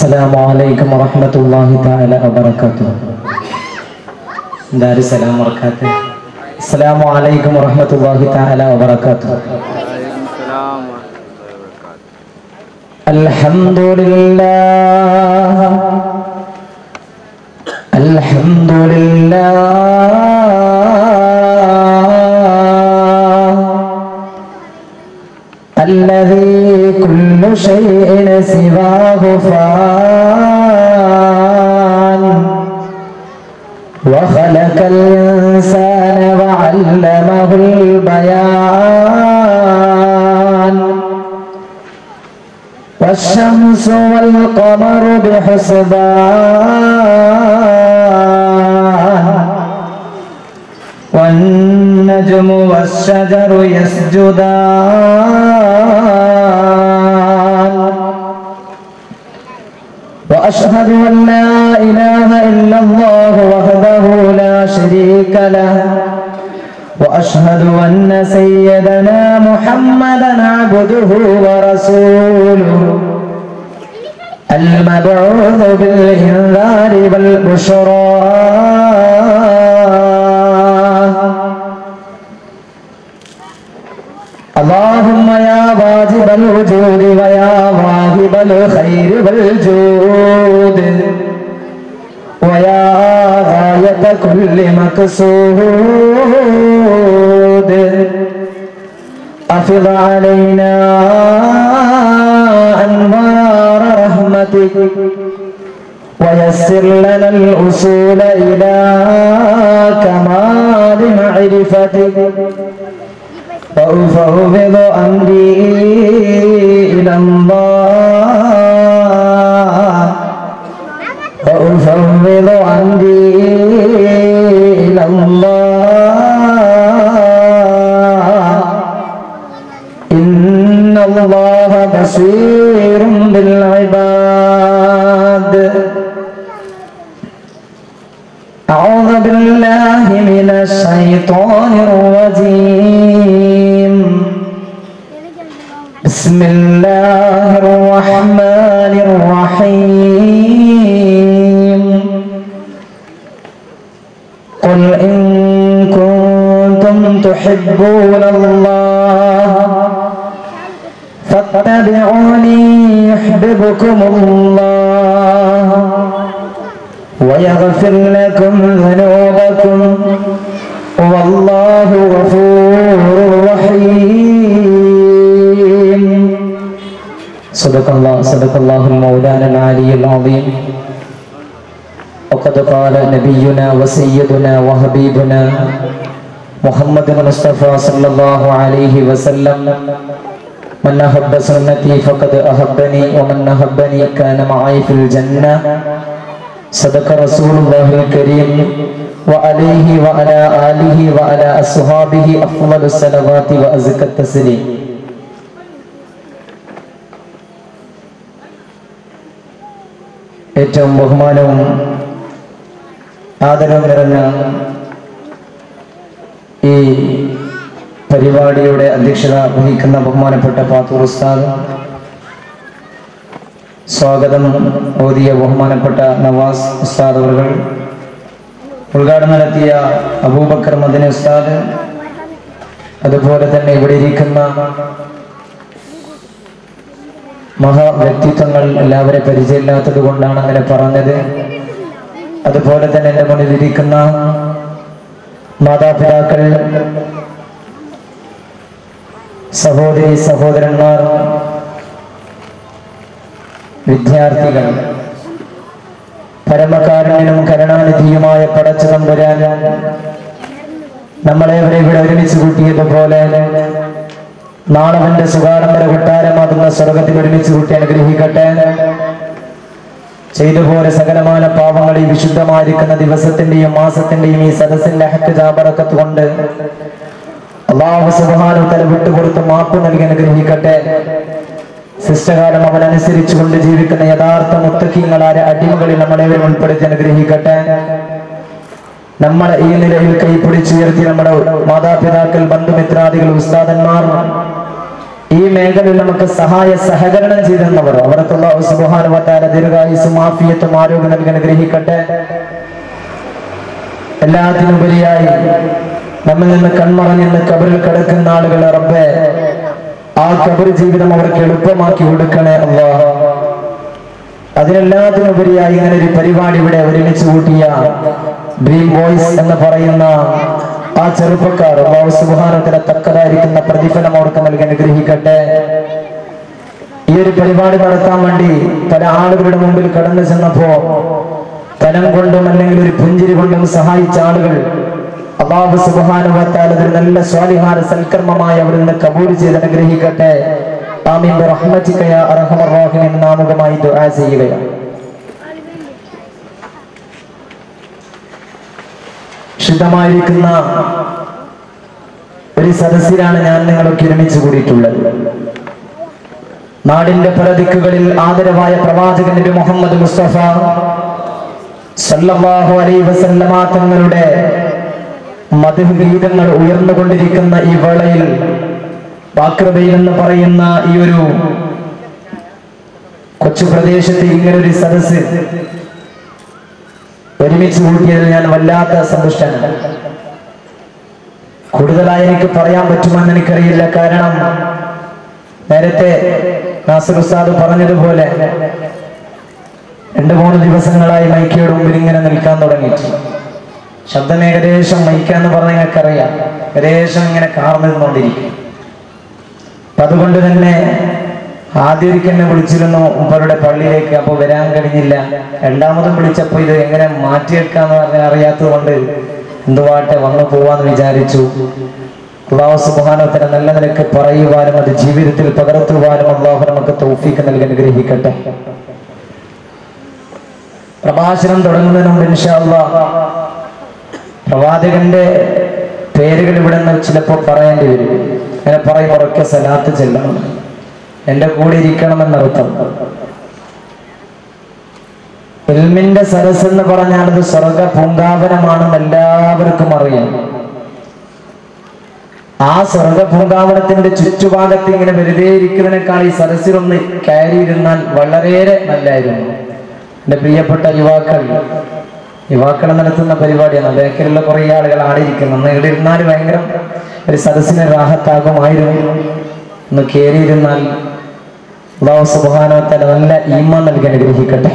السلام عليكم ورحمة الله تعالى وبركاته دار السلام وبركاته السلام عليكم ورحمة الله تعالى وبركاته الحمد لله الحمد لله الذي كل شيء سواه فان وخلق الإنسان وعلمه البيان والشمس والقمر بحسبان والنجم والشجر يسجدان وأشهد أن لا إله إلا الله وحده لا شريك له وأشهد أن سيدنا محمدا عبده ورسوله المبعوث بالإنذار والبشرى اللهم يا واجب الوجود ويا واهب الخير والجود ويا غاية كل مقصود أفض علينا أنوار رحمتك ويسر لنا الأصول إلى كمال معرفتك وأفوض أمري إلى الله وأفوض أمري إلى الله إن الله بصير بالعباد أعوذ بالله من الشيطان الرجيم بسم الله الرحمن الرحيم قل إن كنتم تحبون الله فاتبعوني يحببكم الله ويغفر لكم ذنوبكم والله غفور رحيم صدق الله صدق الله المولانا العلي العظيم وقد قال نبينا وسيدنا وحبيبنا محمد المصطفى صلى الله عليه وسلم من أحب سنتي فقد أحبني ومن أحبني كان معي في الجنة صدق رسول الله الكريم وعليه وعلى آله وعلى أصحابه أفضل الصلوات وأزكى التسليم ഏറ്റവും ബഹുമാനവും ആദരവും നിറഞ്ഞ ഈ പരിപാടിയുടെ അധ്യക്ഷത വഹിക്കുന്ന ബഹുമാനപ്പെട്ട പാത്തൂർ ഉസ്താദ് സ്വാഗതം ഓതിയ ബഹുമാനപ്പെട്ട നവാസ് ഉസ്താദ് അവർ ഉദ്ഘാടനം നടത്തിയ അബൂബക്കർ മദനി ഉസ്താദ് അതുപോലെ തന്നെ ഇവിടെ ഇരിക്കുന്ന മഹാവ്യക്തിത്വങ്ങൾ എല്ലാവരെ പരിചയമില്ലാത്തത് കൊണ്ടാണ് അങ്ങനെ പറഞ്ഞത് അതുപോലെ തന്നെ എൻ്റെ മുന്നിൽ ഇരിക്കുന്ന മാതാപിതാക്കൾ സഹോദരി സഹോദരന്മാർ വിദ്യാർത്ഥികൾ പരമകാരുണ്യനും കരുണാനിധിയുമായ പടച്ചു തമ്പുരാൻ നമ്മളെ ഇവിടെ ഇവിടെ ഒരുമിച്ച് കൂട്ടിയതുപോലെ നാളെ അവന്റെ സുഗാഡംബര കൊട്ടാരമാകുന്ന സ്വർഗത്തിൽ ഒരുമിച്ച് കൂട്ടി അനുഗ്രഹിക്കട്ടെ ചെയ്തുപോലെ സകലമാന പാപങ്ങൾ ഈ വിശുദ്ധമായിരിക്കുന്ന ദിവസത്തിന്റെയും മാസത്തിന്റെയും ഈ സദസ്സിന്റെ ഹക്ക് ജാബറക്കത്ത് കൊണ്ട് അള്ളാഹു സുബാനു തല വിട്ടുകൊടുത്ത് മാപ്പ് നൽകി അനുഗ്രഹിക്കട്ടെ ശിഷ്ടകാലം അവൻ അനുസരിച്ചുകൊണ്ട് ജീവിക്കുന്ന യഥാർത്ഥ മുത്തക്കീങ്ങളായ അടിമകളിൽ നമ്മളെ ഉൾപ്പെടുത്തി അനുഗ്രഹിക്കട്ടെ നമ്മളെ ഈ നിലയിൽ കൈപ്പിടിച്ചുയർത്തി നമ്മുടെ മാതാപിതാക്കൾ ബന്ധുമിത്രാദികൾ ഉസ്താദന്മാർ ഈ മേഖലയിൽ നമുക്ക് സഹായ സഹകരണം ചെയ്തെന്നവർ അവർക്കുള്ള സുബാനുവത്താല ദീർഘായുസും ആഫിയത്തും ആരോഗ്യം നൽകി അനുഗ്രഹിക്കട്ടെ എല്ലാത്തിനുപരിയായി നമ്മിൽ നിന്ന് കൺമറഞ്ഞെന്ന് കബറിൽ കിടക്കുന്ന ആളുകൾ റബ്ബെ ആ കബർ ജീവിതം അവർക്ക് എളുപ്പമാക്കി കൊടുക്കണേ അള്ളാ അതിനെല്ലാത്തിനുപരിയായി ഇങ്ങനെ ഒരു പരിപാടി ഇവിടെ ഒരുമിച്ച് കൂട്ടിയ ഡ്രീം ബോയ്സ് എന്ന് പറയുന്ന ആ ചെറുപ്പക്കാർ അള്ളാഹു സുബാനത്തിന് തക്കതായിരിക്കുന്ന പ്രതിഫലം അവർക്ക് നൽകി അനുഗ്രഹിക്കട്ടെ ഈ ഒരു പരിപാടി നടത്താൻ വേണ്ടി പല ആളുകളുടെ മുമ്പിൽ കടന്നു ചെന്നപ്പോ ധനം കൊണ്ടും അല്ലെങ്കിൽ ഒരു പുഞ്ചിരി കൊണ്ടും സഹായിച്ച ആളുകൾ അള്ളാഹു സുബാനുവത്താൽ അതൊരു നല്ല സ്വാലിഹാര സൽക്കർമ്മമായി അവരിൽ നിന്ന് കബൂൽ ചെയ്ത് അനുഗ്രഹിക്കട്ടെ ആമീൻ റഹ്മത്തിക യാ അർഹമർ റഹീം നാമകമായി ദുആ ചെയ്യുകയാണ് ശുദ്ധമായിരിക്കുന്ന ഒരു സദസ്സിലാണ് ഞാൻ നിങ്ങളൊക്കെ ഒരുമിച്ച് കൂടിയിട്ടുള്ളത് നാടിന്റെ പല ദിക്കുകളിൽ ആദരവായ പ്രവാചകൻ നബി മുഹമ്മദ് മുസ്തഫ സല്ലല്ലാഹു അലൈഹി വസല്ലമ തങ്ങളുടെ മധു ഗീതങ്ങൾ ഉയർന്നുകൊണ്ടിരിക്കുന്ന ഈ വേളയിൽ ബാക്രബയിൽ എന്ന് പറയുന്ന ഈ ഒരു കൊച്ചു പ്രദേശത്ത് ഇങ്ങനെ ഒരു സദസ് ഒരുമിച്ച് കൂട്ടിയതിൽ ഞാൻ വല്ലാത്ത സന്തുഷ്ടനാണ് കൂടുതലായി എനിക്ക് പറയാൻ പറ്റുമെന്ന് എനിക്കറിയില്ല കാരണം നേരത്തെ നാസർ ഉസ്താദ് പറഞ്ഞതുപോലെ രണ്ടു മൂന്ന് ദിവസങ്ങളായി മൈക്കയുടെ മുമ്പിൽ ഇങ്ങനെ നിൽക്കാൻ തുടങ്ങി ശബ്ദം ഏകദേശം മൈക്കാന്ന് പറഞ്ഞ നിങ്ങൾക്കറിയാം ഏകദേശം ഇങ്ങനെ കാർന്നു നിന്നുകൊണ്ടിരിക്കും അപ്പൊ അതുകൊണ്ട് തന്നെ ആദ്യം ഒരിക്കൽ എന്നെ വിളിച്ചിരുന്നു ഉപ്പരുടെ പള്ളിയിലേക്ക് അപ്പൊ വരാൻ കഴിഞ്ഞില്ല രണ്ടാമതും വിളിച്ചപ്പോ ഇത് എങ്ങനെ മാറ്റിയെടുക്കാന്ന് പറഞ്ഞാൽ അറിയാത്തത് കൊണ്ട് എന്തുവാട്ടെ വന്നു പോവാന്ന് വിചാരിച്ചു അള്ളാഹു സുബാനോത്തര നല്ല നിലക്ക് പറയുവാനും അത് ജീവിതത്തിൽ പകർത്തുവാനും അള്ളാഹു നമുക്ക് തൗഫീക്ക് നൽകി അനുഗ്രഹിക്കട്ടെ പ്രഭാഷണം തുടങ്ങുന്നതിന് മുമ്പ് ഇൻഷാ അള്ളാഹ് പ്രവാചകന്റെ പേരുകൾ ഇവിടെ നിന്ന് ചിലപ്പോൾ പറയേണ്ടി വരും അങ്ങനെ പറയും ഉറക്കെ സലാത്ത് ചെല്ലണം എന്റെ കൂടെ ഇരിക്കണമെന്നർത്ഥം ഇൽമിന്റെ സരസ് എന്ന് പറഞ്ഞാൽ അത് സ്വർഗ പൂങ്കാവനമാണെന്ന് എല്ലാവർക്കും അറിയാം ആ സ്വർഗ പൂങ്കാവനത്തിന്റെ ചുറ്റുഭാഗത്ത് ഇങ്ങനെ വെറുതെ ഇരിക്കുന്നതിനേക്കാൾ ഈ സരസിലൊന്ന് കയറിയിരുന്നാൽ വളരെ നല്ലായിരുന്നു എന്റെ പ്രിയപ്പെട്ട യുവാക്കൾ യുവാക്കളെ നടത്തുന്ന പരിപാടിയാണ് ബേക്കറിലുള്ള കുറെ ആളുകൾ ആടിയിരിക്കുന്നു ഒന്ന് ഇവിടെ ഇരുന്നാൽ ഭയങ്കര ഒരു സദസ്സിന് രാഹത്താകുമായിരുന്നു ഒന്ന് കയറിയിരുന്നാൽ അള്ളാഹു സുബാനോത്തല നല്ല ഈമ നൽകി അനുഗ്രഹിക്കട്ടെ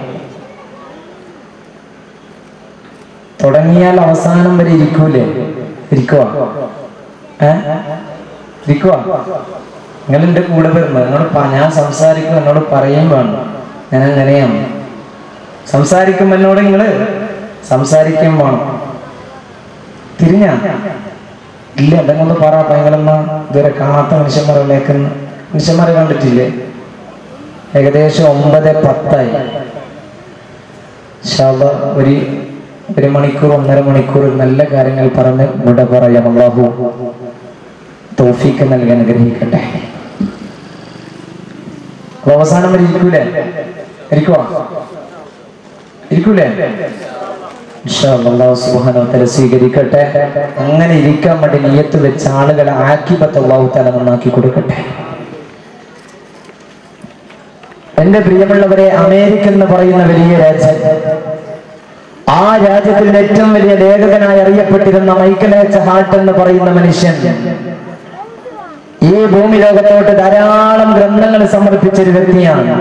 തുടങ്ങിയാൽ അവസാനം വരെ ഇരിക്കൂലേ ഇരിക്കുവാ ഏ ഇരിക്കുവാ നിങ്ങൾ എന്റെ കൂടെ വരുന്നത് എന്നോട് പ- ഞാൻ സംസാരിക്കും എന്നോട് പറയും വേണം ഞാൻ അങ്ങനെയാണ് സംസാരിക്കും എന്നോട് നിങ്ങള് സംസാരിക്കും വേണം തിരിഞ്ഞ ഇല്ല എന്തെങ്കിലും പറ പൈങ്ങളെന്നാ ഇതുവരെ കാണാത്ത മനുഷ്യന്മാരിലേക്ക് മനുഷ്യന്മാരെ കണ്ടിട്ടില്ലേ ഏകദേശം ഒമ്പത് പത്തായി ഇൻഷാ അള്ളാ ഒരു ഒരു മണിക്കൂർ ഒന്നര മണിക്കൂർ നല്ല കാര്യങ്ങൾ പറഞ്ഞ് ഇവിടെ പറയാം അള്ളാഹു തോഫീക്ക് നൽകി അനുഗ്രഹിക്കട്ടെ അപ്പൊ അവസാനം വരെ ഇരിക്കൂലേ ഇരിക്കുവാ ഇരിക്കൂലേ ഇൻഷാ അല്ലാ, അള്ളാഹു സുബ്ഹാനഹു വ തആല സ്വീകരിക്കട്ടെ അങ്ങനെ ഇരിക്കാൻ വേണ്ടി നിയത്ത് വെച്ച ആളുകളെ ആക്കിബത്ത് അള്ളാഹു തല നന്നാക്കി കൊടുക്കട്ടെ എന്റെ പ്രിയമുള്ളവരെ അമേരിക്ക എന്ന് പറയുന്ന വലിയ രാജ്യം ആ രാജ്യത്തിൽ ഏറ്റവും വലിയ ലേഖകനായി അറിയപ്പെട്ടിരുന്ന മൈക്കൽ എച്ച് ഹാർട്ട് എന്ന് പറയുന്ന മനുഷ്യൻ ഈ ഭൂമി ലോകത്തോട്ട് ധാരാളം ഗ്രന്ഥങ്ങൾ സമർപ്പിച്ച ഒരു വ്യക്തിയാണ്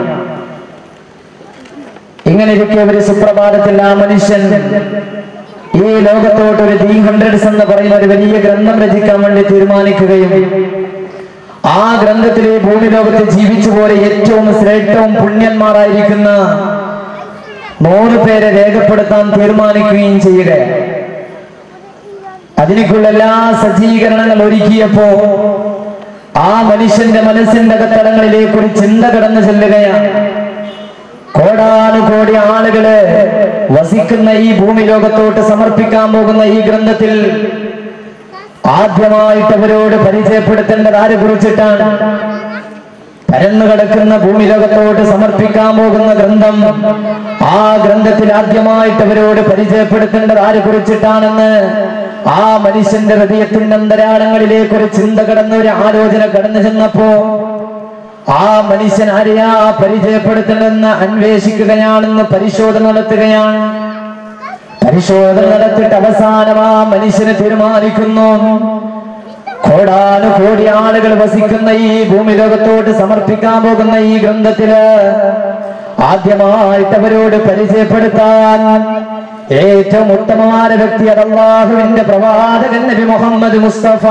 ഇങ്ങനെ ഇരിക്കെ ഒരു സുപ്രഭാതത്തിൽ ആ മനുഷ്യൻ ഈ ലോകത്തോട്ട് ഒരു ദി ഹൺഡ്രഡ്സ് എന്ന് പറയുന്ന ഒരു വലിയ ഗ്രന്ഥം രചിക്കാൻ വേണ്ടി തീരുമാനിക്കുകയും ആ ഗ്രന്ഥത്തിൽ ഈ ഭൂമി ലോകത്ത് ജീവിച്ചു പോലെ ഏറ്റവും ശ്രേഷ്ഠവും പുണ്യന്മാരായിരിക്കുന്ന നൂറ് പേരെ രേഖപ്പെടുത്താൻ തീരുമാനിക്കുകയും ചെയ്യുകയാണ് അതിനേക്കുള്ള എല്ലാ സജ്ജീകരണങ്ങൾ ഒരുക്കിയപ്പോ ആ മനുഷ്യന്റെ മനസ്സിന്റെ അകത്തടങ്ങളിലേക്ക് ഒരു ചിന്ത കടന്നു ചെല്ലുകയാണ് കോടാനുകോടി ആളുകള് വസിക്കുന്ന ഈ ഭൂമി ലോകത്തോട്ട് സമർപ്പിക്കാൻ പോകുന്ന ഈ ഗ്രന്ഥത്തിൽ ആദ്യമായിട്ട് അവരോട് പരിചയപ്പെടുത്തേണ്ടത് ആരെ കുറിച്ചിട്ടാണ് പരന്നു കിടക്കുന്ന ഭൂമി ലോകത്തോട്ട് സമർപ്പിക്കാൻ പോകുന്ന ഗ്രന്ഥം ആ ഗ്രന്ഥത്തിൽ ആദ്യമായിട്ട് അവരോട് പരിചയപ്പെടുത്തേണ്ടത് ആരെ കുറിച്ചിട്ടാണെന്ന് ആ മനുഷ്യന്റെ ഹൃദയത്തിന്റെ അന്തരാളങ്ങളിലേക്ക് ഒരു ചിന്ത കടന്ന ഒരു ആലോചന കടന്നു ചെന്നപ്പോ ആ മനുഷ്യൻ ആരെയാ പരിചയപ്പെടുത്തണമെന്ന് അന്വേഷിക്കുകയാണെന്ന് പരിശോധന നടത്തുകയാണ് പരിശോധന നടത്തിയിട്ട് അവസാനം ആ മനുഷ്യനെ തീരുമാനിക്കുന്നു കോടാനു കോടി ആളുകൾ വസിക്കുന്ന ഈ ഭൂമി ലോകത്തോട്ട് സമർപ്പിക്കാൻ പോകുന്ന ഈ ഗ്രന്ഥത്തില് ആദ്യമായിട്ട് അവരോട് പരിചയപ്പെടുത്താൻ ഏറ്റവും ഉത്തമമായ വ്യക്തി അത് അള്ളാഹുവിന്റെ പ്രവാചകൻ നബി മുഹമ്മദ് മുസ്തഫ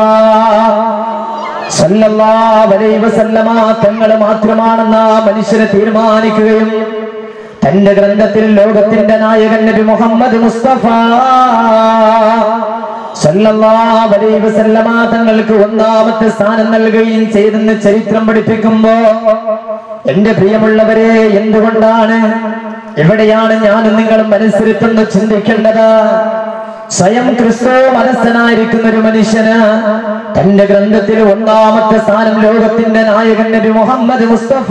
സല്ലല്ലാഹു അലൈഹി വസല്ലമ തങ്ങൾ മാത്രമാണെന്ന് ആ മനുഷ്യനെ തീരുമാനിക്കുകയും തന്റെ ഗ്രന്ഥത്തിൽ ലോകത്തിന്റെ നായകൻ നബി മുഹമ്മദ് മുസ്തഫ സല്ലല്ലാഹു അലൈഹി വസല്ലമ തങ്ങൾക്ക് ഒന്നാമത്തെ സ്ഥാനം നൽകുകയും ചെയ്തെന്ന് ചരിത്രം പഠിപ്പിക്കുമ്പോ എന്റെ പ്രിയമുള്ളവരെ എന്തുകൊണ്ടാണ് എവിടെയാണ് ഞാനും നിങ്ങളും മനസ്സിരുത്തെന്ന് ചിന്തിക്കേണ്ടത് സ്വയം ക്രിസ്തു മനസ്സനായിരിക്കുന്ന ഒരു മനുഷ്യന് തന്റെ ഗ്രന്ഥത്തിൽ ഒന്നാമത്തെ സ്ഥാനം ലോകത്തിന്റെ നായകൻ നബി മുഹമ്മദ് മുസ്തഫ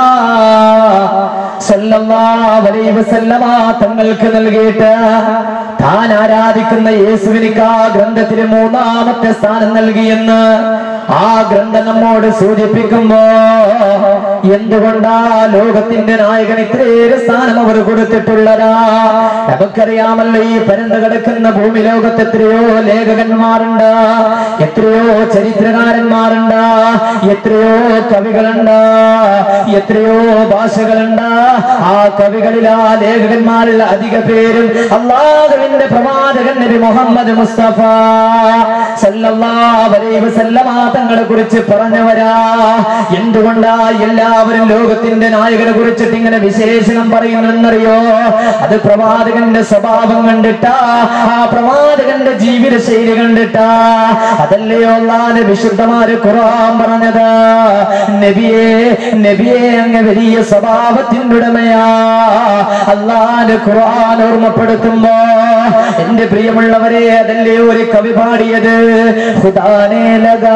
സല്ലല്ലാഹു അലൈഹി വസല്ലമ തങ്ങൾക്ക് നൽകിയിട്ട് താൻ ആരാധിക്കുന്ന യേശുവിനിക്ക് ആ ഗ്രന്ഥത്തിന് മൂന്നാമത്തെ സ്ഥാനം നൽകിയെന്ന് ആ ഗ്രന്ഥം നമ്മോട് സൂചിപ്പിക്കുമ്പോ എന്തുകൊണ്ടാ ലോകത്തിന്റെ നായകൻ ഇത്രയേറെ സ്ഥാനം അവർ കൊടുത്തിട്ടുള്ളതാ നമുക്കറിയാമല്ലോ ഈ പരന്നു കിടക്കുന്ന ഭൂമി ലോകത്ത് എത്രയോ ലേഖകന്മാരുണ്ട് എത്രയോ ചരിത്രകാരന്മാരുണ്ട് എത്രയോ കവികളുണ്ട് എത്രയോ ഭാഷകളുണ്ട് ആ കവികളിൽ ആ ലേഖകന്മാരിൽ അധിക പേരും അള്ളാഹുവിന്റെ പ്രവാചകൻ നബി മുഹമ്മദ് മുസ്തഫ സല്ലല്ലാഹു അലൈഹി വസല്ലമ തങ്ങളെ കുറിച്ച് പറഞ്ഞവരാ എന്തുകൊണ്ടാ എല്ലാവരും ലോകത്തിന്റെ നായകനെ കുറിച്ചിട്ട് ഇങ്ങനെ വിശേഷണം പറയുന്നെന്നറിയോ അത് പ്രവാചകന്റെ സ്വഭാവം കണ്ടിട്ടാ ആ പ്രവാചകന്റെ ജീവിത ശൈലി കണ്ടിട്ടാ അതല്ലയോ അള്ളാന്റെ വിശുദ്ധമാര് ഖുർആൻ പറഞ്ഞത് നബിയെ നബിയെ അങ്ങ് വലിയ സ്വഭാവത്തിന്റെ ഉടമയാ അള്ളാന്റെ ഖുർആൻ ഓർമ്മപ്പെടുത്തുമ്പോ എന്റെ പ്രിയമുള്ളവരെ അതല്ലേ ഒരു കവി പാടിയത് ഖുദാനെ ലഗാ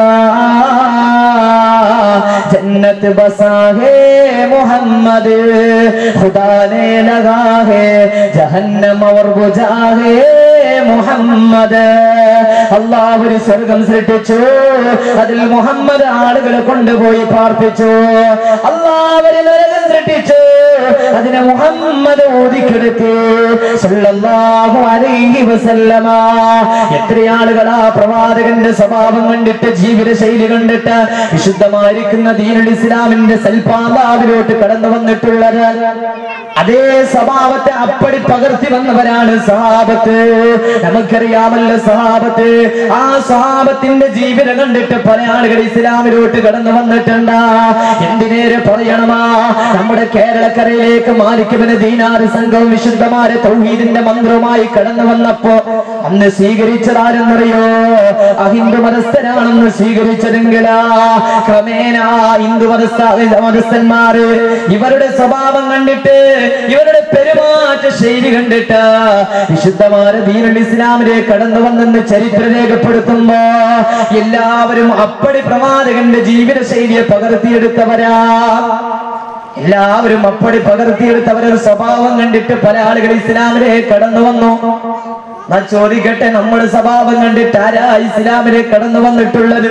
जन्नत बसा है मोहम्मद खुदा ने लगा है जहन्नम और बुझा है മുഹമ്മദ് അള്ളാഹ് ഒരു സ്വർഗം സൃഷ്ടിച്ചു അതിൽ മുഹമ്മദ് ആളുകളെ കൊണ്ടുപോയി പാർപ്പിച്ചു അള്ളാഹ് ഒരു നരകം സൃഷ്ടിച്ചു അതിനെ മുഹമ്മദ് ഊതിക്കെടുത്തു സല്ലല്ലാഹു അലൈഹി വസല്ലമ എത്ര ആളുകളാ പ്രവാചകന്റെ സ്വഭാവം കണ്ടിട്ട് ജീവിത ശൈലി കണ്ടിട്ട് വിശുദ്ധമായിരിക്കുന്ന ദീനുൽ ഇസ്ലാമിന്റെ സൽപാതാവിലോട്ട് കടന്നു വന്നിട്ടുള്ളത് അതേ സ്വഭാവത്തെ അപ്പടി പകർത്തി വന്നവരാണ് സഹാബത്ത് നമുക്കറിയാമല്ലോ സഹാബത്ത് ആ സഹാബത്തിന്റെ ജീവിതം കണ്ടിട്ട് പല ആളുകൾ ഇസ്ലാമിലോട്ട് കടന്നു വന്നിട്ടുണ്ട് എന്തിനേറെ പറയണമാ നമ്മുടെ കേരളക്കരയിലേക്ക് മാലിക്കുവിന് ദീനാറ് സംഘവും വിശുദ്ധമാരെ തൗഹീദിന്റെ മന്ത്രവുമായി കടന്നു വന്നപ്പോ അന്ന് സ്വീകരിച്ചതാരെന്നറിയോ അഹിന്ദു മതസ്ഥരാണെന്ന് സ്വീകരിച്ചതെങ്കിലാ ക്രമേണ ഹിന്ദു മതസ്ഥ മതസ്ഥന്മാര് ഇവരുടെ സ്വഭാവം കണ്ടിട്ട് ഇവരുടെ പെരുമാറ്റ ശൈലി കണ്ടിട്ട് വിശുദ്ധമായ ദീനുൽ ഇസ്ലാമിലേക്ക് കടന്നു വന്നെന്ന് ചരിത്രം രേഖപ്പെടുത്തുമ്പോ എല്ലാവരും അപ്പടി പ്രവാചകന്റെ ജീവിത ശൈലിയെ പകർത്തിയെടുത്തവരാ എല്ലാവരും അപ്പടി പകർത്തിയെടുത്തവരൊരു സ്വഭാവം കണ്ടിട്ട് പല ആളുകൾ ഇസ്ലാമിലേക്ക് കടന്നു വന്നു ഞാൻ ചോദിക്കട്ടെ നമ്മുടെ സ്വഭാവം കണ്ടിട്ട് ആരാ ഇസ്ലാമിലേക്ക് കടന്നു വന്നിട്ടുള്ളത്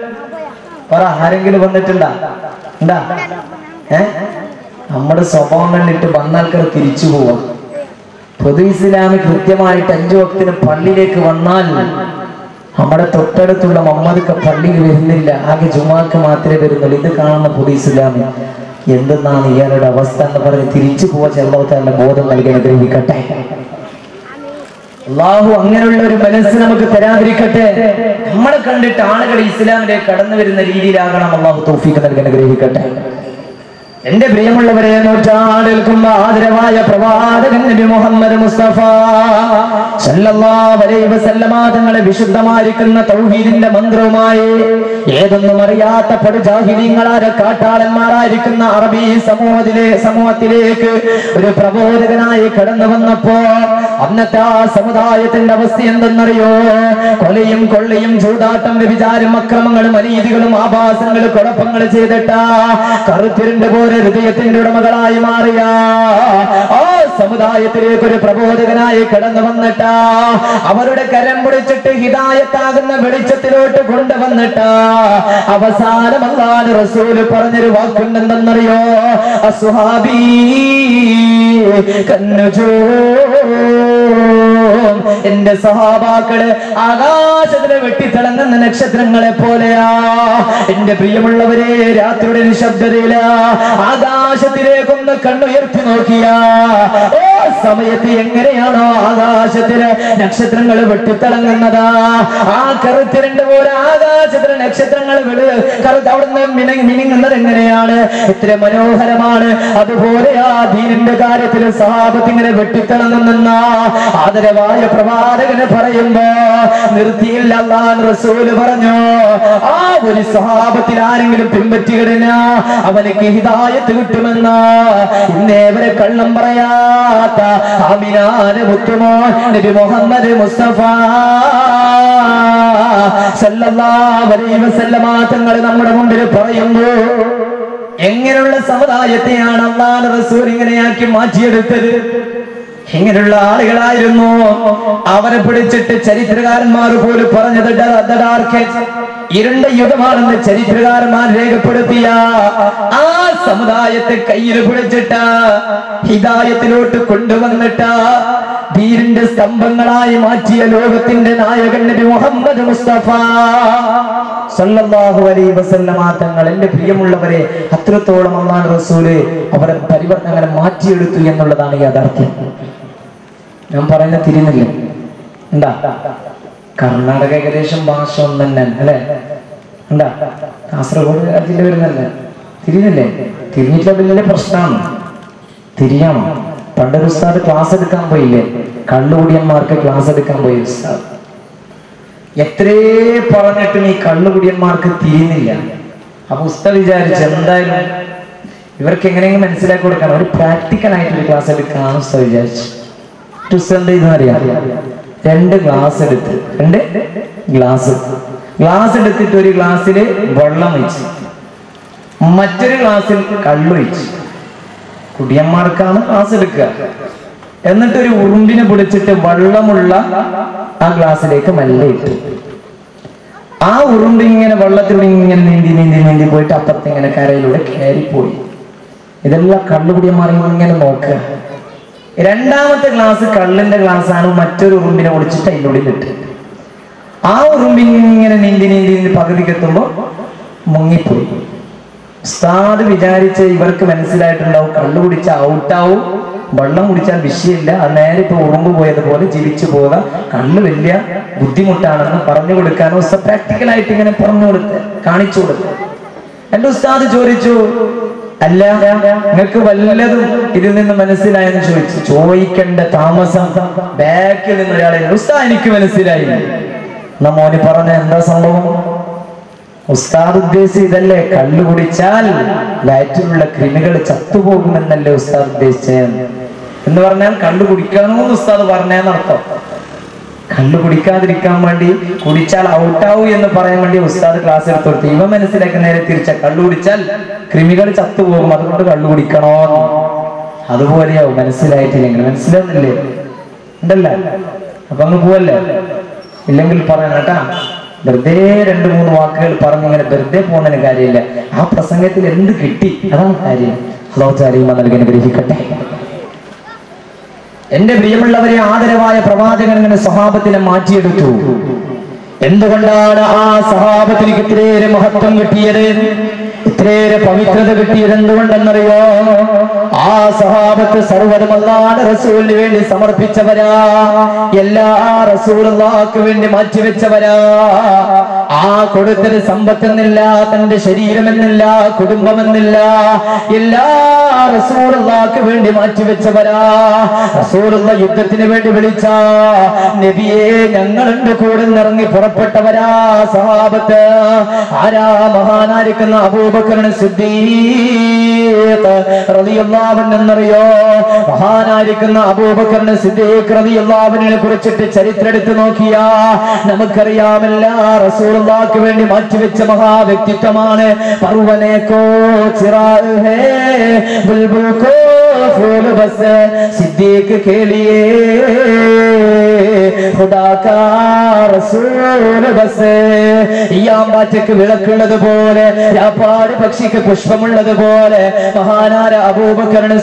പറ ആരെങ്കിലും വന്നിട്ടുണ്ടാ ഉണ്ടാ ഏ നമ്മുടെ സ്വഭാവം കണ്ടിട്ട് വന്നാൽക്കാർ തിരിച്ചു പോവാം പൊതു ഇസ്ലാമി കൃത്യമായിട്ട് അഞ്ചു വക്തിന് പള്ളിയിലേക്ക് വന്നാൽ നമ്മുടെ തൊട്ടടുത്തുള്ള മമ്മദൊക്കെ പള്ളിയിൽ വരുന്നില്ല ആകെ ജുമാക്ക് മാത്രമേ വരുന്നുള്ളൂ ഇത് കാണുന്ന പൊതു ഇസ്ലാമി എന്തെന്നാണ് ഇയാളുടെ അവസ്ഥ എന്ന് പറഞ്ഞ് തിരിച്ചു പോവാ ചെറുപ്പത്താരുടെ ബോധം നൽകി അനുഗ്രഹിക്കട്ടെ അള്ളാഹു അങ്ങനെയുള്ള ഒരു മനസ്സ് നമുക്ക് തരാതിരിക്കട്ടെ നമ്മളെ കണ്ടിട്ട് ആളുകൾ ഇസ്ലാമിലേക്ക് കടന്നു വരുന്ന രീതിയിലാകണം അള്ളാഹു തൗഫീഖ് നൽകി അനുഗ്രഹിക്കട്ടെ എന്റെ പ്രിയമുള്ളവരെ നൂറ്റാണ്ടുകൾക്കും ആദരവായ പ്രവാചകൻ നബി മുഹമ്മദ് മുസ്തഫ സല്ലല്ലാഹു അലൈഹി വസല്ലമ തങ്ങളെ വിശുദ്ധമായിരിക്കുന്ന തൗഹീദിന്റെ മന്ത്രവുമായി ഏതൊന്നും അറിയാത്ത പടുജാഹിദീങ്ങളാര കാട്ടാളന്മാരായിരിക്കുന്ന അറബി സമൂഹത്തിലെ സമൂഹത്തിലേക്ക് ഒരു പ്രബോധകനായി കടന്നു വന്നപ്പോ അന്നത്തെ ആ സമുദായത്തിന്റെ അവസ്ഥ എന്തെന്നറിയോ കൊലയും കൊള്ളയും ചൂതാട്ടം വ്യഭിചാരം അക്രമങ്ങളും അനീതികളും ആഭാസങ്ങളും കുഴപ്പങ്ങൾ ചെയ്തിട്ടാ കറുത്തിരണ്ട് പോലെ ഹൃദയത്തിന്റെ ഉടമകളായി മാറിയ ആ സമുദായത്തിലേക്ക് ഒരു പ്രബോധകനായി കടന്നു വന്നിട്ടാ അവരുടെ കരം പിടിച്ചിട്ട് ഹിതായത്താകുന്ന വെളിച്ചത്തിലോട്ട് കൊണ്ടുവന്നിട്ടാ അവസാനം അല്ലാതെ റസൂല് പറഞ്ഞൊരു വാക്കുണ്ടെന്നറിയോ അസുഹാബി കന്നുജോ എന്റെ സഹാബാക്കള് ആകാശത്തിലെ വെട്ടിത്തിളങ്ങുന്ന നക്ഷത്രങ്ങളെ പോലെയാ എന്റെ പ്രിയമുള്ളവരെ രാത്രിയുടെ നിശബ്ദതയില ആകാശത്തിലേക്കൊന്ന് കണ്ണുയർത്തി നോക്കിയാ ഓ സമയത്ത് എങ്ങനെയാണോ ആകാശത്തിലെ നക്ഷത്രങ്ങൾ വെട്ടിത്തിളങ്ങുന്നതാ ആ കറുത്തിരണ്ട് പോലെ ആകാശത്തിലെ നക്ഷത്രങ്ങൾ വെളു കറുത്ത് അവിടുന്ന് മിനങ്ങി മിനുങ്ങുന്നത് എങ്ങനെയാണ് എത്ര മനോഹരമാണ് അതുപോലെ ആ ദീനിന്റെ കാര്യത്തിൽ സഹാബത്ത് ഇങ്ങനെ വെട്ടിത്തിളങ്ങുന്ന ആദരവായ പ്രവാചകന് പറയുമ്പോ നിർത്തിയില്ല അള്ളാൻ റസൂല് പറഞ്ഞു ആ ഒരു സഹാബത്തിൽ ആരെങ്കിലും പിൻപറ്റുകടിന അവനക്ക് ഹിതായത്ത് കിട്ടുമെന്ന് ഇന്നേവരെ കള്ളം പറയാത്ത അമിനാന് മുത്തുമോ നബി മുഹമ്മദ് മുസ്തഫ സല്ലല്ലാഹു അലൈഹി വസല്ലമ തങ്ങൾ നമ്മുടെ മുമ്പിൽ പറയുന്നു എങ്ങനെയുള്ള സമുദായത്തെയാണ് അള്ളാഹ് റസൂൽ ഇങ്ങനെയാക്കി മാറ്റിയെടുത്തത് ഇങ്ങനെയുള്ള ആളുകളായിരുന്നു അവരെ പിടിച്ചിട്ട് ചരിത്രകാരന്മാർ പോലും പറഞ്ഞത് ഡ- the dark age, ഇരുണ്ട യുഗമാണെന്ന് ചരിത്രകാരന്മാർ രേഖപ്പെടുത്തിയ ആ സമുദായത്തെ കയ്യിൽ പിടിച്ചിട്ട് ഹിദായത്തിലോട്ട് കൊണ്ടുവന്നിട്ട് ധീരിന്റെ സ്തംഭങ്ങളായി മാറ്റിയ ലോകത്തിന്റെ നായകൻ നബി മുഹമ്മദ് മുസ്തഫ സല്ലല്ലാഹു അലൈഹി വസല്ലമ തങ്ങൾ എന്റെ പ്രിയമുള്ളവരെ അത്രത്തോളം അള്ളാഹു റസൂല് അവരെ പരിവർത്തനം അങ്ങനെ മാറ്റിയെടുത്തു എന്നുള്ളതാണ് യാഥാർത്ഥ്യം ഞാൻ പറയുന്നത് തിരിയുന്നില്ല എന്താ കർണാടക ഏകദേശം ഭാഷ ഒന്ന് തന്നെ അല്ലെ എന്താ കാസർഗോഡ് ജില്ല വരുന്നല്ലേ തിരിയുന്നില്ലേ തിരിഞ്ഞിട്ടില്ല വലിയ പ്രശ്നമാണ് തിരിയണം പണ്ടൊരു ഉസ്താദ് ക്ലാസ് എടുക്കാൻ പോയില്ലേ കള്ളുകുടിയന്മാർക്ക് ക്ലാസ് എടുക്കാൻ പോയി ഉസ്താദ് എത്രേ പറഞ്ഞിട്ടും ഈ കള്ളുകുടിയന്മാർക്ക് തിരിയുന്നില്ല അപ്പൊ ഉസ്താദ് വിചാരിച്ചു എന്തായാലും ഇവർക്ക് എങ്ങനെയെങ്കിലും മനസ്സിലാക്കി കൊടുക്കണം ഒരു പ്രാക്ടിക്കൽ ആയിട്ടൊരു ക്ലാസ് എടുക്കാന്ന് ഉസ്താദ് വിചാരിച്ചു ഉസ്താദ് എന്ത് ചെയ്തെന്ന് അറിയാം രണ്ട് ഗ്ലാസ് എടുത്ത് രണ്ട് ഗ്ലാസ് ഗ്ലാസ് എടുത്തിട്ട് ഒരു ഗ്ലാസ്സിൽ വെള്ളം ഒഴിച്ചു മറ്റൊരു ഗ്ലാസ്സിൽ കള്ളൊഴിച്ചു കുടിയന്മാർക്കാണ് ക്ലാസ് എടുക്കുക എന്നിട്ട് ഒരു ഉറുമ്പിനെ പിടിച്ചിട്ട് വെള്ളമുള്ള ആ ഗ്ലാസ്സിലേക്ക് മെല്ലെ ഇട്ടു ആ ഉറുമ്പ് ഇങ്ങനെ വെള്ളത്തിലൂടെ ഇങ്ങനെ നീന്തി നീന്തി നീന്തി പോയിട്ട് അപ്പുറത്ത് ഇങ്ങനെ കരയിലൂടെ കയറിപ്പോയി ഇതെല്ലാം കള്ളുകുടിയന്മാർ ഇങ്ങനെ നോക്കുക രണ്ടാമത്തെ ഗ്ലാസ് കള്ളിന്റെ ഗ്ലാസ് ആണ് മറ്റൊരു ഉറുമ്പിനെ ഒളിച്ചിട്ട് അതിലൂടെ ഇട്ട് ആ ഉറുമ്പ് ഇങ്ങനെ നീന്തി നീന്തി നീന്തി പകുതിക്കെത്തുമ്പോ മുങ്ങിപ്പോയി ഉസ്താദ് വിചാരിച്ച് ഇവർക്ക് മനസ്സിലായിട്ടുണ്ടാവും കള്ളു കുടിച്ച ഔട്ടാവും വെള്ളം കുടിച്ചാൽ വിഷയമില്ല അത് നേരെ ഇപ്പൊ ഉറുമ്പ് പോയതുപോലെ ജീവിച്ചു പോവുക കള്ള് വലിയ ബുദ്ധിമുട്ടാണെന്ന് പറഞ്ഞു കൊടുക്കാൻ ഉസ്താദ് പ്രാക്ടിക്കൽ ആയിട്ട് ഇങ്ങനെ പറഞ്ഞു കൊടുത്ത് കാണിച്ചു കൊടുത്ത് എന്റെ ഉസ്താദ് ചോദിച്ചു അല്ല നിങ്ങൾക്ക് വല്ലതും ഇതിൽ നിന്ന് മനസ്സിലായെന്ന് ചോദിച്ചു ചോദിക്കേണ്ട താമസം ബാക്കിൽ നിന്ന് ഒരാളെ ഉസ്താദ് എനിക്ക് മനസ്സിലായി എന്നാ മോന് പറഞ്ഞ എന്താ സംഭവം ഉസ്താദ് ഉദ്ദേശിച്ച ഇതല്ലേ കള്ളു കുടിച്ചാൽ വയറ്റിലുള്ള കൃമികൾ ചത്തുപോകുമെന്നല്ലേ ഉസ്താദ് ഉദ്ദേശിച്ചത് എന്ന് പറഞ്ഞാൽ കള്ളു കുടിക്കണമെന്ന് ഉസ്താദ് പറഞ്ഞതെന്നർത്ഥം കള്ളു കുടിക്കാതിരിക്കാൻ വേണ്ടി കുടിച്ചാൽ ഔട്ടാവൂ എന്ന് പറയാൻ വേണ്ടി ഉസ്താദ് ക്ലാസ് എടുത്തു കൊടുത്തു ഇവ മനസ്സിലാക്കി നേരെ തിരിച്ച കള്ളു കുടിച്ചാൽ കൃമികൾ ചത്തുപോകും അതുകൊണ്ട് കള്ളു കുടിക്കണോ അതുപോലെയാവും മനസ്സിലായിട്ടില്ലെങ്കിൽ മനസ്സിലാവുന്നില്ലേ ഉണ്ടല്ലേ അപ്പൊ അങ്ങ് പോവല്ലേ ഇല്ലെങ്കിൽ പറയാൻ കേട്ടാ വെറുതെ രണ്ട് മൂന്ന് വാക്കുകൾ പറഞ്ഞിങ്ങനെ വെറുതെ പോകുന്നതിന് കാര്യമില്ല ആ പ്രസംഗത്തിൽ എന്ത് കിട്ടി അതാണ് കാര്യം അലോചാരിയുമ നൽകി ഗ്രഹിക്കട്ടെ എന്റെ പ്രിയമുള്ളവരെ ആദരവായ പ്രവാചകൻ അങ്ങനെ സ്വഭാവത്തിനെ മാറ്റിയെടുത്തു എന്തുകൊണ്ടാണ് ആ സ്വഭാവത്തിന് ഇത്രയേറെ മഹത്വം കിട്ടിയത് ഇത്രയേറെ പവിത്രത കിട്ടിയത് എന്തുകൊണ്ടെന്നറിയോ ആ സഹാബത്ത് സർവ്വതമല്ലാതെ റസൂലിന് വേണ്ടി സമർപ്പിച്ചവരാ എല്ലാ റസൂലുള്ളാക്ക് വേണ്ടി മാറ്റിവെച്ചവരാ ആ കൊടുത്തത് സമ്പത്തെന്നില്ല തന്റെ ശരീരമെന്നില്ല കുടുംബമെന്നില്ല എല്ലാ റസൂലുള്ളാക്ക് വേണ്ടി മാറ്റിവെച്ചവരാ റസൂലുള്ള യുദ്ധത്തിന് വേണ്ടി വിളിച്ച നബിയെ ഞങ്ങളുടെ കൂടെ നിറങ്ങി പുറപ്പെട്ടവരാ സഹാബത്ത് ആരാ മഹാനായിരിക്കുന്ന അബൂ അബൂബക്കറിന് സിദ്ദീഖ് റളിയല്ലാഹു അൻഹു എന്നറിയോ മഹാനായിരിക്കുന്ന അബൂബക്കറിന് സിദ്ദീഖ് റളിയല്ലാഹുവിനെ കുറിച്ചിട്ട് ചരിത്രം എടുത്തു നോക്കിയാ നമുക്കറിയാമല്ല റസൂലുള്ളാഹിക്ക് വേണ്ടി മാറ്റിവെച്ച മഹാവ്യക്തിത്വമാണ് പർവനെ കോ ചിറാഹ് ഹേ ബുൽബുൽ കോ ഫൂൽ ബസ് സിദ്ദീഖ് കേളിയേ ഖുദാ കാ റസൂൽ ബസ് ഈയാമ്പാറ്റയ്ക്ക് വിളക്കുള്ളത് പോലെ രാപ്പാട് പക്ഷിക്ക് പുഷ്പമുള്ളത് പോലെ മഹാനാര അബൂബക്കറിന്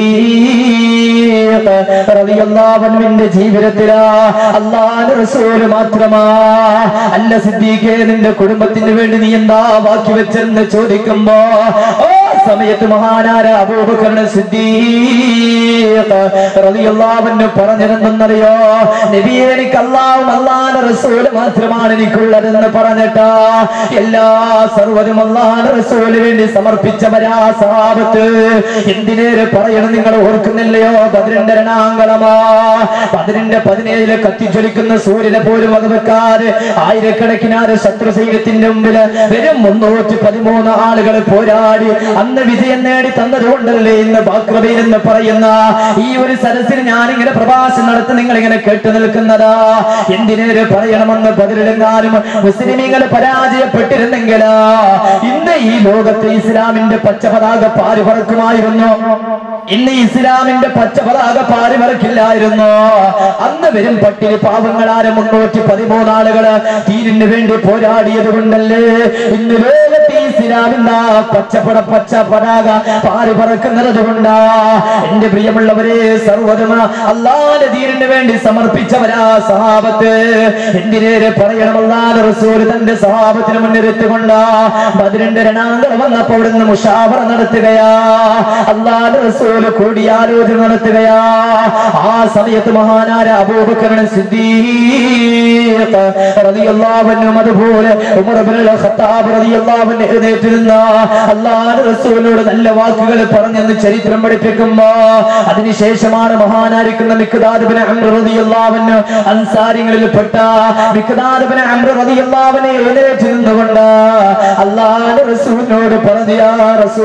സിദ്ദീഖ് ജീവിതത്തിലാ അള്ളാഹ് റസൂല് മാത്രമാ അല്ല സിദ്ദീഖേ നിന്റെ കുടുംബത്തിന് വേണ്ടി നീ എന്താ ബാക്കി വെച്ചെന്ന് ചോദിക്കുമ്പോ ഓ സമയത്ത് മഹാനാര അബൂബക്കറിന് സിദ്ദീഖ് റളിയല്ലാഹുവിന് പറഞ്ഞിരുന്നെന്നറിയോ നബിയെ എനിക്ക് അള്ളാഹും അള്ളാഹുന്റെ റസൂല് മാത്രമാണ് എനിക്കുള്ളതെന്ന് പറഞ്ഞിട്ടാ എല്ലാ സർവ്വതും അള്ളാഹുന്റെ റസൂലിന് വേണ്ടി സമർപ്പിച്ചവരാ സഹാബത്ത് എന്തിനേറെ പറയണം നിങ്ങൾ ഓർക്കുന്നില്ലയോ പതിനെണ്ട് രണാങ്കളമാ പതിനെണ്ട് പതിനേഴില് കത്തിജ്വലിക്കുന്ന സൂര്യനെ പോലും വകവെക്കാതെ ആയിരക്കണക്കിനാറ് ശത്രു സൈന്യത്തിന്റെ മുമ്പില് വെറും മുന്നൂറ്റി പതിമൂന്ന് ആളുകൾ പോരാടി അന്ന് വിജയം നേടി തന്നതുകൊണ്ടല്ലേ ഇന്ന് ബാക്രബീൻ എന്ന് പറയുന്ന ഈ ഒരു സരസിന് ഞാനിങ്ങനെ പ്രഭാഷണം നടത്തി നിങ്ങൾ ഇങ്ങനെ കേട്ടു നിൽക്കുന്നതാ എന്തിനേറെ പറയണമെന്ന് പതിലെങ്ങാനും മുസ്ലിമീങ്ങൾ പരാജയപ്പെട്ടിരുന്നെങ്കിലാ ഇന്ന് ഈ ലോകത്ത് ഇസ്ലാമിന്റെ പച്ചപതാക പാരി പറക്കുമായിരുന്നു ഇന്ന് ഇസ്ലാമിന്റെ പച്ചപതാക പാരി പറക്കില്ലായിരുന്നു അന്ന് വരും പട്ടിണി പാവങ്ങളാരെ മുന്നൂറ്റി പതിമൂന്ന് ആളുകള് തീരിന് വേണ്ടി പോരാടിയത് കൊണ്ടല്ലേ ഇന്ന് ലോകത്ത് ഇസ്ലാമിന്റെ പച്ചപ്പട പച്ച പതാക പാറി പറക്കുന്നത് കൊണ്ടാ എന്റെ പ്രിയമുള്ളവരെ സർവ്വതമ അള്ളാന്റെ തീരിന് വേണ്ടി സമർപ്പിച്ചവരാ സഹാബത്ത് എന്തിനേറെ പറയണമല്ലാതെ റസൂൽ തന്റെ സഹാബത്തിന് മുന്നിലെത്തിക്കൊണ്ട് ബദ്രന്റെ രണാന്തരം വന്നപ്പോ അവിടുന്ന് മുഷാവറ നടത്തുകയാ അള്ളാന്റെ റസൂല് കൂടിയാലോചന നടത്തുകയാ ആ സമയത്ത് മഹാനാര അബൂബക്കറിന് സിദ്ദീഖ് റളിയല്ലാഹു അൻഹും അതുപോലെ ഉമർ ഇബ്നുൽ ഖത്താബ് റളിയല്ലാഹു അൻഹു എഴുന്നേറ്റിരുന്ന അള്ളാഹുവിന്റെ റസൂലിനോട് നല്ല വാക്കുകൾ പറഞ്ഞെന്ന് ചരിത്രം പഠിപ്പിക്കുമ്പോ അതിനുശേഷമാണ് മഹാനായിരിക്കുന്ന മിക്കദാദിബിന് അമ്ര റളിയല്ലാഹു അൻഹു അൻസാരികളിൽ പെട്ട മിക്കദാദിബിന് അമ്ര റളിയല്ലാഹു അൻഹു എഴുന്നേറ്റ് നിന്നുകൊണ്ട് അള്ളാഹുവിന്റെ റസൂലിനോട് പറഞ്ഞു യാ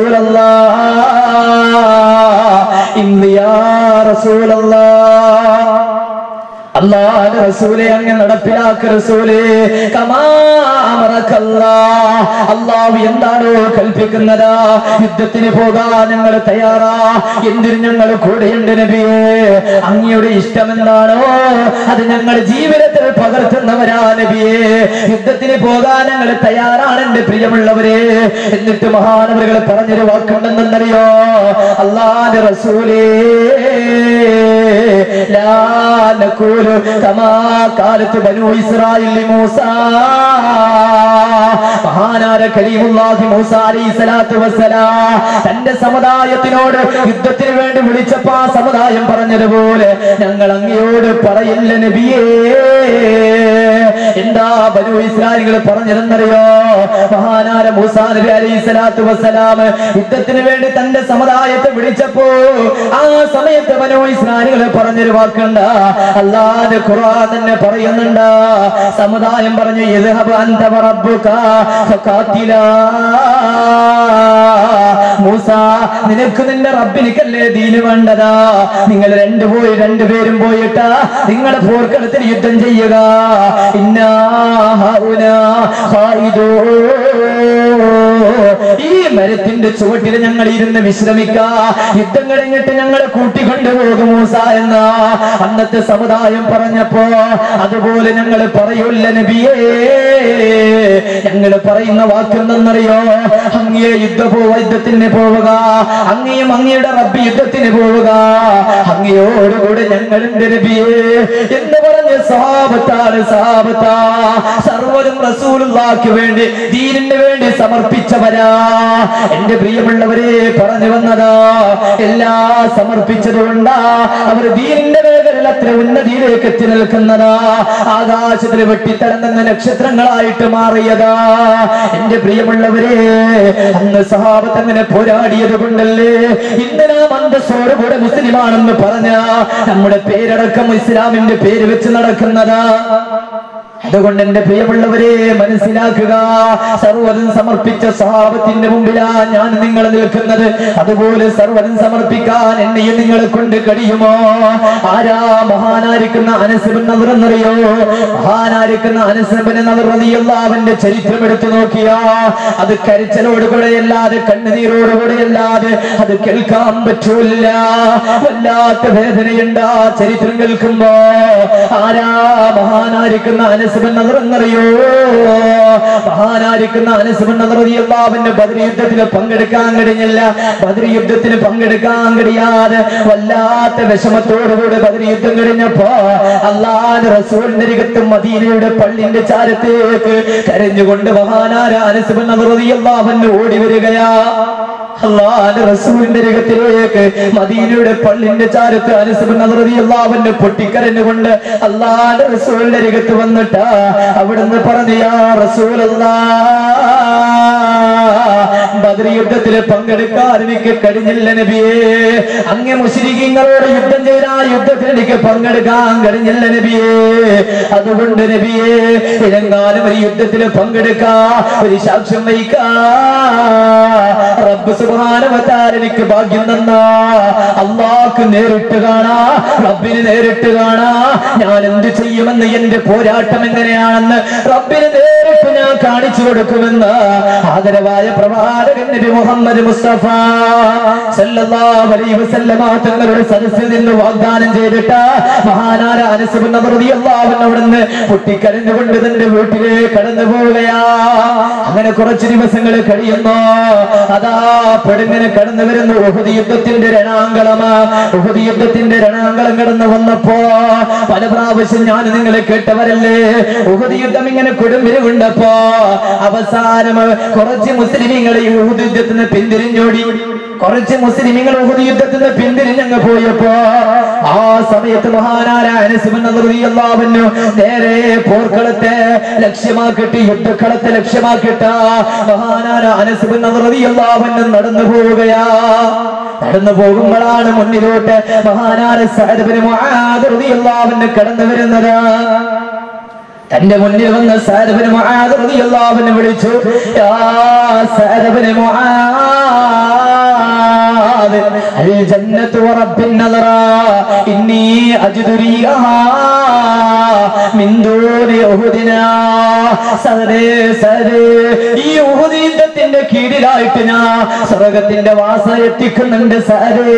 റസൂലല്ലാഹ് ഇന്ന് യാ റസൂലല്ലാഹ് അള്ളാഹ് റസൂലെ അങ്ങ് നടപ്പിലാക്ക റസൂലേ കമാമറക്കല്ലാ അള്ളാഹു എന്താണോ കൽപ്പിക്കുന്നതാ യുദ്ധത്തിന് പോകാൻ ഞങ്ങൾ തയ്യാറാ എന്തിന് ഞങ്ങൾ കൂടെയുണ്ട് നബിയേ അങ്ങയുടെ ഇഷ്ടം എന്താണോ അത് ഞങ്ങൾ ജീവിതത്തിൽ പകർത്തുന്നവരാ നബിയേ യുദ്ധത്തിന് പോകാൻ ഞങ്ങൾ തയ്യാറാണ് എന്റെ പ്രിയമുള്ളവരെ എന്നിട്ട് മഹാനവരുകൾ പറഞ്ഞൊരു വാക്കുണ്ടെന്നറിയോ അള്ളാന്റെ റസൂലേ لا نقول كما قالت بنو إسرائيل لموسى മഹാനാര കരീമുല്ലാഹി മൂസ അലൈഹി സ്വലാത്തു വസ്സലാം തന്റെ സമുദായത്തിനോട് യുദ്ധത്തിന് വേണ്ടി വിളിച്ചപ്പോ ആ സമുദായം പറഞ്ഞതുപോലെ ഞങ്ങൾ അങ്ങയോട് പറയില്ല നബിയേ എന്താ ബനു ഇസ്രായേലുകൾ പറഞ്ഞിരുന്നറിയോ മഹാനാര മൂസ നബി അലൈഹി സ്വലാത്തു വസ്സലാം യുദ്ധത്തിന് വേണ്ടി തന്റെ സമുദായത്തെ വിളിച്ചപ്പോ ആ സമയത്ത് ബനു ഇസ്രായേലുകൾ പറഞ്ഞൊരു വാക്കുണ്ട് അല്ലാതെ ഖുർആൻ തന്നെ പറയുന്നുണ്ട് സമുദായം പറഞ്ഞു ഇദ്ഹബ് അൻത വറബ്ബുക ഫഖാതിലാ മൂസ നിനക്ക് നിന്റെ റബ്ബിനിക്കല്ലേ ദീന് വേണ്ടതാ നിങ്ങൾ രണ്ടുപോയി രണ്ടുപേരും പോയിട്ട് നിങ്ങൾ പോർക്കളത്തിൽ യുദ്ധം ചെയ്യുക ഇന്നാ ഹൗനാ ഖായിദൂ ഈ മരത്തിന്റെ ചുവട്ടിൽ ഞങ്ങൾ ഇരുന്ന് വിശ്രമിക്ക യുദ്ധം കഴിഞ്ഞിട്ട് ഞങ്ങളെ കൂട്ടിക്കൊണ്ടുപോകും മൂസ എന്ന അന്നത്തെ സമുദായം പറഞ്ഞപ്പോ അതുപോലെ ഞങ്ങൾ പറയൂല്ല നബിയേ ഞങ്ങൾ പറയുന്ന വാക്കെന്തെന്നറിയോ അങ്ങയെ യുദ്ധ പോവ യുദ്ധത്തിന് പോവുക അങ്ങയും അങ്ങയുടെ റബ്ബ് യുദ്ധത്തിന് പോവുക അങ്ങയോടുകൂടെ ഞങ്ങളുണ്ട് നബിയേ എന്ന് പറഞ്ഞ സഹാബത്താണ് സഹാബത്താ സർവരും റസൂലുള്ളാക്ക് വേണ്ടി ദീനിന് വേണ്ടി സമർപ്പിച്ചവരാ എന്റെ പ്രിയമുള്ളവരെ പറഞ്ഞു വന്നതാ എല്ലാ സമർപ്പിച്ചതുകൊണ്ടാ അവർ ദീനിന്റെ മേഖലയിൽ അത്ര ഉന്നതിയിലേക്ക് എത്തി നിൽക്കുന്നതാ ആകാശത്തിൽ വെട്ടിത്തടങ്ങുന്ന നക്ഷത്രങ്ങളായിട്ട് മാറിയതാ എന്റെ പ്രിയമുള്ളവരെ അന്ന് സഹാബത്ത് അങ്ങനെ പോരാടിയത് കൊണ്ടല്ലേ ഇന്ന് നാം അന്തസ്സോടുകൂടെ മുസ്ലിമാണെന്ന് പറഞ്ഞ നമ്മുടെ പേരടക്കം ഇസ്ലാമിന്റെ പേര് വെച്ച് നടക്കുന്നതാ അതുകൊണ്ട് എന്റെ പ്രിയമുള്ളവരെ മനസ്സിലാക്കുക സർവ്വതും സമർപ്പിച്ച സഹാബത്തിന്റെ മുമ്പിലാ ഞാൻ നിങ്ങൾ നിൽക്കുന്നത് അതുപോലെ സർവ്വതും സമർപ്പിക്കാൻ എന്നെയും നിങ്ങളെ കൊണ്ട് കഴിയുമോ ആരാ മഹാനായിരിക്കുന്ന അനസബൻ നവറെന്നറിയോ മഹാനായിരിക്കുന്ന അനസബന് നവറതിയുള്ള അവന്റെ ചരിത്രം എടുത്തു നോക്കിയാ അത് കരച്ചലോടുകൂടെയല്ലാതെ കണ്ണുനീരോടുകൂടെയല്ലാതെ അത് കേൾക്കാൻ പറ്റൂല വല്ലാത്ത വേദനയുണ്ട് ആ ചരിത്രം കേൾക്കുമ്പോ ആരാ മഹാനായിരിക്കുന്ന അനസബൻ നവറെന്നറിയോ മഹാനായിരിക്കുന്ന അനസബൻ നവറതിയുള്ള അവന്റെ ബദരി യുദ്ധത്തിന് പങ്കെടുക്കാൻ കഴിഞ്ഞില്ല ബദരി യുദ്ധത്തിന് പങ്കെടുക്കാൻ കഴിയാതെ വല്ലാത്ത വിഷമത്തോടുകൂടി ബദരി യുദ്ധം കഴിഞ്ഞപ്പോ അള്ളാന്റെ റസൂലിന്റെ രംഗത്ത് മദീനയുടെ പള്ളിന്റെ ചാരത്തേക്ക് കരഞ്ഞുകൊണ്ട് മഹാനാര അനസബൻ നവറതിയല്ലാവന് ഓടി വരികയാ അള്ളാന്റെ റസൂലിന്റെ രംഗത്തിലേക്ക് മദീനയുടെ പള്ളിന്റെ ചാരത്ത് അനസബൻ നവറതിയല്ലാവന് പൊട്ടിക്കരഞ്ഞുകൊണ്ട് അള്ളാന്റെ റസൂലിന്റെ രംഗത്ത് വന്നിട്ട് അവിടുന്ന് പറഞ്ഞു യാ റസൂലല്ലാ ബദർ യുദ്ധത്തിൽ പങ്കെടുക്കാൻ എനിക്ക് കഴിഞ്ഞില്ല നബിയേ അങ്ങ് മുസ്ലിങ്ങളോട് യുദ്ധം ചെയ്ത ആ യുദ്ധത്തിൽ എനിക്ക് പങ്കെടുക്കാൻ കഴിഞ്ഞില്ല നബിയേ അതുകൊണ്ട് നബിയേ ഇതെങ്ങാനും ഒരു യുദ്ധത്തിൽ പങ്കെടുക്കാ ഒരു സാക്ഷ്യം വഹിക്കാ റബ്ബ് സുബ്ഹാനഹുവതആല എനിക്ക് ഭാഗ്യം തന്നാ അള്ളാഹ്ക്ക് നേരിട്ട് കാണാ റബ്ബിന് നേരിട്ട് കാണാ ഞാൻ എന്ത് ചെയ്യുമെന്ന് എന്റെ പോരാട്ടം എങ്ങനെയാണെന്ന് റബ്ബിന് നേരിട്ട് ഞാൻ കാണിച്ചു കൊടുക്കുമെന്ന് ആദരവായ പ്രവാചകൻ നബി മുഹമ്മദ് മുസ്തഫ സല്ലല്ലാഹു അലൈഹി വസല്ലമ തങ്ങളുടെ സദസ്സിൽ നിന്ന് വാഗ്ദാനം ചെയ്തിട്ട് മഹാനാര അനസ് ബിൻ നദർ റളിയല്ലാഹു അൻഹു അവിടുന്ന് പൊട്ടിക്കരഞ്ഞുകൊണ്ട് തന്റെ വീട്ടിലേക്ക് കടന്നു പോവുകയാ അങ്ങനെ കുറച്ച് ദിവസങ്ങൾ കഴിയുന്നു അതാ പെടുങ്ങനെ കടന്നു വരുന്നു ഉഹുദ് യുദ്ധത്തിന്റെ രണാങ്കളമാ ഉഹുദ് യുദ്ധത്തിന്റെ രണാങ്കളം കടന്നു വന്നപ്പോ പല പ്രാവശ്യം ഞാൻ നിങ്ങളെ കേട്ടവരല്ലേ ഉഹുദ് യുദ്ധം ഇങ്ങനെ കൊടുമ്പിരിവുണ്ടപ്പോ അവസാനം കുറച്ച് മുസ്ലിമീങ്ങൾ ഈ ഉഹുദ് യുദ്ധത്തിൽ നിന്ന് പിന്തിരിഞ്ഞോടി കുറച്ച് മുസ്ലിമീങ്ങൾ ഉഹുദ് യുദ്ധത്തിൽ നിന്ന് പിന്തിരിഞ്ഞങ്ങ് പോയപ്പോ ആ സമയത്ത് മഹാനായ അനസ് ബിൻ നദർ റളിയല്ലാഹു അൻഹു നേരെ പോർക്കളത്തെ ലക്ഷ്യമാക്കിയിട്ട് യുദ്ധക്കളത്തെ ലക്ഷ്യമാക്കിയിട്ട് മഹാനായ അനസ് ബിൻ നദർ റളിയല്ലാഹു അൻഹു നടന്നു പോവുകയാ നടന്നു പോകുമ്പോഴാണ് മുന്നിലോട്ട് മഹാനായ സഅദ് ബിൻ മുആദ് റളിയല്ലാഹു അൻഹു കടന്നു വരുന്നത് തന്റെ മുന്നിൽ വന്ന സാരബിന് മുആദ് വിളിച്ചു യാ സാരബിന് മുആദ് അൽ ജന്നത്തു വറബ്ബിൻ നദറ ഇന്നി അജ്ദു റിയഹാ മിൻ ദൂനി ഉഹുദിനാ സദരേ സദരേ ഈ ഉഹുദ് യുദ്ധത്തിന്റെ കീഴിലായിട്ട് ഞാൻ സ്വർഗത്തിന്റെ വാസന എത്തിക്കുന്നുണ്ട് സദരേ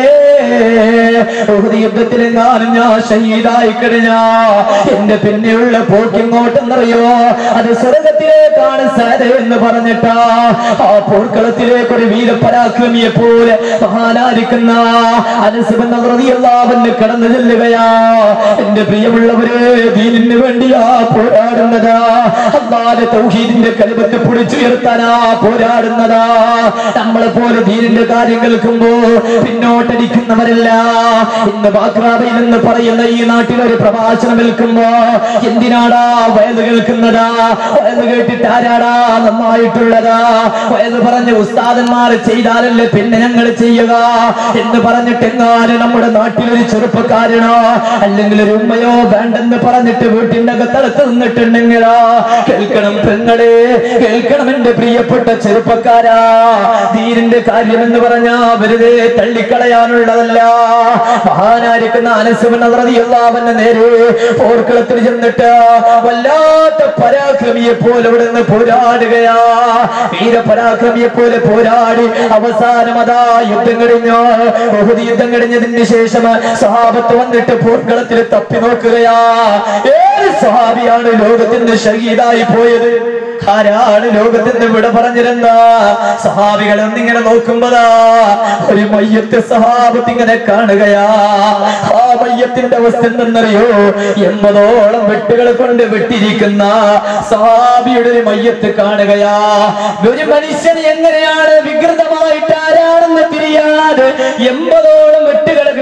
ഉഹുദ് യുദ്ധത്തിലെങ്ങാനും ഞാൻ ഷഹീദായി കഴിഞ്ഞാ എന്റെ പിന്നെയുള്ള പോക്കിങ്ങോട്ടെന്നറിയോ അത് സ്വർഗത്തിലേക്കാണ് സാര എന്ന് പറഞ്ഞിട്ടാ ആ പോർക്കളത്തിലേക്ക് ഒരു വീരപരാക്രമിയെ പോലെ മഹാനായിരിക്കുന്ന അനുസബന്ധവന് കടന്നു ചെല്ലുകയാ എന്റെ പ്രിയമുള്ളവരെ ദീനിന് വേണ്ടിയാ പോരാടുന്നതാ അള്ളാന്റെ തൗഹീദിന്റെ കലിപത്ത് പിടിച്ചുയർത്താനാ പോരാടുന്നതാ നമ്മളെ പോലെ ദീനിന്റെ കാര്യം കേൾക്കുമ്പോ പിന്നോട്ടടിക്കുന്നവരല്ല ഇന്ന് ബാക്രാബയിൽ എന്ന് പറയുന്ന ഈ നാട്ടിൽ ഒരു പ്രഭാഷണം കേൾക്കുമ്പോ എന്തിനാടാ വയത് കേൾക്കുന്നതാ വയത് കേട്ടിട്ട് ആരാടാ നന്നായിട്ടുള്ളതാ വയത് പറഞ്ഞ് ഉസ്താദന്മാർ ചെയ്താലല്ലേ പിന്നെ ഞങ്ങൾ ചെയ്യുക എന്ന് പറഞ്ഞിട്ട് എങ്ങാനും നമ്മുടെ നാട്ടിലൊരു ചെറുപ്പക്കാരനോ അല്ലെങ്കിൽ ഒരു ഉമ്മയോ വേണ്ടെന്ന് പറഞ്ഞിട്ട് വീട്ടിന്റെ അകത്തടുത്ത് നിന്നിട്ടുണ്ടെങ്കിലോ കേൾക്കണം പെങ്ങളെ കേൾക്കണം എന്റെ പ്രിയപ്പെട്ട ചെറുപ്പക്കാരാ ദീനിന്റെ കാര്യം എന്ന് പറഞ്ഞാ വെറുതെ തള്ളിക്കളയാനുള്ളതല്ല മഹാനായിരിക്കുന്ന അനസുവന്റെ നേരെ പോർക്കളത്തിൽ ചെന്നിട്ട് വല്ലാത്ത പരാക്രമിയെ പോലെ ഇവിടെ നിന്ന് പോരാടുകയാ വീരപരാക്രമിയെ പോലെ പോരാടി അവസാനം അതാ യുദ്ധം കഴിഞ്ഞു ബഹുതി യുദ്ധം കഴിഞ്ഞതിന് ശേഷം സഹാബത്ത് വന്നിട്ട് പോർക്കളത്തിൽ തപ്പി നോക്കുകയാ ഏത് സഹാബിയാണ് ലോകത്തിൽ നിന്ന് ഷഹീദായി പോയത് ആരാണ് ലോകത്തിൽ നിന്ന് വിട പറഞ്ഞിരുന്ന സഹാബികൾ എന്നിങ്ങനെ നോക്കുമ്പോഴാ ഒരു മയ്യത്ത് സഹാബത്ത് ഇങ്ങനെ കാണുകയാ ആ മയ്യത്തിന്റെ അവസ്ഥ എന്തെന്നറിയോ എൺപതോളം വെട്ടുകൾ കൊണ്ട് വെട്ടിരിക്കുന്ന സഹാബിയുടെ ഒരു മയ്യത്ത് കാണുകയാ ഒരു മനുഷ്യൻ എങ്ങനെയാണ് വികൃതമായിട്ട് ആരാണെന്ന് തിരിയാതെ എൺപതോളം വെട്ടുകൾ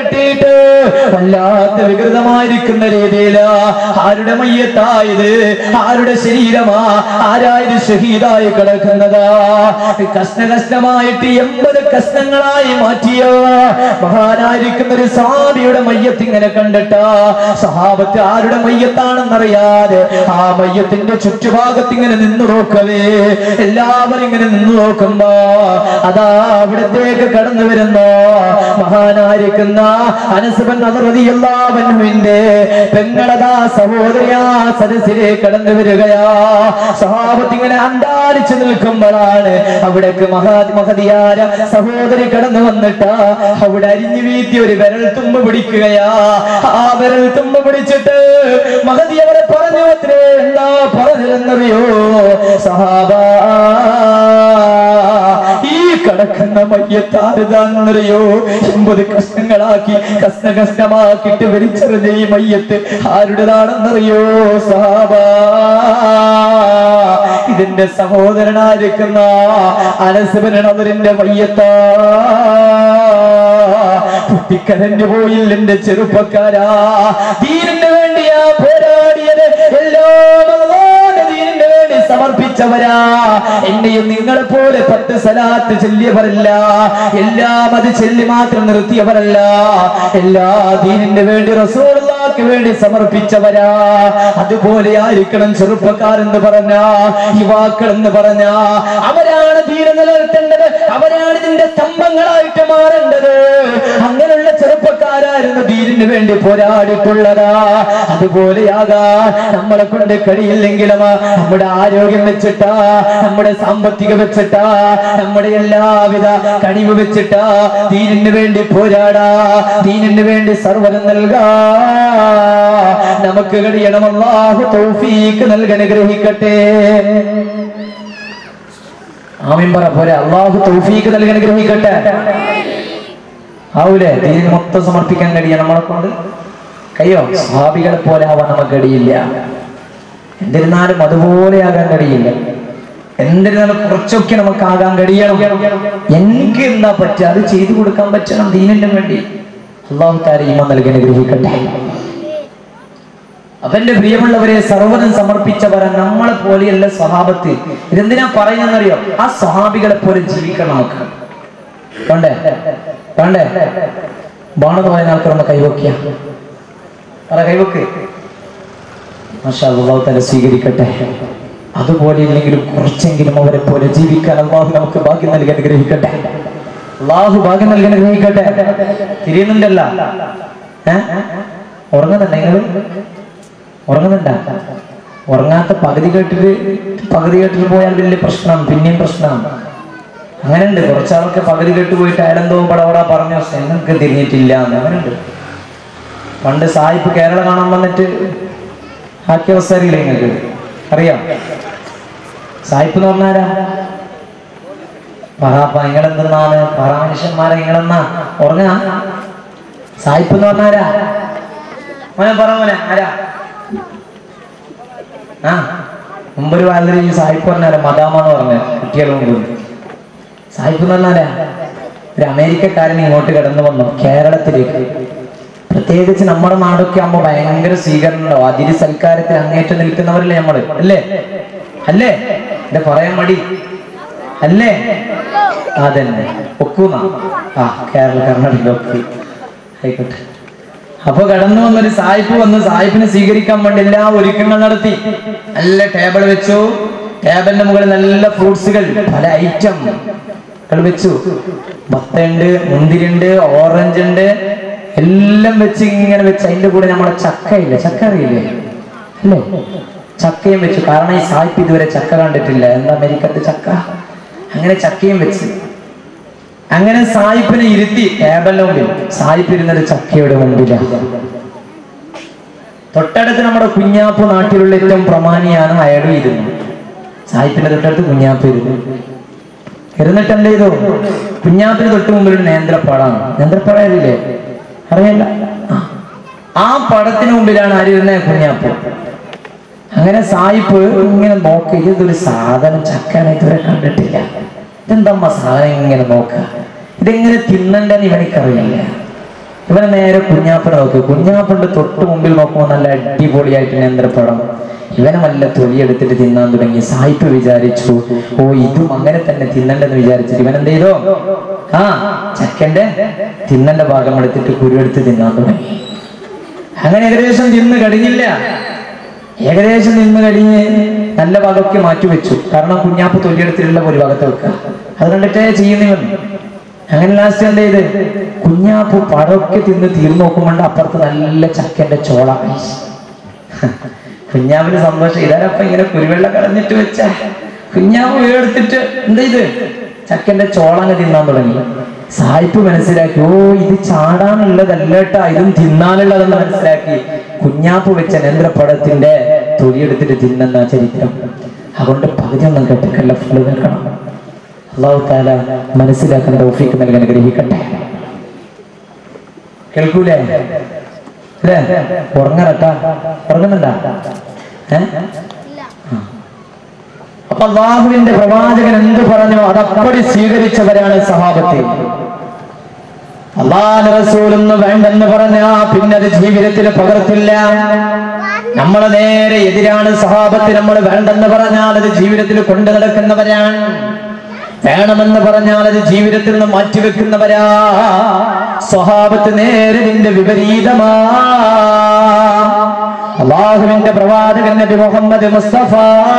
കെട്ടിയിട്ട് വല്ലാത്ത വികൃതമായിരിക്കുന്ന രീതിയില് ആരുടെ മയ്യത്തായത് ആരുടെ ശരീരമാ ആരായത് ഷഹീദായി കിടക്കുന്നത് കഷ്ണ കഷ്ണമായിട്ട് എൺപത് കഷ്ണങ്ങളായി മാറ്റിയ മഹാനായിരിക്കുന്ന ഒരു സഹാബിയുടെ മയ്യത്ത് ഇങ്ങനെ കണ്ടിട്ട് സഹാബത്ത് ആരുടെ മയ്യത്താണെന്നറിയാതെ ആ മയ്യത്തിന്റെ ചുറ്റുഭാഗത്ത് ഇങ്ങനെ നിന്നു നോക്കവേ എല്ലാവരും ഇങ്ങനെ നിന്നു നോക്കുമ്പോ അതാ അവിടത്തേക്ക് കടന്നു വരുന്നു മഹാനായിരിക്കുന്ന അനസുബൻ എല്ലാവനുവിന്റെ പെങ്ങളതാ സഹോദരിയാ സദസ്സിലേക്ക് കടന്നു വരികയാ സഹാബത്ത് ഇങ്ങനെ അന്താലിച്ചു നിൽക്കുമ്പോഴാണ് അവിടേക്ക് മഹാ മഹതിയാര സഹോദരി കടന്നു വന്നിട്ട് അവിടെ അരിഞ്ഞു വീത്തി ഒരു വിരൽ തുമ്പ് പിടിക്കുകയാ ആ വിരൽ തുമ്പ് പിടിച്ചിട്ട് മഹതി അവരെ പറഞ്ഞു അത്രേ എന്താ പറഞ്ഞിരുന്നറിയോ സഹാബ ഈ കിടക്കുന്ന മയ്യത്താരുതാണെന്നറിയോ എൺപത് കഷ്ണങ്ങളാക്കി കഷ്ണ കഷ്ണമാക്കിയിട്ട് വലിച്ചെറിഞ്ഞ ഈ മയ്യത്ത് ആരുടേതാണെന്നറിയോ സഹാബ ഇതിന്റെ സഹോദരനായിരിക്കുന്ന അനസബനവരിന്റെ മയ്യത്താ പൊട്ടിക്കരഞ്ഞു പോയില്ല എന്റെ ചെറുപ്പക്കാരാ ദീനിന് വേണ്ടിയാ പോരാടിയത് എല്ലാം അല്ലാഹുവിന്റെ ദീനിന് വേണ്ടി സമർപ്പിച്ചവരാ എന്നെയും നിങ്ങളെ പോലെ പത്ത് സലാത്ത് ചൊല്ലിയവരല്ല എല്ലാം അത് ചൊല്ലി മാത്രം നിർത്തിയവരല്ല എല്ലാ ദീനിന് വേണ്ടി റസൂലുള്ളാഹിക്ക് വേണ്ടി സമർപ്പിച്ചവരാ അതുപോലെ ആയിരിക്കണം ചെറുപ്പക്കാരെന്ന് പറഞ്ഞ യുവാക്കൾ എന്ന് പറഞ്ഞ അവരാണ് ദീന നിലനിർത്തേണ്ടത് അവരാണ് ഇതിന്റെ സ്തംഭങ്ങളായിട്ട് മാറേണ്ടത് അങ്ങനെയുള്ള ചെറുപ്പക്കാരായിരുന്നു ദീനിന് വേണ്ടി പോരാടിയിട്ടുള്ളതാ അതുപോലെയാകാ നമ്മളെ കൊണ്ട് കഴിയില്ലെങ്കിലും നമ്മുടെ ആരോഗ്യം വെച്ചിട്ടാ നമ്മുടെ സാമ്പത്തിക വെച്ചിട്ടാ നമ്മുടെ എല്ലാവിധ കഴിവ് വെച്ചിട്ടാ ദീനിന് വേണ്ടി പോരാടാ ദീനിന് വേണ്ടി സർവ്വം നൽകാ നമുക്ക് കഴിയണം അല്ലാഹു തൗഫീക്ക് നൽകൻ ഗ്രഹിക്കട്ടെ ആമീൻ പറ പോരെ അള്ളാഹു തൗഫീക്ക് നൽകൻ ഗ്രഹിക്കട്ടെ ആവൂലേ ദീനിന് മൊത്തം സമർപ്പിക്കാൻ കഴിയണം നമ്മളെ കൊണ്ട് കയ്യോ സ്വാഭികളെ പോലെ ആവാൻ നമുക്ക് കഴിയില്ല എന്നിരുന്നാലും അതുപോലെ ആകാൻ കഴിയില്ല എന്നിരുന്നാലും കുറച്ചൊക്കെ നമുക്ക് ആകാൻ കഴിയണം എനിക്ക് എന്താ പറ്റുക അത് ചെയ്തു കൊടുക്കാൻ പറ്റണം ദീനിന് വേണ്ടി അള്ളാഹു താര ഈമ നൽകി അനുഗ്രഹിക്കട്ടെ അവന്റെ പ്രിയമുള്ളവരെ സർവ്വതും സമർപ്പിച്ചവരെ നമ്മളെ പോലെയല്ല സ്വഭാവത്ത് ഇതെന്തിനാ പറയുന്നറിയോ ആ സ്വഹാബികളെ പോലെ ജീവിക്കണം നമുക്ക് കണ്ടേ കണ്ടേ ബാണെന്ന് പറയുന്ന ആൾക്കാർ ഒന്ന് കൈവക്കിയ പറ കൈവക്ക് മാഷാ അള്ളാഹു തല സ്വീകരിക്കട്ടെ അതുപോലെ ഇല്ലെങ്കിലും കുറച്ചെങ്കിലും അവരെ പോലെ ജീവിക്കാൻ അള്ളാഹു നമുക്ക് ഭാഗ്യം നൽകി അനുഗ്രഹിക്കട്ടെ അള്ളാഹു ഭാഗ്യം നൽകി അനുഗ്രഹിക്കട്ടെ തിരിയുന്നുണ്ടല്ല ഏ ഉറങ്ങുന്നുണ്ട നിങ്ങൾ ഉറങ്ങുന്നുണ്ട ഉറങ്ങാത്ത പകുതി കേട്ടിട്ട് പകുതി കേട്ടിട്ട് പോയാൽ വലിയ പ്രശ്നമാണ് പിന്നെയും പ്രശ്നമാണ് അങ്ങനെയുണ്ട് കുറച്ചാൾക്ക് പകുതി കേട്ട് പോയിട്ട് അയാളെന്തോ പടപടാ പറഞ്ഞു നിങ്ങൾക്ക് തിരിഞ്ഞിട്ടില്ല എന്ന് അങ്ങനെയുണ്ട് പണ്ട് സായിപ്പ് കേരള കാണാൻ വന്നിട്ട് ആക്കിയ അവസ്ഥയില്ലേ നിങ്ങൾക്ക് അറിയാം സായിപ്പ് എന്ന് പറഞ്ഞാരാ പറാപ്പ നിങ്ങളെന്തെന്നാണ് പറ മനുഷ്യന്മാരെ നിങ്ങളെന്നാ ഉറങ്ങാ സായിപ്പ് എന്ന് പറഞ്ഞാരാ മോനെ പറ മോനെ ആരാ ആ മുമ്പൊരു കാലത്തിൽ ഈ സായിപ്പ് പറഞ്ഞാരാ മദാമെന്ന് പറഞ്ഞ കുട്ടികളുടെ മുമ്പ് സായിപ്പ് എന്ന് പറഞ്ഞാരാ ഒരു അമേരിക്കക്കാരൻ ഇങ്ങോട്ട് കടന്നു വന്നു കേരളത്തിലേക്ക് പ്രത്യേകിച്ച് നമ്മുടെ നാടൊക്കെ ആകുമ്പോ ഭയങ്കര സ്വീകരണം ഉണ്ടാവും അതിരി സൽക്കാരത്തിൽ അങ്ങേറ്റം നിൽക്കുന്നവരല്ലേ നമ്മള് അല്ലേ അല്ലേ ഇത് പറയാൻ മടി അല്ലേ അതന്നെ ഒക്കൂന്ന ആ കേരള കർണാടക ഒക്കെ ആയിക്കോട്ടെ അപ്പൊ കടന്നു വന്നൊരു സായിപ്പ് വന്ന് സായിപ്പിനെ സ്വീകരിക്കാൻ വേണ്ടി എല്ലാ ഒരുക്കങ്ങൾ നടത്തി നല്ല ടേബിൾ വെച്ചു ടേബിളിന്റെ മുകളിൽ നല്ല ഫ്രൂട്ട്സുകൾ പല ഐറ്റം വെച്ചു മത്തയുണ്ട് മുന്തിരിണ്ട് ഓറഞ്ച് ഉണ്ട് എല്ലാം വെച്ച് ഇങ്ങനെ വെച്ച് അതിന്റെ കൂടെ നമ്മളെ ചക്ക ഇല്ല ചക്ക അറിയില്ലേ അല്ലേ ചക്കയും വെച്ചു കാരണം ഈ സായിപ്പ് ഇതുവരെ ചക്ക കണ്ടിട്ടില്ല എന്താ അമേരിക്കത്തെ ചക്ക അങ്ങനെ ചക്കയും വെച്ച് അങ്ങനെ സായിപ്പിനെ ഇരുത്തി ടേബിളിന്റെ മുമ്പിൽ സായിപ്പ് ഇരുന്നത് ചക്കയുടെ മുമ്പിലാണ് തൊട്ടടുത്ത് നമ്മുടെ കുഞ്ഞാപ്പ് നാട്ടിലുള്ള ഏറ്റവും പ്രമാണിയാണ് അയാളും ഇരുന്നു സായിപ്പിന്റെ തൊട്ടടുത്ത് കുഞ്ഞാപ്പ് ഇരുന്നു ഇരുന്നിട്ട് എന്ത് ചെയ്തു കുഞ്ഞാപ്പിന് തൊട്ട് മുമ്പിൽ ഒരു നേന്ത്രപ്പാടാണ് നേന്ത്രപ്പാടല്ലേ അറിയല്ല ആ. ആ പടത്തിന് മുമ്പിലാണ് ആരിരുന്ന കുഞ്ഞാപ്പ് അങ്ങനെ സായിപ്പ് ഇങ്ങനെ നോക്കി ഇതൊരു സാധനം ചക്കാണ് ഇതുവരെ കണ്ടിട്ടില്ല ഇതെന്തമ്മ സാധനം ഇങ്ങനെ നോക്ക ഇതെങ്ങനെ തിന്നണ്ടെന്ന് ഇവനിക്കറിയില്ല ഇവനെ നേരെ കുഞ്ഞാപ്പനെ നോക്ക് കുഞ്ഞാപ്പന്റെ തൊട്ട് മുമ്പിൽ നോക്കുമ്പോൾ നല്ല അടിപൊളിയായിട്ട് നേന്ത്രപ്പഴം ഇവനെ വല്ല തൊലിയെടുത്തിട്ട് തിന്നാൻ തുടങ്ങി സായിപ്പ് വിചാരിച്ചു ഓ ഇതും അങ്ങനെ തന്നെ തിന്നണ്ടെന്ന് വിചാരിച്ചിട്ട് ഇവൻ എന്ത് ചെയ്തോ ആ ചക്കന്റെ തിന്നന്റെ ഭാഗം എടുത്തിട്ട് കുരുവെടുത്ത് തിന്നാൻ തുടങ്ങി അങ്ങനെ ഏകദേശം തിന്ന് കഴിഞ്ഞില്ല ഏകദേശം നിന്ന് കഴിഞ്ഞ് നല്ല ഭാഗമൊക്കെ മാറ്റി വെച്ചു കാരണം കുഞ്ഞാപ്പ് തൊലിയെടുത്തിട്ടുള്ള ഒരു ഭാഗത്ത് വെക്കുക അത് കണ്ടിട്ടേ ചെയ്യുന്നവൻ അങ്ങനെ ലാസ്റ്റ് എന്ത് ചെയ്ത് കുഞ്ഞാപ്പ് പഴമൊക്കെ തിന്ന് തീർന്നു നോക്കുമ്പോൾ അപ്പുറത്ത് നല്ല ചക്കന്റെ ചോള കുഞ്ഞാവിന് സന്തോഷം ഇതാരപ്പ ഇങ്ങനെ കുരുവെള്ള കളഞ്ഞിട്ട് വെച്ച കുഞ്ഞാവ് വീടെടുത്തിട്ട് എന്ത് ചെയ്ത് ചക്കന്റെ ചോളങ്ങ് തിന്നാൻ തുടങ്ങി സായിപ്പ് മനസ്സിലാക്കി ഓ ഇത് ചാടാനുള്ളതല്ല കേട്ടാ ഇതും തിന്നാനുള്ളതെന്ന് മനസ്സിലാക്കി കുഞ്ഞാപ്പ് വെച്ച നേന്ത്രപ്പഴത്തിന്റെ തൊലിയെടുത്തിട്ട് തിന്നെന്ന ചരിത്രം അതുകൊണ്ട് പകുതി ഒന്നും കേട്ടിക്കല്ല ഫുള്ള് കേൾക്കണം അള്ളാഹു താല മനസ്സിലാക്കാൻ തൗഫീക്ക് നൽകാൻ ഗ്രഹിക്കട്ടെ കേൾക്കൂലേ അല്ലേ ഉറങ്ങണട്ടാ ഉറങ്ങുന്നുണ്ടാ ഏ അപ്പൊ അള്ളാഹുവിന്റെ പ്രവാചകൻ എന്ത് പറഞ്ഞു അതപ്പടി സ്വീകരിച്ചവരാണ് സഹാബത്തിൽ അള്ളാഹ് റസൂലൊന്ന് വേണ്ടെന്ന് പറഞ്ഞാ പിന്നെ അത് ജീവിതത്തിൽ പകർത്തില്ല നമ്മളെ നേരെ എതിരാണ് സഹാബത്ത് നമ്മൾ വേണ്ടെന്ന് പറഞ്ഞാൽ അത് ജീവിതത്തിൽ കൊണ്ടു നടക്കുന്നവരാണ് വേണമെന്ന് പറഞ്ഞാൽ അത് ജീവിതത്തിൽ നിന്ന് മാറ്റിവെക്കുന്നവരാ സ്വഹാബത്ത് നേരെ നിന്റെ വിപരീതമാ അള്ളാഹുവിന്റെ പ്രവാചകൻ നബി മുഹമ്മദ് മുസ്തഫ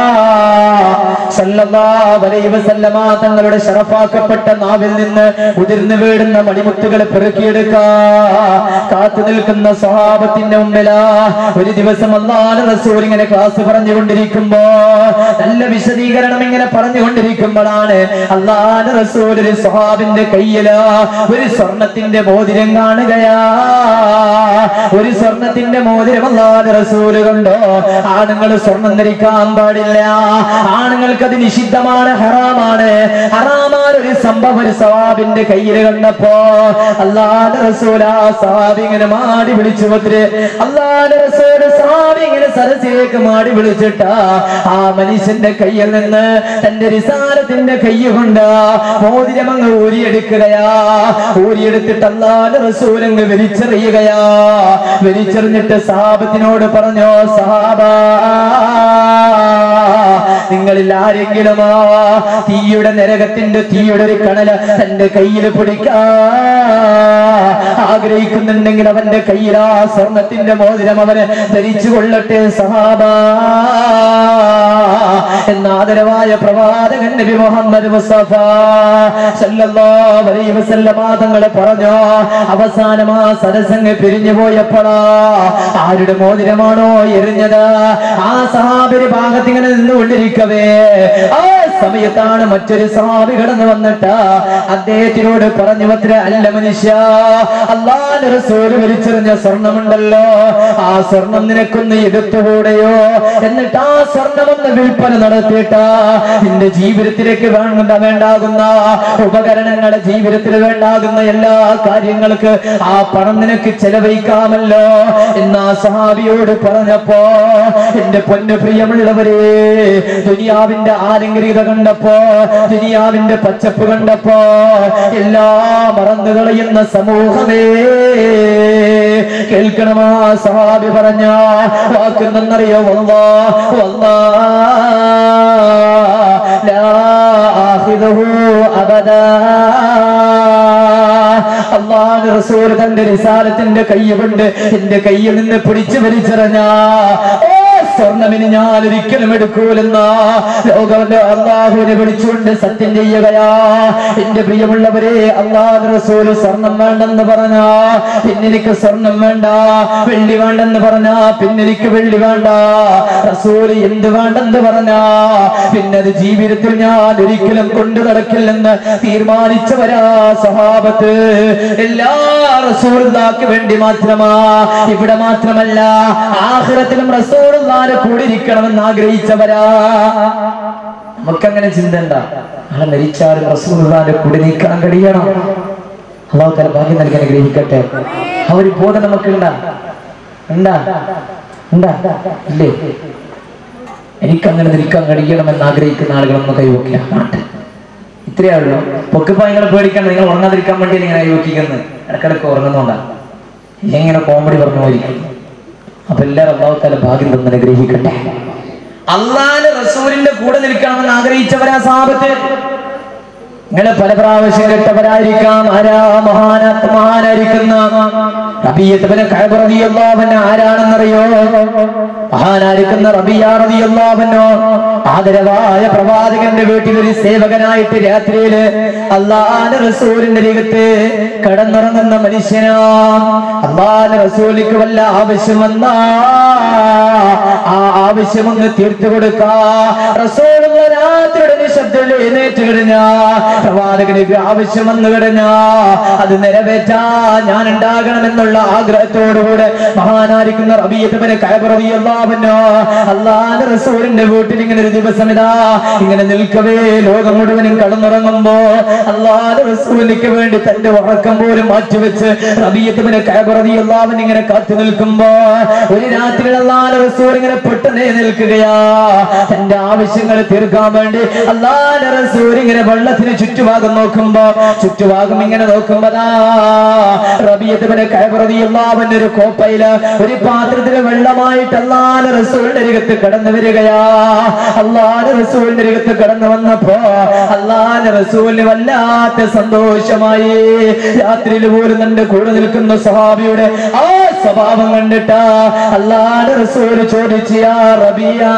സല്ലല്ലാഹു അലൈഹി വസല്ലമ തങ്ങളുടെ ശറഫാക്കപ്പെട്ട നാവിൽ നിന്ന് ഉതിർന്നു വീടുന്ന മണിമുത്തുകൾ പെറുക്കിയെടുക്കാ കാത്തു നിൽക്കുന്ന സ്വഹാബത്തിന്റെ മുമ്പിലാ ഒരു ദിവസം അള്ളാഹ് റസൂൽ ഇങ്ങനെ ക്ലാസ് പറഞ്ഞുകൊണ്ടിരിക്കുമ്പോ നല്ല വിശദീകരണം ഇങ്ങനെ പറഞ്ഞുകൊണ്ടിരിക്കുമ്പോഴാണ് അള്ളാഹ് റസൂൽ ഒരു സ്വഹാബിന്റെ കയ്യില് ഒരു സ്വർണത്തിന്റെ മോതിരം കാണുകയാ ഒരു സ്വർണത്തിന്റെ മോതിരം അള്ളാഹ് റസൂല് കണ്ടോ ആണുങ്ങൾ സ്വർണം ധരിക്കാൻ പാടില്ല ആണുങ്ങൾക്ക് അത് നിഷിദ്ധമാണ് ഹറാമാണ് ഹറാമാണ് ഒരു സംഭവം ഒരു സവാബിന്റെ കയ്യിൽ കണ്ടപ്പോ അള്ളാഹ് റസൂൽ ആ സവാബ് ഇങ്ങനെ മാടി വിളിച്ചു പത്രേ അള്ളാഹ് റസൂൽ സവാബ് ഇങ്ങനെ സരസിലേക്ക് മാടി വിളിച്ചിട്ടാ ആ മനുഷ്യന്റെ കയ്യിൽ നിന്ന് തന്റെ റിസാലത്തിന്റെ കൈ കൊണ്ട് മോതിരം അങ്ങ് ഊരിയെടുക്കുകയാ ഊരിയെടുത്തിട്ട് അള്ളാഹ് റസൂൽ അങ്ങ് വലിച്ചെറിയുകയാ വലിച്ചെറിഞ്ഞിട്ട് സഹാബത്തിനോട് പറഞ്ഞോ സഹാബ നിങ്ങളിൽ ആരെങ്കിലും ആ തീയുടെ നരകത്തിന്റെ തീയുടെ ഒരു കണല തന്റെ കയ്യിൽ പിടിക്കാ ആഗ്രഹിക്കുന്നുണ്ടെങ്കിൽ അവന്റെ കയ്യിൽ ആ സ്വർണത്തിന്റെ മോതിരം അവന് ധരിച്ചു കൊള്ളട്ടെ സഹാബ എന്ന ആദരവായ പ്രവാചകൻ നബി മുഹമ്മദ് മുസ്തഫ സല്ലല്ലാഹു അലൈഹി വസല്ലമ തങ്ങൾ പറഞ്ഞു അവസാനം ആ സരസങ്ങ് പിരിഞ്ഞു പോയപ്പോഴാ ആരുടെ മോതിരമാണോ എറിഞ്ഞത് ആ സഹാബിന് ഭാഗത്ത് ഇങ്ങനെ നിന്നുകൊണ്ടിരിക്കവേ ആ സമയത്താണ് മറ്റൊരു സഹാബി കടന്നു വന്നിട്ട് അദ്ദേഹത്തിനോട് പറഞ്ഞു അത്ര അല്ല മനുഷ്യ അള്ളാന്റെ റസൂല് വലിച്ചെറിഞ്ഞ സ്വർണമുണ്ടല്ലോ ആ സ്വർണം നിനക്കൊന്ന് എടുത്തുകൂടെയോ എന്നിട്ട് ആ സ്വർണമൊന്ന് വിൽപ്പന നടത്തിയിട്ട് നിന്റെ ജീവിതത്തിലേക്ക് വേണ്ട വേണ്ടാകുന്ന ഉപകരണങ്ങളുടെ ജീവിതത്തിൽ വേണ്ടാകുന്ന എല്ലാ കാര്യങ്ങൾക്ക് ആ പണം നിനക്ക് ചെലവഴിക്കാമല്ലോ എന്ന് ആ സഹാബിയോട് പറഞ്ഞപ്പോ എന്റെ പൊന്നു പ്രിയമുള്ളവരെ ദുനിയാവിന്റെ ആലങ്കരികത കണ്ടപ്പോ ദുനിയാവിന്റെ പച്ചപ്പ് കണ്ടപ്പോ എല്ലാം മറന്നു കളയുന്ന സമൂഹമേ കേൾക്കണമാ സഹാബി പറഞ്ഞ വാക്കുന്നെന്നറിയോ വല്ലാ വല്ലാ ലാ ആഖിദഹു അബദാ അള്ളാഹ് റസൂൽ തന്റെ റിസാലത്തിന്റെ കൈ കൊണ്ട് എന്റെ കയ്യിൽ നിന്ന് പിടിച്ചു വലിച്ചെറിഞ്ഞ ഓ സ്വർണ്ണമിന് ഞാൻ ഒരിക്കലും എടുക്കൂലെന്ന ലോകവന്റെ അള്ളാഹുവിനെ വിളിച്ചുകൊണ്ട് സത്യം ചെയ്യുകയാ എന്റെ പ്രിയമുള്ളവരെ അള്ളാഹ് റസൂൽ സ്വർണം വേണ്ടെന്ന് പറഞ്ഞ പിന്നെനിക്ക് സ്വർണം വേണ്ട വെള്ളി വേണ്ടെന്ന് പറഞ്ഞ പിന്നെനിക്ക് വെള്ളി വേണ്ട റസൂൽ എന്ത് വേണ്ടെന്ന് പറഞ്ഞ പിന്നെ അത് ജീവിതത്തിൽ ഞാൻ ഒരിക്കലും കൊണ്ടു നടക്കില്ലെന്ന് തീരുമാനിച്ചവരാ സഹാബത്ത് എല്ലാ റസൂലുള്ളാക്ക് വേണ്ടി മാത്രമാ ഇവിടെ മാത്രമല്ല ആഖിറത്തിലും റസൂലുള്ളാരെ കൂടി ഇരിക്കണമെന്ന് ആഗ്രഹിച്ചവരാ നമുക്കങ്ങനെ ചിന്ത എന്താ നാളെ മരിച്ചാലും റസൂലുള്ളാന്റെ കൂടി നിൽക്കാൻ കഴിയണം അള്ളാഹു തല ഭാഗ്യം നൽകി അനുഗ്രഹിക്കട്ടെ ആ ഒരു ബോധം നമുക്കുണ്ടാ ഉണ്ടാ ഉണ്ടാ ഇല്ലേ എനിക്കങ്ങനെ നിൽക്കാൻ കഴിയണമെന്ന് ആഗ്രഹിക്കുന്ന ആളുകൾ ഒന്ന് കൈവക്കില്ല ഇത്രയേ ഉള്ളൂ പൊക്കിപ്പോ നിങ്ങൾ പേടിക്കണം നിങ്ങൾ ഉറങ്ങാതിരിക്കാൻ വേണ്ടി ഇങ്ങനെ കൈവക്കിക്കുന്നത് ഇടക്കിടക്ക് ഉറങ്ങുന്നോണ്ടാ ഇങ്ങനെ കോമഡി പറഞ്ഞു പോയിരിക്കും അപ്പൊ എല്ലാവരും അള്ളാഹു താല ഭാഗ്യം തന്നെ അനുഗ്രഹിക്കട്ടെ അള്ളാന്റെ റസൂലിന്റെ കൂടെ നിൽക്കണമെന്ന് ആഗ്രഹിച്ചവരാ സാപത്ത് നിങ്ങളെ പല പ്രാവശ്യം കേട്ടവരായിരിക്കാം ആരാ മഹാന മഹാനായിരിക്കുന്ന റബിയത്തവന് കഴബറിയല്ലാവന് ആരാണെന്നറിയോ മഹാനായിരിക്കുന്ന റബിയാറിയല്ലാവനോ ആദരവായ പ്രവാചകന്റെ വീട്ടിൽ ഒരു സേവകനായിട്ട് രാത്രിയില് അള്ളാന്റെ റസൂലിന്റെ രംഗത്ത് കടന്നുറങ്ങുന്ന മനുഷ്യനാ അള്ളാന്റെ റസൂലിക്ക് വല്ല ആവശ്യം വന്നാ ആ ആവശ്യമൊന്ന് തീർത്തു കൊടുക്കാ റസൂലുള്ള രാത്രിയുടെ നിശബ്ദത്തിൽ എഴുന്നേറ്റ് കഴിഞ്ഞാ പ്രവാചകനിക്ക് ആവശ്യം വന്നു കഴിഞ്ഞാ അത് നിറവേറ്റാ ഞാൻ ഉണ്ടാകണമെന്നുള്ള ആഗ്രഹത്തോടുകൂടെ മഹാനായിരിക്കുന്ന റബിയത്തവന് കയററിയല്ലാവനോ അള്ളാന്റെ റസൂലിന്റെ വീട്ടിൽ ഇങ്ങനെ ഒരു ദിവസം ഇതാ ഇങ്ങനെ നിൽക്കവേ ലോകം മുഴുവനും കടന്നുറങ്ങുമ്പോ അള്ളാന്റെ റസൂലിക്ക് വേണ്ടി തന്റെ ഉറക്കം പോലും മാറ്റിവെച്ച് റബിയത്തവന് കയററിയല്ലാവൻ ഇങ്ങനെ കാത്തു നിൽക്കുമ്പോ ഒരു രാത്രി അള്ളാന്റെ റസൂൽ ഇങ്ങനെ പെട്ടെന്ന് നിൽക്കുകയാ തന്റെ ആവശ്യങ്ങൾ തീർക്കാൻ വേണ്ടി അള്ളാന്റെ റസൂൽ ഇങ്ങനെ വെള്ളത്തിന് ചുറ്റുഭാഗം നോക്കുമ്പോ ചുറ്റുഭാഗം ഇങ്ങനെ നോക്കുമ്പോതാ റബിയത്തിന് കൈപ്രതിയുള്ളവൻ ഒരു കോപ്പയില് ഒരു പാത്രത്തില് വെള്ളമായിട്ട് അള്ളാന്റെ റസൂലിന്റെ അരികത്ത് കടന്നു വരികയാ അള്ളാന്റെ റസൂലിന്റെ അരികത്ത് കടന്നു വന്നപ്പോ അള്ളാന്റെ റസൂലിന് വല്ലാത്ത സന്തോഷമായി രാത്രിയിൽ പോലും തന്റെ കൂടെ നിൽക്കുന്ന സ്വഹാബിയുടെ ആ സ്വഭാവം കണ്ടിട്ടാ അള്ളാന്റെ റസൂല് ചോദിച്ചു "യാ റബിയാ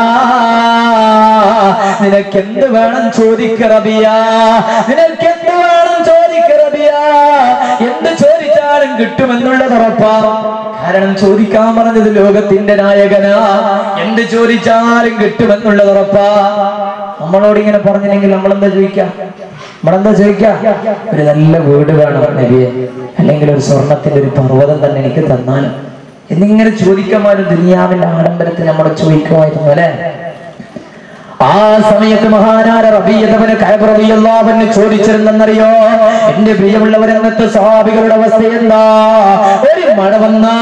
നിനക്ക് എന്ത് വേണം ചോദിക്ക റബിയ നിനക്ക് എന്ത് വേണം ചോദിക്ക റബിയ എന്ത് ചോദിച്ചാലും കിട്ടുമെന്നുള്ളത് ഉറപ്പാ കാരണം ചോദിക്കാൻ പറഞ്ഞത് ലോകത്തിന്റെ നായകനാ എന്ത് ചോദിച്ചാലും കിട്ടുമെന്നുള്ളത് ഉറപ്പാ നമ്മളോട് ഇങ്ങനെ പറഞ്ഞില്ലെങ്കിൽ നമ്മളെന്താ ചോദിക്കാം നമ്മളെന്താ ചോദിക്കാ ഒരു നല്ല വീട് വേണം നബിയെ അല്ലെങ്കിൽ ഒരു സ്വർണത്തിന്റെ ഒരു പർവ്വതം തന്നെ എനിക്ക് തന്നാലും എന്നിങ്ങനെ ചോദിക്കുമാരും ദുനിയാവിന്റെ ആഡംബരത്തിൽ നമ്മൾ ചോദിക്കുമായിരുന്നു അല്ലെ ആ സമയത്ത് മഹാനാര റബിയതവന് കയറബിയല്ലാവന് ചോദിച്ചിരുന്നെന്നറിയോ എന്റെ പ്രിയമുള്ളവരെന്നത്തെ സ്വാഭികളുടെ അവസ്ഥ എന്താ ഒരു മഴ വന്നാ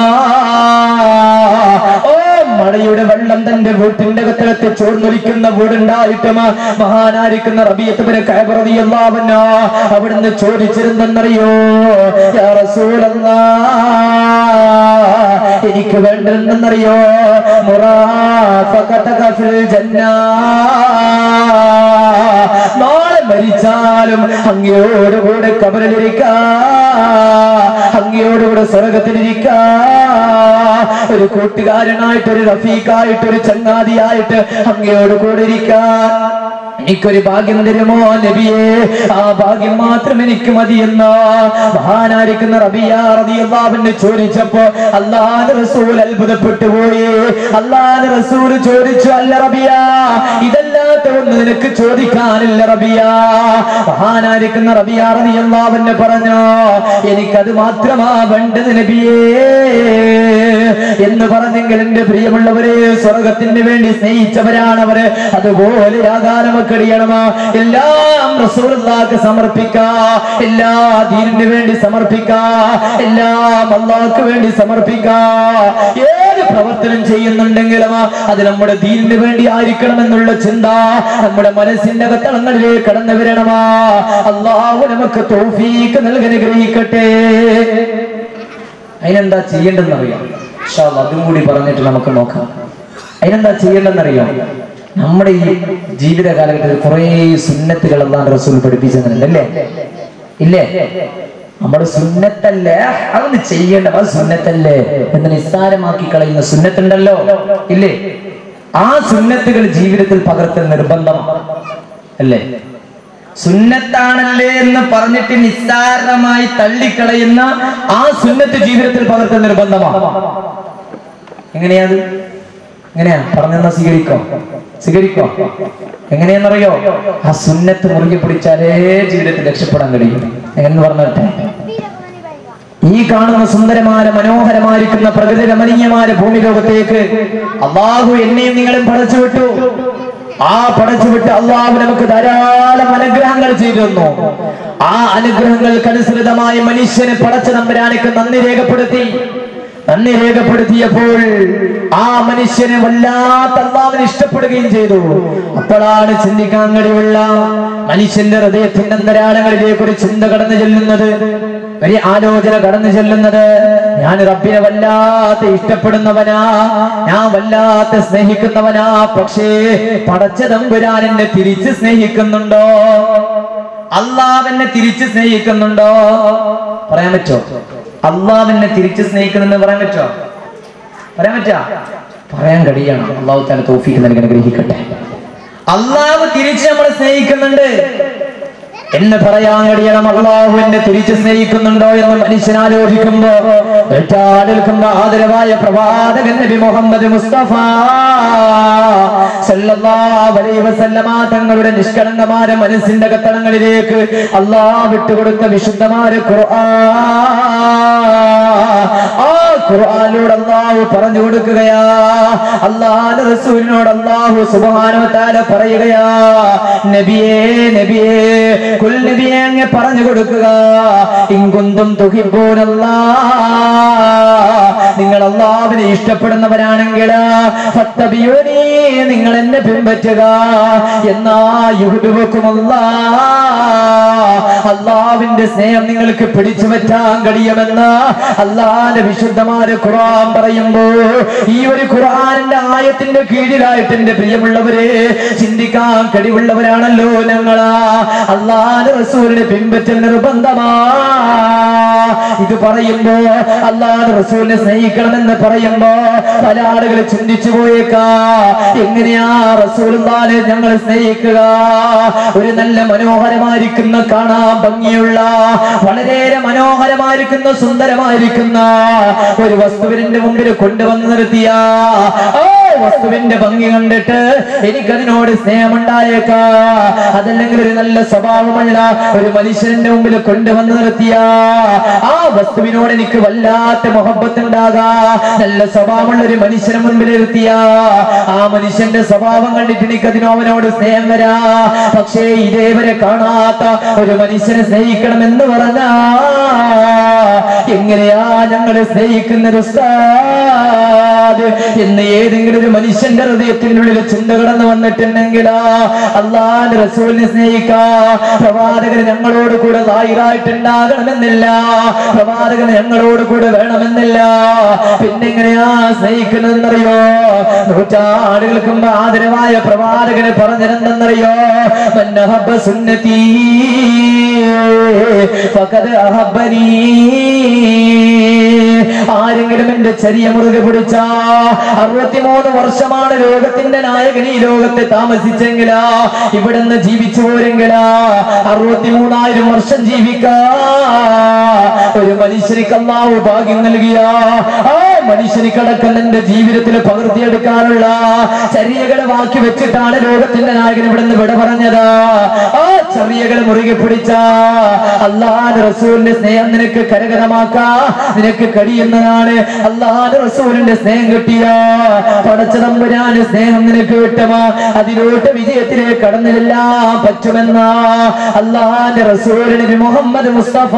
ഓ മഴയുടെ വെള്ളം തന്റെ വീട്ടിന്റെ അകത്തകത്ത് ചോർന്നൊലിക്കുന്ന വീടുണ്ടായിട്ടും മഹാനായിരിക്കുന്ന റബിയത്തവന് കയറബിയല്ലാവന് അവിടുന്ന് ചോദിച്ചിരുന്നെന്നറിയോ യാ റസൂലല്ലാ എനിക്ക് വേണ്ടെന്നറിയോ മുറാഫഖതക ഫിൽ ജന്നാ നാളെ മരിച്ചാലും അങ്ങയോടുകൂടെ കബറിലിരിക്കാ അങ്ങയോടുകൂടെ സ്വർഗത്തിലിരിക്കാ ഒരു കൂട്ടുകാരനായിട്ട് ഒരു റഫീഖായിട്ട് ഒരു ചങ്ങാതിയായിട്ട് അങ്ങയോട് കൂടെ ഇരിക്കാൻ എനിക്കൊരു ഭാഗ്യം തരുമോ നബിയേ ആ ഭാഗ്യം മാത്രം എനിക്ക് മതിയെന്ന മഹാനായിരിക്കുന്ന റബിയ റബിയല്ലാവിനെ ചോദിച്ചപ്പോ അള്ളാഹ് റസൂൽ അത്ഭുതപ്പെട്ടു പോയി അള്ളാഹ് റസൂൽ ചോദിച്ചു അല്ല റബിയ ഇതല്ലാത്ത ഒന്ന് നിനക്ക് ചോദിക്കാനില്ല റബിയ മഹാനായിരിക്കുന്ന റബിയ റബിയല്ലാവിനെ പറഞ്ഞു എനിക്കത് മാത്രമാ വേണ്ടത് നബിയേ എന്ന് പറഞ്ഞെങ്കിൽ എന്റെ പ്രിയമുള്ളവരെ സ്വർഗത്തിന് വേണ്ടി സ്നേഹിച്ചവരാണവര് അതുപോലെ ആകാരം കഴിയണമോ എല്ലാം റസൂലുള്ളാഹിക്ക് സമർപ്പിക്കാ എല്ലാ ദീനിന് വേണ്ടി സമർപ്പിക്കാ എല്ലാം അള്ളാഹ്ക്ക് വേണ്ടി സമർപ്പിക്കാ ഏത് പ്രവർത്തനം ചെയ്യുന്നുണ്ടെങ്കിലും അത് നമ്മുടെ ദീനിന് വേണ്ടി ആയിരിക്കണം എന്നുള്ള ചിന്ത നമ്മുടെ മനസ്സിന്റെ കത്തളങ്ങളിലേക്ക് കടന്നു വരണമാ അള്ളാഹു നമുക്ക് തൗഫീക്ക് നൽകി അനുഗ്രഹിക്കട്ടെ അതിനെന്താ ചെയ്യേണ്ടെന്നറിയാം ഇൻഷാ അല്ലാ അതും കൂടി പറഞ്ഞിട്ട് നമുക്ക് നോക്കാം അതിനെന്താ ചെയ്യേണ്ടെന്നറിയാം നമ്മുടെ ഈ ജീവിത കാലഘട്ടത്തിൽ കുറെ സുന്നത്തുകൾ അള്ളാഹ് റസൂൽ പഠിപ്പിച്ചെന്നുണ്ട് അല്ലേ ഇല്ലേ നമ്മുടെ സുന്നത്തല്ലേ അതൊന്ന് ചെയ്യേണ്ട അത് സുന്നത്തല്ലേ എന്ന് നിസ്സാരമാക്കി കളയുന്ന സുന്നത്തുണ്ടല്ലോ ഇല്ലേ ആ സുന്നത്തുകൾ ജീവിതത്തിൽ പകർത്തൽ നിർബന്ധമാണ് അല്ലേ സുന്നത്താണല്ലേ എന്ന് പറഞ്ഞിട്ട് നിസ്സാരമായി തള്ളിക്കളയുന്ന ആ സുന്നത്ത് ജീവിതത്തിൽ പകർത്തൽ നിർബന്ധമാണ് എങ്ങനെയാത് എങ്ങനെയാ പറഞ്ഞെന്നാ സ്വീകരിക്കോ സ്വീകരിക്കോ എങ്ങനെയാന്നറിയോ ആ സുന്നത്ത് മുറുകെ പിടിച്ചാലേ ജീവിതത്തിൽ രക്ഷപ്പെടാൻ കഴിയും എന്ന് പറഞ്ഞിട്ടെ ഈ കാണുന്ന സുന്ദരമായ മനോഹരമായിരിക്കുന്ന പ്രകൃതി രമണീയമായ ഭൂമി ലോകത്തേക്ക് അള്ളാഹു എന്നെയും നിങ്ങളും പടച്ചു വിട്ടു ആ പടച്ചു വിട്ട് അള്ളാഹു നമുക്ക് ധാരാളം അനുഗ്രഹങ്ങൾ ചെയ്തു തന്നു ആ അനുഗ്രഹങ്ങൾക്കനുസൃതമായി മനുഷ്യനെ പടച്ച നമ്പരാനിക്ക് നന്ദി രേഖപ്പെടുത്തി നന്ദി രേഖപ്പെടുത്തിയപ്പോൾ ആ മനുഷ്യനെ വല്ലാത്ത അള്ളാവിനെ ഇഷ്ടപ്പെടുകയും ചെയ്തു അപ്പോഴാണ് ചിന്തിക്കാൻ കഴിവുള്ള മനുഷ്യന്റെ ഹൃദയത്തിന്റെ അന്തരാളങ്ങളിലേക്ക് ഒരു ചിന്ത കടന്നു ചെല്ലുന്നത് ഒരു ആലോചന കടന്നു ചെല്ലുന്നത് ഞാൻ റബ്ബിനെ വല്ലാത്ത ഇഷ്ടപ്പെടുന്നവനാ ഞാൻ വല്ലാത്ത സ്നേഹിക്കുന്നവനാ പക്ഷേ പടച്ച തമ്പുരാൻ എന്നെ തിരിച്ച് സ്നേഹിക്കുന്നുണ്ടോ അള്ളാവെന്നെ തിരിച്ച് സ്നേഹിക്കുന്നുണ്ടോ പറയാൻ പറ്റോ അള്ളാവെന്നെ തിരിച്ച് സ്നേഹിക്കുന്നെന്ന് പറയാൻ പറ്റോ പറയാൻ പറ്റാ പറയാൻ കഴിയണം അള്ളാഹു താല തോഫിക്ക് നൽകി അനുഗ്രഹിക്കട്ടെ അള്ളാഹു തിരിച്ച് നമ്മളെ സ്നേഹിക്കുന്നുണ്ട് എന്ന് പറയാൻ കഴിയണം അള്ളാഹു എന്നെ തിരിച്ച് സ്നേഹിക്കുന്നുണ്ടോ എന്ന് മനുഷ്യൻ ആലോചിക്കുമ്പോ നിൽക്കുമ്പോ ആദരവായ പ്രവാചകൻ നബി മുഹമ്മദ് മുസ്തഫ സല്ലല്ലാഹു അലൈഹി വസല്ലമ തങ്ങളുടെ നിഷ്കളങ്കമായ മനസ്സിന്റെ കത്തളങ്ങളിലേക്ക് അള്ളാഹ് വിട്ടുകൊടുത്ത വിശുദ്ധമായ ഖുർആൻ ആ ഖുർആനിലൂടെ അള്ളാഹു പറഞ്ഞു കൊടുക്കുകയാ അള്ളാഹ് റസൂലിനോട് അള്ളാഹു സുബ്ഹാനഹു വതആല പറയുകയാ നബിയേ നബിയേ കുൽ നബിയെ അങ്ങ് പറഞ്ഞു കൊടുക്കുക ഇങ്കുന്തും തുഹിബ്ബൂനല്ലാ നിങ്ങൾ അള്ളാഹുവിനെ ഇഷ്ടപ്പെടുന്നവരാണെങ്കിൽ ഫത്തബിയൂനി നിങ്ങൾ എന്നെ പിൻപറ്റുക എന്നാ യുഹുബുക്കുമല്ലാ അള്ളാവിന്റെ സ്നേഹം നിങ്ങൾക്ക് പിടിച്ചു പറ്റാൻ കഴിയുമെന്ന് അള്ളാന്റെ വിശുദ്ധമായ ഖുർആൻ പറയുമ്പോ ഈ ഒരു ഖുർആനിന്റെ ആയത്തിന്റെ കീഴിലായിട്ട് എന്റെ പ്രിയമുള്ളവരെ ചിന്തിക്കാൻ കഴിവുള്ളവരാണല്ലോ ഞങ്ങളാ അള്ളാന്റെ റസൂലിനെ പിൻപറ്റൽ നിർബന്ധമാ ഇത് പറയുമ്പോ അള്ളാഹ് റസൂലിനെ സ്നേഹിക്കണമെന്ന് പറയുമ്പോ പല ആളുകൾ ചിന്തിച്ചു പോയേക്കാ എങ്ങനെയാ റസൂലുള്ളാനെ ഞങ്ങൾ സ്നേഹിക്കുക ഒരു നല്ല മനോഹരമായിരിക്കുന്ന കാണാൻ ഭംഗിയുള്ള വളരെയേറെ മനോഹരമായിരിക്കുന്ന സുന്ദരമായിരിക്കുന്ന ഒരു വസ്തുവിന്റെ മുമ്പിൽ കൊണ്ടുവന്ന് നിർത്തിയ ആ വസ്തുവിന്റെ ഭംഗി കണ്ടിട്ട് എനിക്കതിനോട് സ്നേഹമുണ്ടായേക്കാ അതല്ലെങ്കിൽ ഒരു നല്ല സ്വഭാവമുള്ള ഒരു മനുഷ്യന്റെ മുമ്പിൽ കൊണ്ടുവന്ന് നിർത്തിയ ആ വസ്തുവിനോട് എനിക്ക് വല്ലാത്ത മുഹബത്ത് ഉണ്ടാകാ നല്ല സ്വഭാവമുള്ള ഒരു മനുഷ്യനെ മുൻപിൽ നിർത്തിയ ആ മനുഷ്യന്റെ സ്വഭാവം കണ്ടിട്ട് എനിക്ക് അതിനോവനോട് സ്നേഹം വരാ പക്ഷേ ഇതേവരെ കാണാത്ത ഒരു മനുഷ്യനെ സ്നേഹിക്കണമെന്ന് പറഞ്ഞാ എങ്ങനെയാ ഞങ്ങൾ സ്നേഹിക്കുന്ന ഉസ്താദ് എന്ന് ഏതെങ്കിലും ഒരു മനുഷ്യന്റെ ഹൃദയത്തിനുള്ളിൽ ചിന്ത കടന്നു വന്നിട്ടുണ്ടെങ്കിൽ അള്ളാന്റെ റസൂലിനെ സ്നേഹിക്കാ പ്രവാചകൻ ഞങ്ങളോട് കൂടെ ലായിറായിട്ടുണ്ടാകണമെന്നില്ല പ്രവാചകൻ ഞങ്ങളോട് കൂടെ വേണമെന്നില്ല പിന്നെങ്ങനെയാ സ്നേഹിക്കുന്നതെന്നറിയോ നൂറ്റാണ്ടുകൾക്ക് മുമ്പ് ആദരവായ പ്രവാചകന് പറഞ്ഞിരുന്നെന്നറിയോ മന്നഹബ സുന്നത്തി ഫഖദ് അഹബ്ബനീ ആരെങ്കിലും എന്റെ ചെറിയ മുറുകെ പിടിച്ച അറുപത്തിമൂന്ന് വർഷമാണ് ലോകത്തിന്റെ നായകൻ ഈ ലോകത്തെ താമസിച്ചെങ്കിലാ ഇവിടുന്ന് ജീവിച്ചു പോരെങ്കിലാ അറുപത്തിമൂന്നായിരം വർഷം ജീവിക്കാ ഒരു മനുഷ്യനിക്ക് അള്ളാഹു ഭാഗ്യം നൽകിയ ആ മനുഷ്യനിക്ക് അടക്കം എന്റെ ജീവിതത്തിൽ പകർത്തിയെടുക്കാനുള്ള ചര്യകളെ ബാക്കി വെച്ചിട്ടാണ് ലോകത്തിന്റെ നായകൻ ഇവിടുന്ന് വിട പറഞ്ഞത് ആ ചറിയകൾ മുറുകെ പിടിച്ച അള്ളാഹ് റസൂലിന്റെ സ്നേഹം നിനക്ക് കരകരമാക്കാ നിനക്ക് കഴിയുന്നതാണ് അള്ളാഹ് റസൂലിന്റെ സ്നേഹം കിട്ടിയ പടച്ച തമ്പുരാന് സ്നേഹം നിനക്ക് കിട്ടുമോ അതിലോട്ട് വിജയത്തിലേക്ക് കടന്നിലെല്ലാം പറ്റുമെന്ന അള്ളാന്റെ റസൂലിന് മുഹമ്മദ് മുസ്തഫ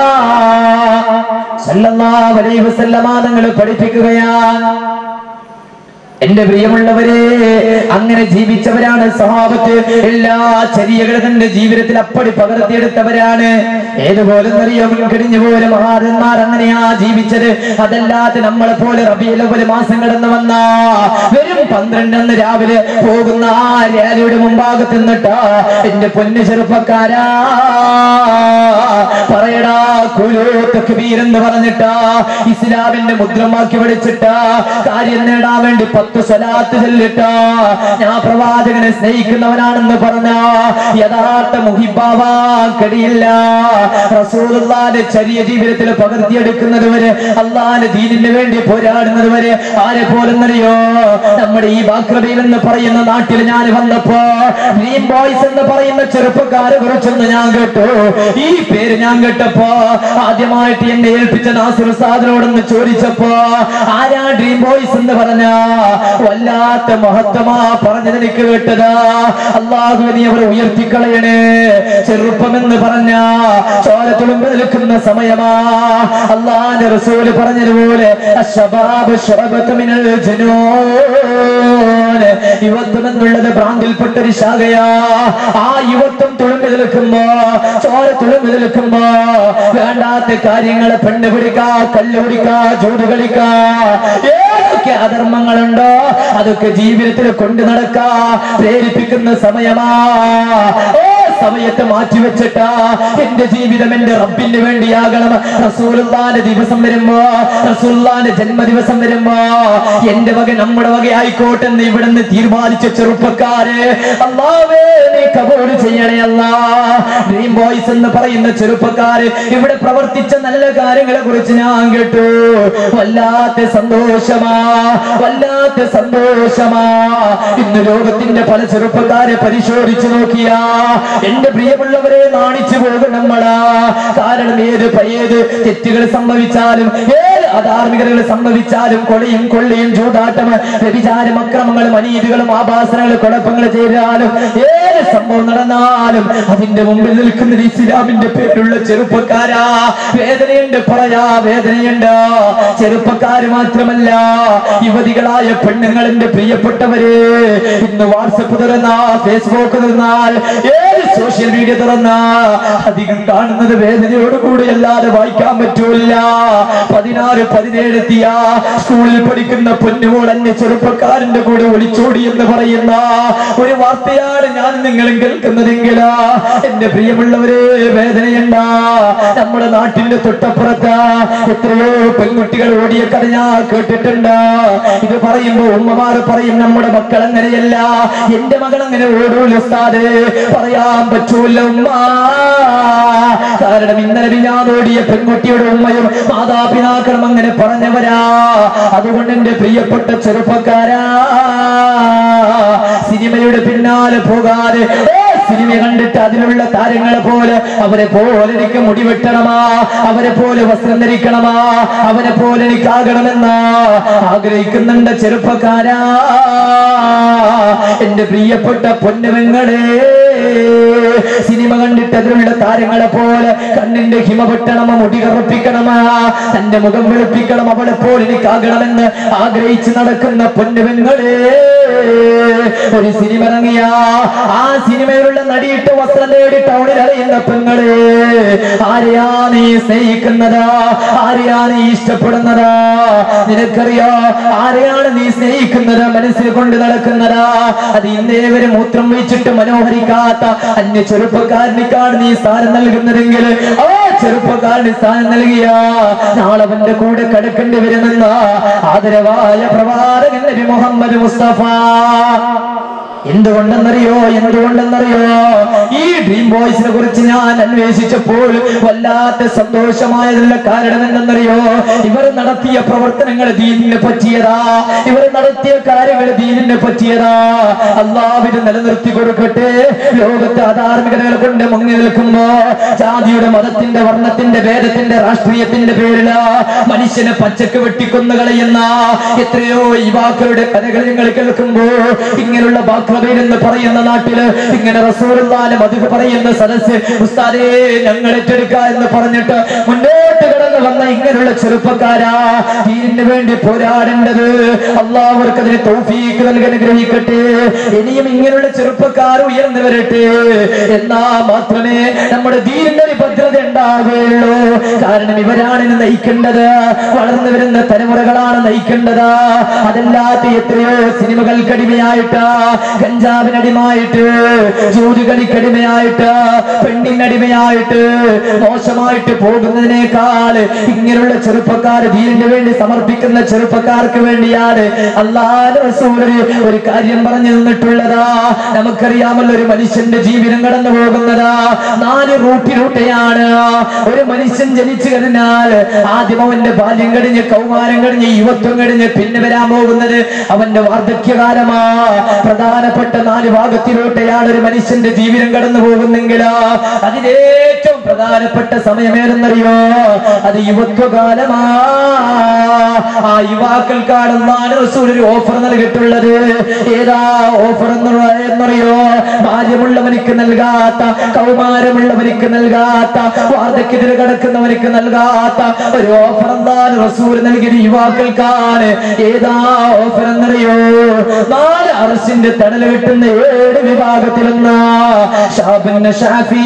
സല്ലല്ലാഹു അലൈഹി വസല്ലമ തങ്ങൾ പഠിപ്പിക്കുകയാണ് എന്റെ പ്രിയമുള്ളവരെ അങ്ങനെ ജീവിച്ചവരാണ് സഹാബത്ത് എല്ലാ ചര്യകളും തന്റെ ജീവിതത്തിൽ അപ്പടി പകർത്തിയെടുത്തവരാണ് ഏതുപോലെ അറിയോ കഴിഞ്ഞു പോലെ മഹാരന്മാർ അങ്ങനെയാ ജീവിച്ചത് അതല്ലാതെ നമ്മളെ പോലെ റബിയിലെ മാസം കടന്നു വന്ന വരും പന്ത്രണ്ടെന്ന് രാവിലെ പോകുന്ന ആ റാലിയുടെ മുമ്പാകത്ത് നിന്നിട്ടാ എന്റെ പൊന്നു ചെറുപ്പക്കാരാ പറയടാ കുലു തക്ബീർ എന്ന് പറഞ്ഞിട്ടാ ഇസ്ലാമിന്റെ മുദ്രമാക്കി വിളിച്ചിട്ടാ കാര്യം നേടാൻ വേണ്ടി പത്ത് സ്വലാത്ത് ചൊല്ലിട്ടാ ഞാൻ പ്രവാചകനെ സ്നേഹിക്കുന്നവനാണെന്ന് പറഞ്ഞ യഥാർത്ഥ മുഹിബാവാൻ കഴിയില്ല റസൂലുള്ളാന്റെ ചെറിയ ജീവിതത്തിൽ പകർത്തിയെടുക്കുന്നത് വരെ അള്ളാന്റെ ദീനിന് വേണ്ടി പോരാടുന്നത് വരെ ആരെ പോലെന്നറിയോ നമ്മുടെ ഈ ബാക്രബയിൽ എന്ന് പറയുന്ന നാട്ടിൽ ഞാൻ വന്നപ്പോ ഡ്രീം ബോയ്സ് എന്ന് പറയുന്ന ചെറുപ്പക്കാരെ കുറിച്ചൊന്ന് ഞാൻ കേട്ടു ഈ പേര് ഞാൻ കേട്ടപ്പോ ആദ്യമായിട്ട് എന്നെ ഏൽപ്പിച്ച നാസിർ സാദിനോടൊന്ന് ചോദിച്ചപ്പോ ആരാ ഡ്രീം ബോയ്സ് എന്ന് പറഞ്ഞ വല്ലാത്ത മഹത്വമാ പറഞ്ഞത് എനിക്ക് കേട്ടതാ അള്ളാഹു നീ അവർ ഉയർത്തിക്കളയണേ ചെറുപ്പമെന്ന് പറഞ്ഞ ചോര തുളുമ്പ് നിൽക്കുന്ന സമയമാ അള്ളാന്റെ റസൂല് പറഞ്ഞതുപോലെ അശ്ശബാബ് ശുഅബത്ത് മിനൽ ജനൂൻ യുവത്വം എന്നുള്ളത് ഭ്രാന്തിൽപ്പെട്ട ഒരു ശാഖയാ ആ യുവത്വം തുളുമ്പി നിൽക്കുമ്പോ ചോര തുളുമ്പി നിൽക്കുമ്പോ വേണ്ടാത്ത കാര്യങ്ങളെ പെണ്ണ് പിടിക്കാ കല്ല് പിടിക്കാ ചൂട് കളിക്കാ ഏതൊക്കെ അധർമ്മങ്ങളുണ്ടോ അതൊക്കെ ജീവിതത്തിൽ കൊണ്ടു നടക്കാ പ്രേരിപ്പിക്കുന്ന സമയമാ ഏ സമയത്ത് മാറ്റിവെച്ചിട്ടാ എന്റെ ജീവിതം എന്റെ റബ്ബിന് വേണ്ടിയാകണം റസൂലുള്ളാന്റെ ദിവസം വരുമ്പോ റസൂലുള്ളാന്റെ ജന്മദിവസം വരുമ്പോ എന്റെ വക നമ്മുടെ വക ആയിക്കോട്ടെ എന്ന് ഇവിടുന്ന് തീരുമാനിച്ച ചെറുപ്പക്കാരെ അള്ളാവേ നീ കബൂൾ ചെയ്യണേ അല്ലാ ഡ്രീം ബോയ്സ് എന്ന് പറയുന്ന ചെറുപ്പക്കാര് ഇവിടെ പ്രവർത്തിച്ച നല്ല കാര്യങ്ങളെ കുറിച്ച് ഞാൻ കേട്ടു വല്ലാത്ത സന്തോഷമാ വല്ലാത്ത സന്തോഷമാ ഇന്ന് ലോകത്തിന്റെ പല ചെറുപ്പക്കാരെ പരിശോധിച്ചു നോക്കിയാ എന്റെ പ്രിയമുള്ളവരെ നാണിച്ചു പോകും നമ്മളാ കാരണം ഏത് പ- ഏത് തെറ്റുകൾ സംഭവിച്ചാലും ഏത് അധാർമികതകൾ സംഭവിച്ചാലും കൊളയും കൊള്ളിയും ചൂതാട്ടം വ്യഭിചാരം അക്രമങ്ങളും അനീതികളും ആഭാസനങ്ങളും കുഴപ്പങ്ങൾ ചെയ്താലും ഏത് സംഭവം നടന്നാലും അതിന്റെ മുമ്പിൽ നിൽക്കുന്ന ഇസ്ലാമിന്റെ പേരുള്ള ചെറുപ്പക്കാരാ വേദനയുണ്ട് പറയാ വേദനയുണ്ട് ചെറുപ്പക്കാര് മാത്രമല്ല യുവതികളായ പെണ്ണുങ്ങൾ എന്റെ പ്രിയപ്പെട്ടവര് ഇന്ന് വാട്സപ്പ് തുറന്നാ ഫേസ്ബുക്ക് തുറന്നാൽ ഏത് സോഷ്യൽ മീഡിയ തുറന്നാ അധികം കാണുന്നത് വേദനയോടുകൂടി അല്ലാതെ വായിക്കാൻ പറ്റൂല പതിനാറ് പതിനേഴ് എത്തിയ സ്കൂളിൽ പഠിക്കുന്ന പൊന്നുമോൾ എന്നെ ചെറുപ്പക്കാരന്റെ കൂടെ ഒളിച്ചോടി എന്ന് പറയുന്ന ഒരു വാർത്തയാണ് ഞാൻ നിങ്ങളും കേൾക്കുന്നതെങ്കിൽ എന്റെ പ്രിയമുള്ളവരെ വേദനയുണ്ട നമ്മുടെ നാട്ടിന്റെ തൊട്ടപ്പുറത്ത് എത്രയോ പെൺകുട്ടികൾ ഓടിയ കഥ ഞാൻ കേട്ടിട്ടുണ്ട് ഇത് പറയുമ്പോ ഉമ്മമാർ പറയും നമ്മുടെ മക്കൾ അങ്ങനെയല്ല എന്റെ മകൾ അങ്ങനെ ഓടൂല ഉസ്താദേ പറയാൻ പറ്റൂല ഉമ്മ കാരണം ഇന്നലെ ഞാൻ ഓടിയ പെൺകുട്ടിയുടെ ഉമ്മയും മാതാപിതാക്കളും അങ്ങനെ പറഞ്ഞവരാ അതുകൊണ്ട് എന്റെ പ്രിയപ്പെട്ട ചെറുപ്പക്കാരാ സിനിമയുടെ പിന്നാലെ പോകാതെ ഏ, സിനിമ കണ്ടിട്ട് അതിലുള്ള താരങ്ങളെ പോലെ അവരെ പോലെ എനിക്ക് മുടി വെട്ടണമാ അവരെ പോലെ വസ്ത്രം ധരിക്കണമാ അവരെ പോലെ എനിക്കാകണമെന്നാ ആഗ്രഹിക്കുന്നുണ്ട് ചെറുപ്പക്കാരാ എന്റെ പ്രിയപ്പെട്ട പൊന്നുമങ്ങളെ സിനിമ കണ്ടിട്ട് അതിലുള്ള താരങ്ങളെ പോലെ കണ്ണിന്റെ ഹിമ വെട്ടണമ മുടി കറുപ്പിക്കണമാ തന്റെ മുഖം വെളുപ്പിക്കണം അവളെ പോലെ എനിക്കാകണമെന്ന് ആഗ്രഹിച്ച് നടക്കുന്ന പൊന്നുമങ്ങളെ ഒരു സിനിമ ഇറങ്ങിയ ആ സിനിമയിലുള്ള നടിയിട്ട് വസ്ത്രം നേടി ടൗണിൽ അറിയുന്ന പെങ്ങളെ ആരെയാ നീ സ്നേഹിക്കുന്നതാ ആരെയാ നീ ഇഷ്ടപ്പെടുന്നതാ നിനക്കറിയോ ആരെയാണ് നീ സ്നേഹിക്കുന്നത് മനസ്സിൽ കൊണ്ട് നടക്കുന്നതാ അത് ഇന്നേ വരെ മൂത്രം വെച്ചിട്ട് മനോഹരിക്കാത്ത അന്യ ചെറുപ്പക്കാരനിക്കാണ് നീ സ്ഥാനം നൽകുന്നതെങ്കിൽ ആ ചെറുപ്പക്കാരന് സ്ഥാനം നൽകിയ നാളെ അവന്റെ കൂടെ കിടക്കേണ്ടി വരുമെന്ന ആദരവായ പ്രവാചകൻ നബി മുഹമ്മദ് മുസ്തഫ എന്തുകൊണ്ടെന്നറിയോ എന്തുകൊണ്ടെന്നറിയോ ഈ ഡ്രീം ബോയ്സിനെ കുറിച്ച് ഞാൻ അന്വേഷിച്ചപ്പോൾ വല്ലാത്ത സന്തോഷമായതുള്ള കാരണം എന്തെന്നറിയോ ഇവർ നടത്തിയ പ്രവർത്തനങ്ങൾ ദീനിനെ പറ്റിയതാ ഇവർ നടത്തിയ കാര്യങ്ങൾ ദീനിനെ പറ്റിയതാ അള്ളാവിന് നിലനിർത്തി കൊടുക്കട്ടെ ലോകത്തെ അധാർമികതകൾ കൊണ്ട് മുങ്ങി നിൽക്കുമ്പോ ജാതിയുടെ മതത്തിന്റെ വർണ്ണത്തിന്റെ ഭേദത്തിന്റെ രാഷ്ട്രീയത്തിന്റെ പേരില് മനുഷ്യനെ പച്ചക്ക് വെട്ടിക്കൊന്നു കളയുന്ന എത്രയോ യുവാക്കളുടെ കഥകൾ നിങ്ങൾ കേൾക്കുമ്പോ ഇങ്ങനെയുള്ള ബാക്രബീൻ എന്ന് പറയുന്ന നാട്ടില് ഇങ്ങനെ റസൂലുള്ളാന്റെ മധു പറയുന്ന സദസ്സ് ഉസ്താദേ ഞങ്ങൾ ഏറ്റെടുക്ക എന്ന് പറഞ്ഞിട്ട് മുന്നോട്ട് കടന്നു വന്ന ഇങ്ങനെയുള്ള ചെറുപ്പക്കാരാ ദീനിന് വേണ്ടി പോരാടേണ്ടത് അള്ളാഹർക്ക് അതിന് തൗഫീക്ക് നൽകി അനുഗ്രഹിക്കട്ടെ ഇനിയും ഇങ്ങനെയുള്ള ചെറുപ്പക്കാർ ഉയർന്നു വരട്ടെ എന്നാ മാത്രമേ നമ്മുടെ ദീനിന്റെ ഒരു ഭദ്രത ഉണ്ടാവുകയുള്ളൂ കാരണം ഇവരാണ് ഇന്ന് നയിക്കേണ്ടത് വളർന്നു വരുന്ന തലമുറകളാണ് നയിക്കേണ്ടത് അതല്ലാത്ത എത്രയോ സിനിമകൾക്കടിമയായിട്ട് കഞ്ചാവിനടിമയായിട്ട് ജോലികളിക്കടിമയായിട്ട് പെണ്ണിനടിമയായിട്ട് മോശമായിട്ട് പോകുന്നതിനേക്കാൾ ഇങ്ങനെയുള്ള ചെറുപ്പക്കാർ ദീനിന് വേണ്ടി സമർപ്പിക്കുന്ന ചെറുപ്പക്കാർക്ക് വേണ്ടിയാണ് അള്ളാഹ് റസൂലര് ഒരു കാര്യം പറഞ്ഞു നിന്നിട്ടുള്ളതാ നമുക്കറിയാമല്ലോ ഒരു മനുഷ്യന്റെ ജീവിതം കടന്നു പോകുന്നതാ നാല് റൂട്ടിലൂടെയാണ് ഒരു മനുഷ്യൻ ജനിച്ചു കഴിഞ്ഞാൽ ആദ്യം അവന്റെ ബാല്യം കഴിഞ്ഞ് കൗമാരം കഴിഞ്ഞ് യുവത്വം കഴിഞ്ഞ് പിന്നെ വരാൻ പോകുന്നത് അവന്റെ വാർദ്ധക്യകാലമാ പ്രധാനപ്പെട്ട നാല് ഭാഗത്തിലോട്ടെയാണ് ഒരു മനുഷ്യന്റെ ജീവിതം കടന്നു പോകുന്നെങ്കിൽ അതിലേറ്റവും പ്രധാനപ്പെട്ട സമയമേതെന്നറിയോ അത് യുവത്വകാലമാ ആ യുവാക്കൾക്കാണെന്നാണ് റസൂൽ ഒരു ഓഫർ നൽകിയിട്ടുള്ളത് ഏതാ ഓഫർ എന്നുള്ള എന്നറിയോ ബാല്യമുള്ളവനിക്ക് നൽകാത്ത കൗമാരമുള്ളവനിക്ക് നൽകാത്ത വാർദ്ധക്യത്തിൽ കിടക്കുന്നവനിക്ക് നൽകാത്ത ഒരു ഓഫർ എന്താണ് റസൂൽ നൽകിയത് യുവാക്കൾക്കാണ് ഏതാ ഓഫർ എന്നറിയോ നാല് അറസിന്റെ തണൽ കിട്ടുന്ന ഏഴ് വിഭാഗത്തിലൊന്ന് ഷാബിന് ഷാഫി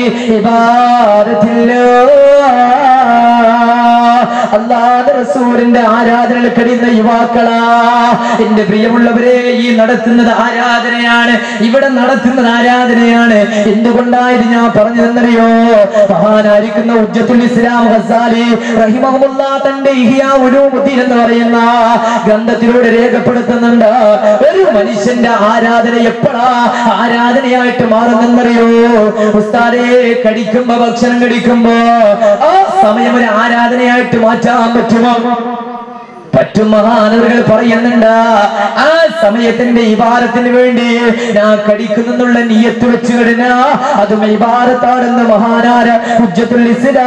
അള്ളാഹ് റസൂലിന്റെ ആരാധനകൾ കഴിയുന്ന യുവാക്കളാ എന്റെ പ്രിയമുള്ളവരെ ഈ നടത്തുന്നത് ആരാധനയാണ് ഇവിടെ നടത്തുന്നത് ആരാധനയാണ് എന്തുകൊണ്ടായത് ഞാൻ പറഞ്ഞു തന്നറിയോ മഹാനായിരിക്കുന്ന ഉജ്ജത്തുൽ ഇസ്ലാം ഹസാലി റഹിമഹുല്ല തന്റെ ഇഹിയാ ഉലൂമുദ്ദീൻ എന്ന് പറയുന്ന ഗ്രന്ഥത്തിലൂടെ രേഖപ്പെടുത്തുന്നുണ്ട് ഒരു മനുഷ്യന്റെ ആരാധന എപ്പോഴാ ആരാധനയായിട്ട് മാറുന്നെന്നറിയോ ഉസ്താദേ കടിക്കുമ്പോ ഭക്ഷണം കടിക്കുമ്പോ ആ സമയം ഒരു ആരാധനയായിട്ട് മാറ്റാൻ പറ്റുമോ പറ്റും മഹാനവറുകൾ പറയുന്നുണ്ട് ആ സമയത്തിന്റെ ഇബാരത്തിന് വേണ്ടി ഞാൻ കടിക്കുന്നുള്ള നീയത്ത് വെച്ച് കഴിഞ്ഞ അതും ഇബാരത്താണെന്ന് മഹാനാര ഉജ്ജത്തുൽ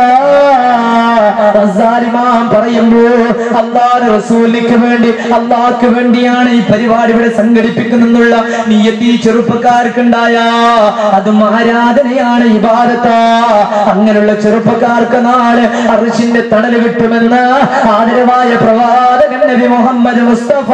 ഇസ്ലാം പറയുമ്പോ അള്ളാഹ് റസൂലിക്ക് വേണ്ടി അള്ളാഹ്ക്ക് വേണ്ടിയാണ് ഈ പരിപാടി ഇവിടെ സംഘടിപ്പിക്കുന്നുള്ള നീയത്ത് ഈ ചെറുപ്പക്കാർക്കുണ്ടായ അതും ആരാധനയാണ് ഇബാരത്ത അങ്ങനെയുള്ള ചെറുപ്പക്കാർക്ക് നാളെ അറിഷിന്റെ തണല് കിട്ടുമെന്ന് ആദരവായ പ്രവാചകൻ നബി മുഹമ്മദ് മുസ്തഫ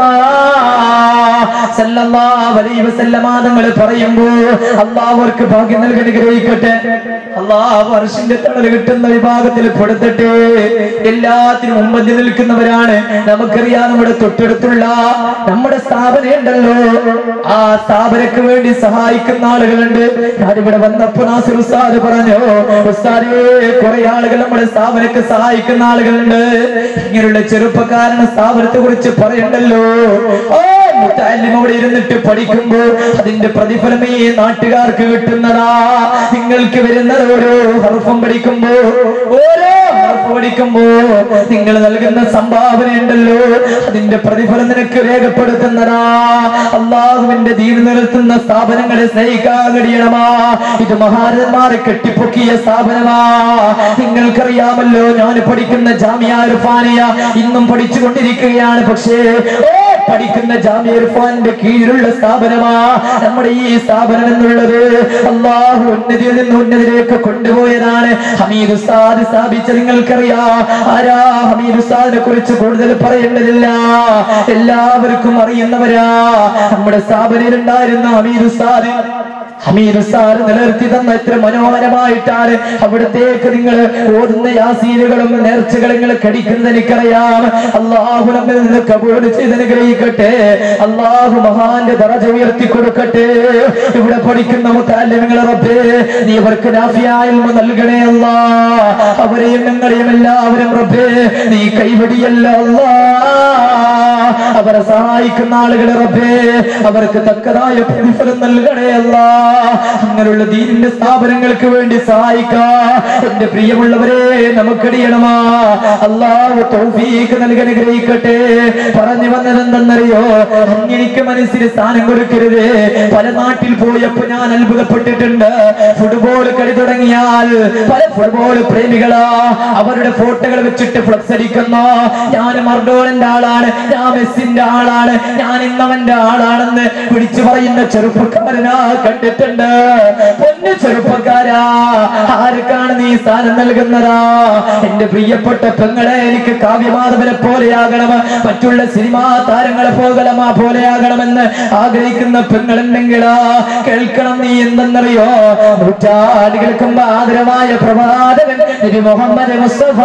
സല്ലല്ലാഹു അലൈഹി വസല്ലമ തങ്ങൾ പറയുമ്പോൾ അള്ളാഹു അവർക്ക് ഭാഗ്യം നൽകി അനുഗ്രഹിക്കട്ടെ അള്ളാഹു അർഷിന്റെ തണല് കിട്ടുന്ന വിഭാഗത്തിൽ പെടുത്തട്ടെ എല്ലാത്തിനും മുമ്പന്തി നിൽക്കുന്നവരാണ് നമുക്കറിയാം നമ്മുടെ തൊട്ടടുത്തുള്ള നമ്മുടെ സ്ഥാപനം ഉണ്ടല്ലോ ആ സ്ഥാപനക്ക് വേണ്ടി സഹായിക്കുന്ന ആളുകളുണ്ട് ഞാനിവിടെ വന്നപ്പോ നാസിർ ഉസ്താദ് പറഞ്ഞു ഉസ്താദേ കുറെ ആളുകൾ നമ്മുടെ സ്ഥാപനക്ക് സഹായിക്കുന്ന ആളുകളുണ്ട് ഇങ്ങനെയുള്ള ചെറുപ്പക്കാരന് സ്ഥാപനത്തെ കുറിച്ച് പറയണ്ടല്ലോ ഓ മുത്താലിം അവിടെ ഇരുന്നിട്ട് പഠിക്കുമ്പോ അതിന്റെ പ്രതിഫലമേ നാട്ടുകാർക്ക് കിട്ടുന്നതാ നിങ്ങൾക്ക് വരുന്നത് ഓരോ ഹർഫം പഠിക്കുമ്പോ ഓരോ ഹർഫ് പഠിക്കുമ്പോ നിങ്ങൾ നൽകുന്ന സംഭാവന ഉണ്ടല്ലോ അതിന്റെ പ്രതിഫലം നിനക്ക് രേഖപ്പെടുത്തുന്നതാ അള്ളാഹുവിന്റെ ദീൻ നിർത്തുന്ന സ്ഥാപനങ്ങളെ സ്നേഹിക്കാൻ കഴിയണമാ ഇത് മഹാരന്മാരെ കെട്ടിപ്പൊക്കിയ സ്ഥാപനമാ നിങ്ങൾക്കറിയാമല്ലോ ഞാൻ പഠിക്കുന്ന ജാമിയ ഇർഫാനിയ ഇന്നും പഠിച്ചുകൊണ്ടിരിക്കുകയാണ് പക്ഷേ ഓ പഠിക്കുന്ന ജാമിയ ഇർഫാന്റെ കീഴിലുള്ള സ്ഥാപനമാ നമ്മുടെ ഈ സ്ഥാപനം എന്നുള്ളത് അള്ളാഹു ഉന്നതിയിൽ നിന്ന് ഉന്നതിലേക്ക് കൊണ്ടുപോയതാണ് ഹമീദ് ഉസ്താദ് സ്ഥാപിച്ച നിങ്ങൾക്കറിയാം ആരാ ഹമീദ് ഉസ്താദിനെ കുറിച്ച് കൂടുതൽ പറയേണ്ടതില്ല എല്ലാവർക്കും അറിയുന്നവരാ നമ്മുടെ സ്ഥാപനയിൽ ഉണ്ടായിരുന്ന ഹമീദ് ഉസ്താദ് ഹമീദ് ഉസ്താദ് നിലനിർത്തി തന്ന എത്ര മനോഹരമായിട്ടാണ് അവിടത്തേക്ക് നിങ്ങൾ ഓതുന്ന യാസീനുകളും നേർച്ചകളും നിങ്ങൾ കടിക്കുന്നത് എനിക്കറിയാം അള്ളാഹു നമ്മിൽ നിന്ന് കബൂൾ ചെയ്ത് അനുഗ്രഹിക്കട്ടെ അള്ളാഹു മഹാന്റെ ദറജ ഉയർത്തി കൊടുക്കട്ടെ ഇവിടെ പഠിക്കുന്ന മുത്താലിമിങ്ങളെ റബ്ബേ നീ അവർക്ക് നാഫിയായ നൽകണേ അല്ലാ അവരെയും ഞങ്ങളെയും എല്ലാവരും റബ്ബേ നീ കൈവടിയല്ല അല്ലാ അവരെ സഹായിക്കുന്ന ആളുകളെ റബ്ബേ അവർക്ക് തക്കതായ പ്രതിഫലം നൽകണേ അല്ലാ അങ്ങനെയുള്ള ദീനിന്റെ സ്ഥാപനങ്ങൾക്ക് വേണ്ടി സഹായിക്കാ എന്റെ പ്രിയമുള്ളവരെ നമുക്കടിയണമാ അള്ളാഹു തൗഫീക്ക് നൽകി അനുഗ്രഹിക്കട്ടെ പറഞ്ഞു വന്നത് എന്തെന്നറിയോ എനിക്ക് മനസ്സിൽ സ്ഥാനം കൊടുക്കരുത് പല നാട്ടിൽ പോയപ്പോ ഞാൻ അത്ഭുതപ്പെട്ടിട്ടുണ്ട് ഫുട്ബോൾ കളി തുടങ്ങിയാൽ പല ഫുട്ബോൾ പ്രേമികളാ അവരുടെ ഫോട്ടോകൾ വെച്ചിട്ട് ഫ്ലക്സ് അടിക്കുന്നു ഞാൻ മർഡോണിന്റെ ആളാണ് ഞാൻ മെസ്സിന്റെ ആളാണ് ഞാൻ ഇന്നവന്റെ ആളാണെന്ന് വിളിച്ചു പറയുന്ന ചെറുപ്പക്കാരനാ കണ്ടിട്ടുണ്ട് പൊന്നു ചെറുപ്പക്കാരാ ആർക്കാണ് നീ സ്ഥാനം നൽകുന്നതാ എന്റെ പ്രിയപ്പെട്ട പെങ്ങളെ എനിക്ക് കാവ്യമാധവനെ പോലെയാകണം മറ്റുള്ള സിനിമാ താരങ്ങളെ പോകലമാ പോലെയാകണമെന്ന് ആഗ്രഹിക്കുന്ന പെങ്ങളുണ്ടെങ്കിലാ കേൾക്കണം നീ എന്തെന്നറിയോ നൂറ്റാണ്ടുകൾക്കും ആദരമായ പ്രവാചകൻ നബി മുഹമ്മദ് മുസ്തഫ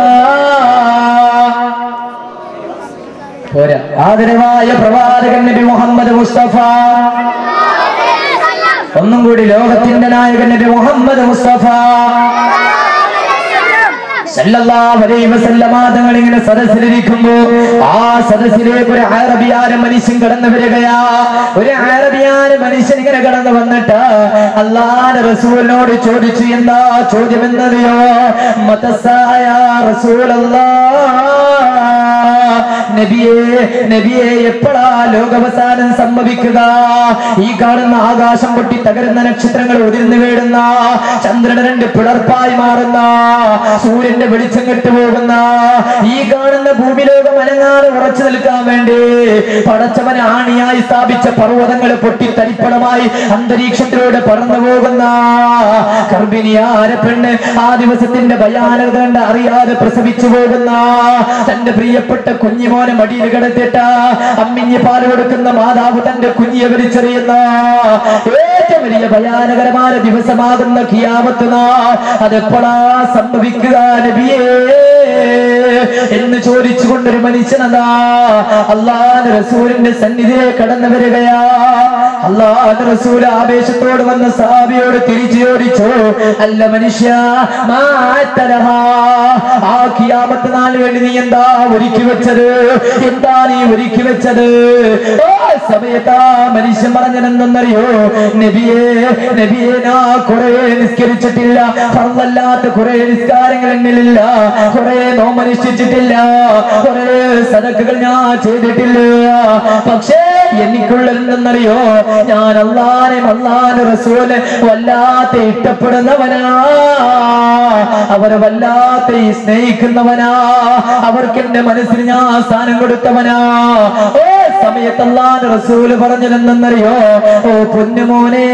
പോരാ ആദരവായ പ്രവാചകൻ നബി മുഹമ്മദ് മുസ്തഫ ഒന്നും കൂടി ലോകത്തിന്റെ നായകൻ നബി മുഹമ്മദ് മുസ്തഫ സല്ലല്ലാഹു അലൈഹി വസല്ലമ തങ്ങൾ ഇങ്ങനെ സദസ്സിലിരിക്കുമ്പോ ആ സദസ്സിലേക്ക് ഒരു അറബിയാര മനുഷ്യൻ കടന്നു വരികയാ ഒരു അറബിയാര മനുഷ്യൻ ഇങ്ങനെ കടന്നു വന്നിട്ട് അള്ളാന്റെ റസൂലിനോട് ചോദിച്ചു എന്താ ചോദ്യം എന്നറിയോ മതസായ റസൂലല്ലാ നബിയെ നബിയെ എപ്പോഴാ ലോകവസാനം സംഭവിക്കുക ഈ കാണുന്ന ആകാശം പൊട്ടി തകരുന്ന നക്ഷത്രങ്ങൾ ഉതിർന്നു വീഴുന്ന ചന്ദ്രന് രണ്ട് പിളർപ്പായി മാറുന്ന സൂര്യന്റെ വെളിച്ചം കെട്ടുപോകുന്ന ഈ കാണുന്ന ഭൂമിലോകം അനങ്ങാതെ ഉറച്ചു നിൽക്കാൻ വേണ്ടി പടച്ചവൻ ആണിയായി സ്ഥാപിച്ച പർവ്വതങ്ങൾ പൊട്ടി തരിപ്പണമായി അന്തരീക്ഷത്തിലൂടെ പറന്നു പോകുന്ന ഗർഭിണിയാര പെണ്ണ് ആ ദിവസത്തിന്റെ ഭയാനകത കണ്ട് അറിയാതെ പ്രസവിച്ചു പോകുന്ന തന്റെ പ്രിയപ്പെട്ട കുഞ്ഞിമോനെ മടിയിൽ കിടത്തിട്ട് അമ്മിഞ്ഞ് പാല് കൊടുക്കുന്ന മാതാവ് തന്റെ കുഞ്ഞിയെ വലിച്ചെറിയുന്ന ഏറ്റവും വലിയ ഭയാനകരമായ ദിവസമാകുന്ന കിയാമത്ത് നാൾ അതെപ്പോഴാ സംഭവിക്കുക നബിയേ എന്ന് ചോദിച്ചുകൊണ്ടൊരു മനുഷ്യനതാ അള്ളാഹ് റസൂലിന്റെ സന്നിധിയെ കടന്നു വരികയാ അള്ളാഹ് റസൂൽ ആവേശത്തോട് വന്ന സാബിയോട് തിരിച്ചു ചോദിച്ചു അല്ല മനുഷ്യ മാറ്റലഹ. ആ കിയാമത്ത് നാളിന് വേണ്ടി നീ എന്താ ഒരുക്കി വെച്ചത് എന്താ നീ ഒരുക്കി വെച്ചത് ആ സമയത്ത് ആ മനുഷ്യൻ പറഞ്ഞതെന്തെന്നറിയോ നബിയെ നബിയെ നാ കുറെ നിസ്കരിച്ചിട്ടില്ല ഫർദല്ലാത്ത കുറെ നിസ്കാരങ്ങൾ എന്നിലില്ല കുറെ നോമനുഷ്ഠിച്ചിട്ടില്ല കുറെ സദക്കുകൾ ഞാൻ ചെയ്തിട്ടില്ല പക്ഷേ എനിക്കുള്ളതെന്നറിയോ ഞാൻ അള്ളാനെ അള്ളാന്റെ റസൂല് വല്ലാത്ത ഇഷ്ടപ്പെടുന്നവനാ അവരെ വല്ലാത്ത ഈ സ്നേഹിക്കുന്നവനാ അവർക്ക് എന്റെ മനസ്സിൽ ഞാൻ സ്ഥാനം കൊടുത്തവനാ ഓ സമയത്ത് അള്ളാന്റെ റസൂല് പറഞ്ഞതെന്നറിയോ ഓ പൊന്നുമോനെ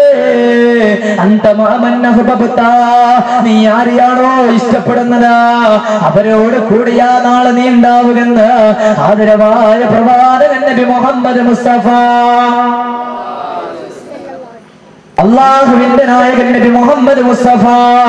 അന്തമാമന്നഹുബത്ത നീ ആരെയാണോ ഇഷ്ടപ്പെടുന്നത് അവരോട് കൂടിയാ നാളെ നീ ഉണ്ടാവുമെന്ന് ആദരവായ പ്രവാചകൻ നബി മുഹമ്മദ് മുസ്തഫ അള്ളാഹുവിന്റെ നായകൻ നബി മുഹമ്മദ് മുസ്തഫ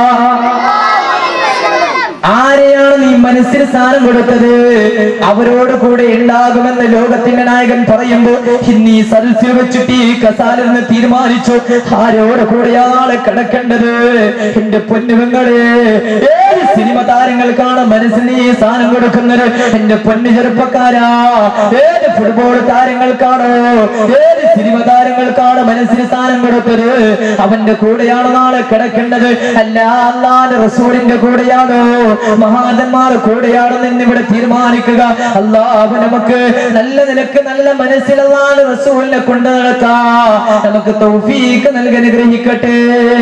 ആരെയാണ് നീ മനസ്സിൽ സ്ഥാനം കൊടുത്തത് അവരോട് കൂടെ ഉണ്ടാകുമെന്ന് ലോകത്തിന്റെ നായകൻ പറയുമ്പോ ഇന്ന് ഈ സദസ്സിൽ വെച്ചിട്ട് ഈ കസാലിൽ നിന്ന് തീരുമാനിച്ചു ആരോട് കൂടെയാണ് കിടക്കേണ്ടത് എന്റെ പൊന്നുവങ്ങളെ ഏത് സിനിമ താരങ്ങൾക്കാണ് മനസ്സിൽ നീ സ്ഥാനം കൊടുക്കുന്നത് എന്റെ പൊന്നു ചെറുപ്പക്കാരാ ഏത് ഫുട്ബോൾ താരങ്ങൾക്കാണോ ഏത് സിനിമ താരങ്ങൾക്കാണ് മനസ്സിൽ സ്ഥാനം കൊടുത്തത് അവന്റെ കൂടെയാണ് നാളെ കിടക്കേണ്ടത് അല്ല അല്ലാതെ റസൂലിന്റെ കൂടെയാണോ മഹാന്മാർ കൂടെയാണെന്ന് ഇന്നിവിടെ തീരുമാനിക്കുക അള്ളാഹു നമുക്ക് നല്ല നിലക്ക് നല്ല മനസ്സിലാണ് റസൂലിനെ കൊണ്ട് നടക്കാം നമുക്ക് തൗഫീക്ക് നൽകി അനുഗ്രഹിക്കട്ടെ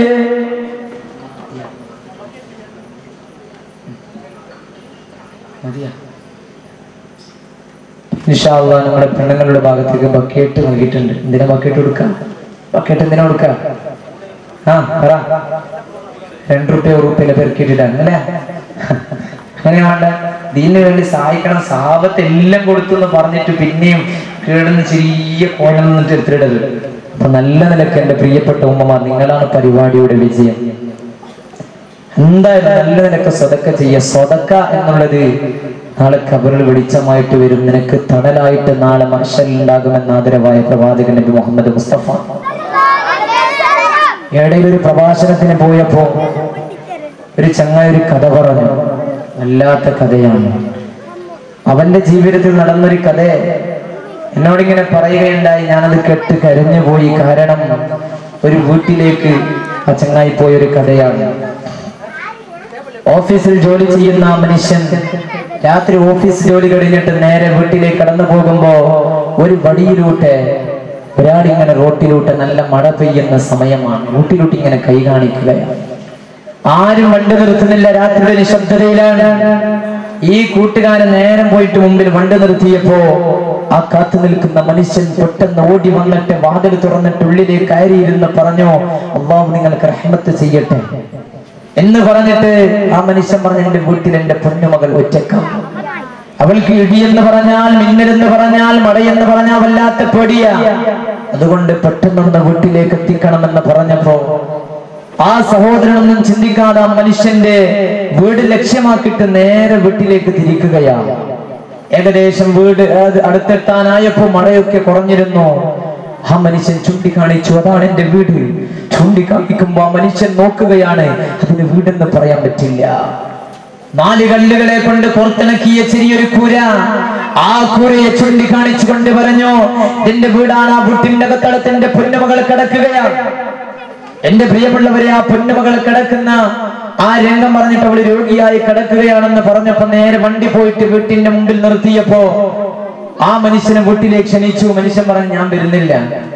ഇൻഷാല്ല നമ്മുടെ പെണ്ണുങ്ങളുടെ ഭാഗത്തേക്ക് ബക്കറ്റ് നൽകിയിട്ടുണ്ട് എന്തിനാ ബക്കറ്റ് കൊടുക്കാം ബക്കറ്റ് എന്തിനാ കൊടുക്ക ആ പറ രണ്ട് റുപ്യ ഒരു റുപ്യയിലെ പെരുക്കിയിട്ടിട്ടാണ് അല്ലേ അങ്ങനെ വേണ്ട ദീനിന് വേണ്ടി സഹായിക്കണം സാപത്ത് എല്ലാം കൊടുത്തു എന്ന് പറഞ്ഞിട്ട് പിന്നെയും കേടുന്ന ചെറിയ കോലം നിന്നിട്ട് എടുത്തിടരുത് അപ്പൊ നല്ല നിലക്ക് എന്റെ പ്രിയപ്പെട്ട ഉമ്മമാർ നിങ്ങളാണ് പരിപാടിയുടെ വിജയം എന്തായാലും നല്ല നിനക്ക് സ്വതക്ക ചെയ്യ സ്വതക്ക എന്നുള്ളത് നാളെ കബറിൽ വെളിച്ചമായിട്ട് വരും നിനക്ക് തണലായിട്ട് നാളെ മനുഷ്യരിൽ ഉണ്ടാകുമെന്ന് ആദരവായ പ്രവാചകൻ നബി മുഹമ്മദ് മുസ്തഫ ഇടയിൽ ഒരു പ്രഭാഷണത്തിന് പോയപ്പോ ഒരു ചങ്ങായി ഒരു കഥ പറഞ്ഞു വല്ലാത്ത കഥയാണ് അവന്റെ ജീവിതത്തിൽ നടന്നൊരു കഥ എന്നോടിങ്ങനെ പറയുകയുണ്ടായി ഞാനത് കേട്ട് കരഞ്ഞു പോയി കാരണം ഒരു വീട്ടിലേക്ക് ആ ചങ്ങായി പോയ ഒരു കഥയാണ് ഓഫീസിൽ ജോലി ചെയ്യുന്ന ആ മനുഷ്യൻ രാത്രി ഓഫീസ് ജോലി കഴിഞ്ഞിട്ട് നേരെ വീട്ടിലേക്ക് കടന്നു പോകുമ്പോ ഒരു വടിയിലൂട്ട് ഒരാൾ ഇങ്ങനെ റോട്ടിലൂട്ട് നല്ല മഴ പെയ്യുന്ന സമയമാണ് റോട്ടിലൂട്ട് ഇങ്ങനെ കൈ കാണിക്കുകയാണ് ആരും വണ്ടി നിർത്തുന്നില്ല രാത്രിയുടെ നിശബ്ദതയിലാണ് ഈ കൂട്ടുകാരൻ നേരം പോയിട്ട് മുമ്പിൽ വണ്ടി നിർത്തിയപ്പോ ആ കാത്തു നിൽക്കുന്ന മനുഷ്യൻ പെട്ടെന്ന് ഓടി വന്നിട്ട് വാതിൽ തുറന്നിട്ട് ഉള്ളിലേക്ക് കയറിയിരുന്ന് പറഞ്ഞു അള്ളാഹു നിങ്ങൾക്ക് റഹ്മത്ത് ചെയ്യട്ടെ എന്ന് പറഞ്ഞിട്ട് ആ മനുഷ്യൻ പറഞ്ഞു എന്റെ വീട്ടിൽ എന്റെ പൊന്നുമകൾ ഒറ്റക്കാം അവൾക്ക് ഇടിയെന്ന് പറഞ്ഞാൽ മിന്നലെന്ന് പറഞ്ഞാൽ മടയെന്ന് പറഞ്ഞാൽ വല്ലാത്ത പേടിയാ അതുകൊണ്ട് പെട്ടെന്നൊന്ന് വീട്ടിലേക്ക് എത്തിക്കണമെന്ന് പറഞ്ഞപ്പോ ആ സഹോദരനൊന്നും ചിന്തിക്കാതെ ആ മനുഷ്യന്റെ വീട് ലക്ഷ്യമാക്കിയിട്ട് നേരെ വീട്ടിലേക്ക് തിരിക്കുകയാണ് ഏകദേശം വീട് അത് അടുത്തെത്താനായപ്പോ മഴയൊക്കെ കുറഞ്ഞിരുന്നു ആ മനുഷ്യൻ ചൂണ്ടിക്കാണിച്ചു അതാണ് എന്റെ വീട് ചൂണ്ടിക്കാണിക്കുമ്പോ ആ മനുഷ്യൻ നോക്കുകയാണ് അതിന് വീടെന്ന് പറയാൻ പറ്റില്ല നാല് കല്ലുകളെ കൊണ്ട് പുറത്തിണക്കിയ ചെറിയൊരു കൂര ആ കൂരയെ ചൂണ്ടിക്കാണിച്ചുകൊണ്ട് പറഞ്ഞു എന്റെ വീടാണ് ആ വീട്ടിന്റെ അകത്തളത്തിന്റെ പൊന്നുമകൾ കിടക്കുകയാണ് എന്റെ പ്രിയമുള്ളവരെ ആ പൊന്നുമകൾ കിടക്കുന്ന ആ രംഗം പറഞ്ഞിട്ട് അവള് രോഗിയായി കിടക്കുകയാണെന്ന് പറഞ്ഞപ്പോ നേരെ വണ്ടി പോയിട്ട് വീട്ടിന്റെ മുമ്പിൽ നിർത്തിയപ്പോ ആ മനുഷ്യനെ വീട്ടിലേക്ക് ക്ഷണിച്ചു മനുഷ്യൻ പറഞ്ഞു ഞാൻ വരുന്നില്ല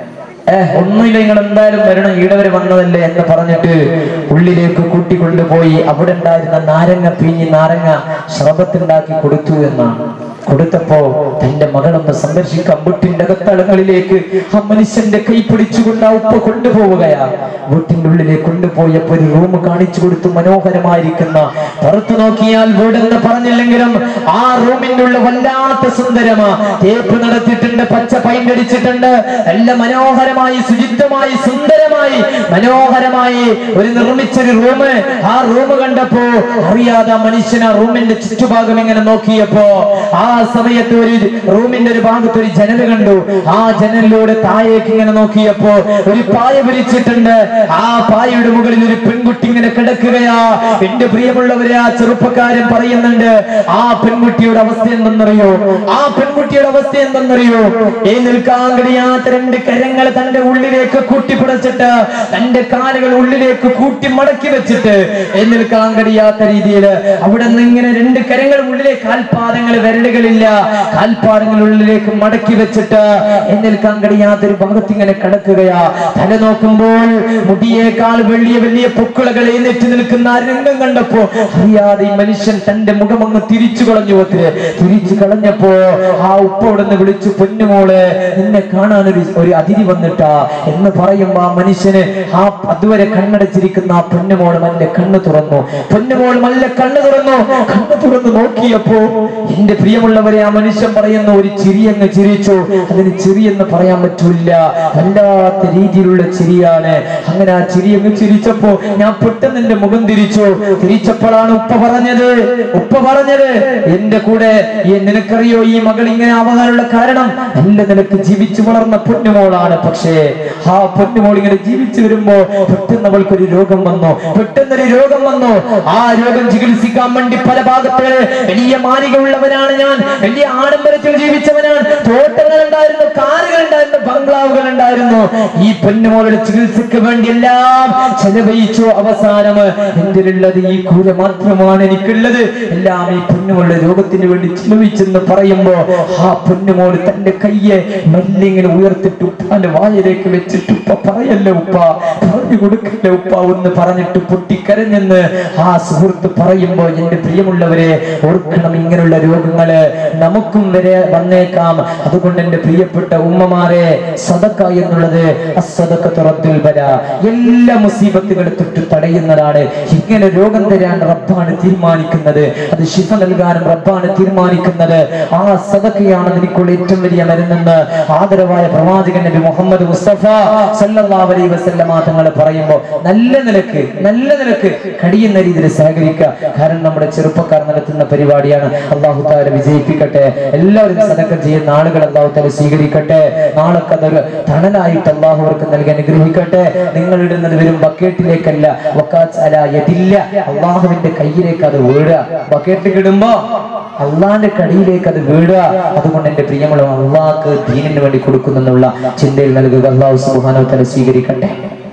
ഏഹ് ഒന്നുമില്ല നിങ്ങൾ എന്തായാലും വരണം ഈടെ വരെ വന്നതല്ലേ എന്ന് പറഞ്ഞിട്ട് ഉള്ളിലേക്ക് കൂട്ടിക്കൊണ്ടുപോയി അവിടെ ഉണ്ടായിരുന്ന നാരങ്ങ പീഞ്ഞ് നാരങ്ങ ശർബത്തുണ്ടാക്കി കൊടുത്തു എന്നാണ് കൊടുത്തപ്പോ തന്റെ മകളൊന്ന് സന്ദർശിക്കാൻ വീട്ടിന്റെ അകത്തളങ്ങളിലേക്ക് ആ മനുഷ്യന്റെ കൈ പിടിച്ചുകൊണ്ട് ആ ഉപ്പ കൊണ്ടുപോവുകയാ വീട്ടിന്റെ ഉള്ളിലേക്ക് കൊണ്ടുപോയപ്പോ ഒരു റൂം കാണിച്ചു കൊടുത്തു മനോഹരമായിരിക്കുന്ന പുറത്തു നോക്കിയാൽ വീടെന്ന് പറഞ്ഞില്ലെങ്കിലും ആ റൂമിന്റെ ഉള്ള വല്ലാത്ത സുന്ദരമാ തേപ്പ് നടത്തിയിട്ടുണ്ട് പച്ച പൈൻ്റ് അടിച്ചിട്ടുണ്ട് നല്ല മനോഹരമായി ശുചിത്വമായി സുന്ദരമായി മനോഹരമായി ഒരു നിർമ്മിച്ചൊരു റൂം ആ റൂം കണ്ടപ്പോ അറിയാതെ ആ മനുഷ്യൻ ആ റൂമിന്റെ ചുറ്റുഭാഗം ഇങ്ങനെ നോക്കിയപ്പോ ആ സമയത്ത് ഒരു റൂമിന്റെ ഒരു ഭാഗത്ത് ഒരു ജനൽ കണ്ടു ആ ജനലിലൂടെ താഴേക്ക് ഇങ്ങനെ നോക്കിയപ്പോ ഒരു പായ വിരിച്ചിട്ടുണ്ട് ആ പായയുടെ മുകളിൽ ഒരു പെൺകുട്ടി ഇങ്ങനെ കിടക്കുകയാ എന്റെ പ്രിയമുള്ളവരെ ആ ചെറുപ്പക്കാരൻ പറയുന്നുണ്ട് ആ പെൺകുട്ടിയുടെ അവസ്ഥ എന്തെന്നറിയോ ആ പെൺകുട്ടിയുടെ അവസ്ഥ എന്തെന്നറിയോ ഈ നിൽക്കാൻ കഴിയാത്ത രണ്ട് കരങ്ങൾ തന്റെ ഉള്ളിലേക്ക് കൂട്ടിപ്പിടച്ചിട്ട് തന്റെ കാലുകൾ ഉള്ളിലേക്ക് കൂട്ടി മടക്കി വെച്ചിട്ട് ഈ നിൽക്കാൻ കഴിയാത്ത രീതിയിൽ അവിടെ നിന്ന് ഇങ്ങനെ രണ്ട് കരങ്ങൾ ഉള്ളിലേക്ക് കാൽപാദങ്ങൾ വിരലുകളില്ല കാൽപാദങ്ങൾ ഉള്ളിലേക്ക് മടക്കി വെച്ചിട്ട് ഈ നിൽക്കാൻ കഴിയാത്ത ഒരു ഭാഗത്ത് ഇങ്ങനെ കിടക്കുകയാ തല നോക്കുമ്പോൾ മുടിയേക്കാൾ വലിയ വലിയ പൊക്കിളകൾ എഴുന്നേറ്റ് നിൽക്കുന്ന ആ രംഗം കണ്ടപ്പോ അറിയാതെ ഈ മനുഷ്യൻ തന്റെ മുഖം അങ്ങ് തിരിച്ചു കളഞ്ഞു അത്രേ തിരിച്ചു കളഞ്ഞപ്പോ ആ ഉപ്പ അവിടെ നിന്ന് വിളിച്ചു പൊന്നുമോള് നിന്നെ കാണാൻ ഒരു ഒരു അതിഥി വന്നിട്ടാ എന്ന് പറയുമ്പോ ആ മനുഷ്യന് ആ അതുവരെ കണ്ണടച്ചിരിക്കുന്ന ആ പൊന്നുമോള് മല്ല കണ്ണ് തുറന്നു പൊന്നുമോൾ മല്ല കണ്ണ് തുറന്നു കണ്ണ് തുറന്നു നോക്കിയപ്പോ എന്റെ പ്രിയമുള്ളവരെ ആ മനുഷ്യൻ പറയുന്ന ഒരു ചിരി അങ്ങ് ചിരിച്ചു അതിന് ചിരി എന്ന് പറയാൻ പറ്റൂല വല്ലാത്ത രീതിയിലുള്ള ചിരിയാണ് അങ്ങനെ ആ ചിരി അങ്ങ് ചിരിച്ചപ്പോ ഞാൻ പെട്ടെന്ന് എന്റെ മുഖം തിരിച്ചു തിരിച്ചപ്പോഴാണ് ഉപ്പ പറഞ്ഞത് ഉപ്പ പറഞ്ഞത് എന്റെ കൂടെ ഈ നിനക്കറിയോ ഈ മകൾ ഇങ്ങനെ ആവാനുള്ള കാരണം നല്ല നിനക്ക് ജീവിച്ചു വളർന്ന പൊന്നുമോളാണ് പക്ഷേ ആ പൊന്നുമോൾ ഇങ്ങനെ ജീവിച്ചു വരുമ്പോ പെട്ടെന്ന് അവൾക്കൊരു രോഗം വന്നു പെട്ടെന്നൊരു രോഗം വന്നു ആ രോഗം ചികിത്സിക്കാൻ വേണ്ടി പല ഭാഗത്തുകള് വലിയ മാനികളുള്ളവനാണ് ഞാൻ വലിയ ആഡംബരത്തിൽ ജീവിച്ചവനാണ് തോട്ടങ്ങൾ ഉണ്ടായിരുന്നു കാറുകൾ ഉണ്ടായിരുന്നു ബംഗ്ലാവുകൾ ഉണ്ടായിരുന്നു ഈ പൊന്നുമോളുടെ ചികിത്സക്ക് വേണ്ടി എല്ലാം ചെലവഴിച്ചു അവസാനം എന്തിനുള്ളത് ഈ കൂര മാത്രമാണ് എനിക്കുള്ളത് എല്ലാം ഈ പൊന്നുമോളുടെ രോഗത്തിന് വേണ്ടി ചിലവിച്ചെന്ന് പറയുമ്പോ ആ പൊന്നുമോള് തന്റെ കയ്യെ മെല്ലിങ്ങനെ ഉയർത്തിട്ട് ഉപ്പാന്റെ വായിലേക്ക് വെച്ചിട്ട് ഉപ്പ പറയല്ലേ ഉപ്പ പറഞ്ഞു കൊടുക്കല്ലേ ഉപ്പ എന്ന് പറഞ്ഞിട്ട് പൊട്ടിക്കരഞ്ഞെന്ന് ആ സുഹൃത്ത് പറയുമ്പോ എന്റെ പ്രിയമുള്ളവരെ ഓർക്കണം ഇങ്ങനെയുള്ള രോഗങ്ങള് നമുക്കും വരെ വന്നേക്കാം അതുകൊണ്ട് എന്റെ പ്രിയപ്പെട്ട ഉമ്മമാരെ സദക്ക എന്നുള്ളത് അസദക്ക തുറത്തിൽ വര എല്ലാ മുസീബത്തുകളെ തൊട്ട് തടയുന്നതാണ് ഇങ്ങനെ രോഗം തരാൻ റബ്ബാണ് തീരുമാനിക്കുന്നത് അത് ശിഫ നൽകാനും റബ്ബാണ് തീരുമാനിക്കുന്നത് ആ സദക്കയാണ് നിനക്കുള്ള ഏറ്റവും വലിയ മരുന്നെന്ന് ആദരവായ പ്രവാചകൻ നബി മുഹമ്മദ് മുസ്തഫ സല്ലല്ലാഹു അലൈഹി വസല്ലമ തങ്ങൾ പറയുമ്പോൾ നല്ല നിലക്ക് നല്ല നിലക്ക് കഴിയുന്ന രീതിയിൽ സഹകരിക്കുക കാരണം നമ്മുടെ ചെറുപ്പക്കാർ നടത്തുന്ന പരിപാടിയാണ് അള്ളാഹു താല വിജയിപ്പിക്കട്ടെ എല്ലാവരും സദക്ക ചെയ്യുന്ന ആളുകൾ അള്ളാഹു താല സ്വീകരിക്കട്ടെ നാളെ അതൊരു തണലായിട്ട് അള്ളാഹു അവർക്ക് നൽകി അനുഗ്രഹിക്കട്ടെ നിങ്ങൾ ഇടുന്നത് വെറും ബക്കറ്റിലേക്കല്ല വക്കാത്ത് അല യതില്ല അള്ളാഹുവിന്റെ കയ്യിലേക്ക് അത് വീഴുക ബക്കറ്റിൽ ഇടുമ്പോ അള്ളാന്റെ കടിയിലേക്ക് അത് വീഴുക അതുകൊണ്ട് എന്റെ പ്രിയമുള്ള അള്ളാഹ്ക്ക് ദീനിന് വേണ്ടി കൊടുക്കുന്നെന്നുള്ള ചിന്തയിൽ നൽകുക അള്ളാഹു സുബാനോ തല സ്വീകരിക്കട്ടെ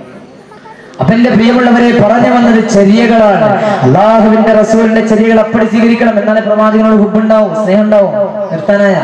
അപ്പൊ എന്റെ പ്രിയമുള്ളവരെ പറഞ്ഞു വന്നത് ചര്യകളാണ് അള്ളാഹുവിന്റെ റസൂലിന്റെ ചര്യകൾ അപ്പടി സ്വീകരിക്കണം എന്നാലേ പ്രവാചകനോട് ഹുബുണ്ടാവും സ്നേഹം ഉണ്ടാവും നിർത്താനായ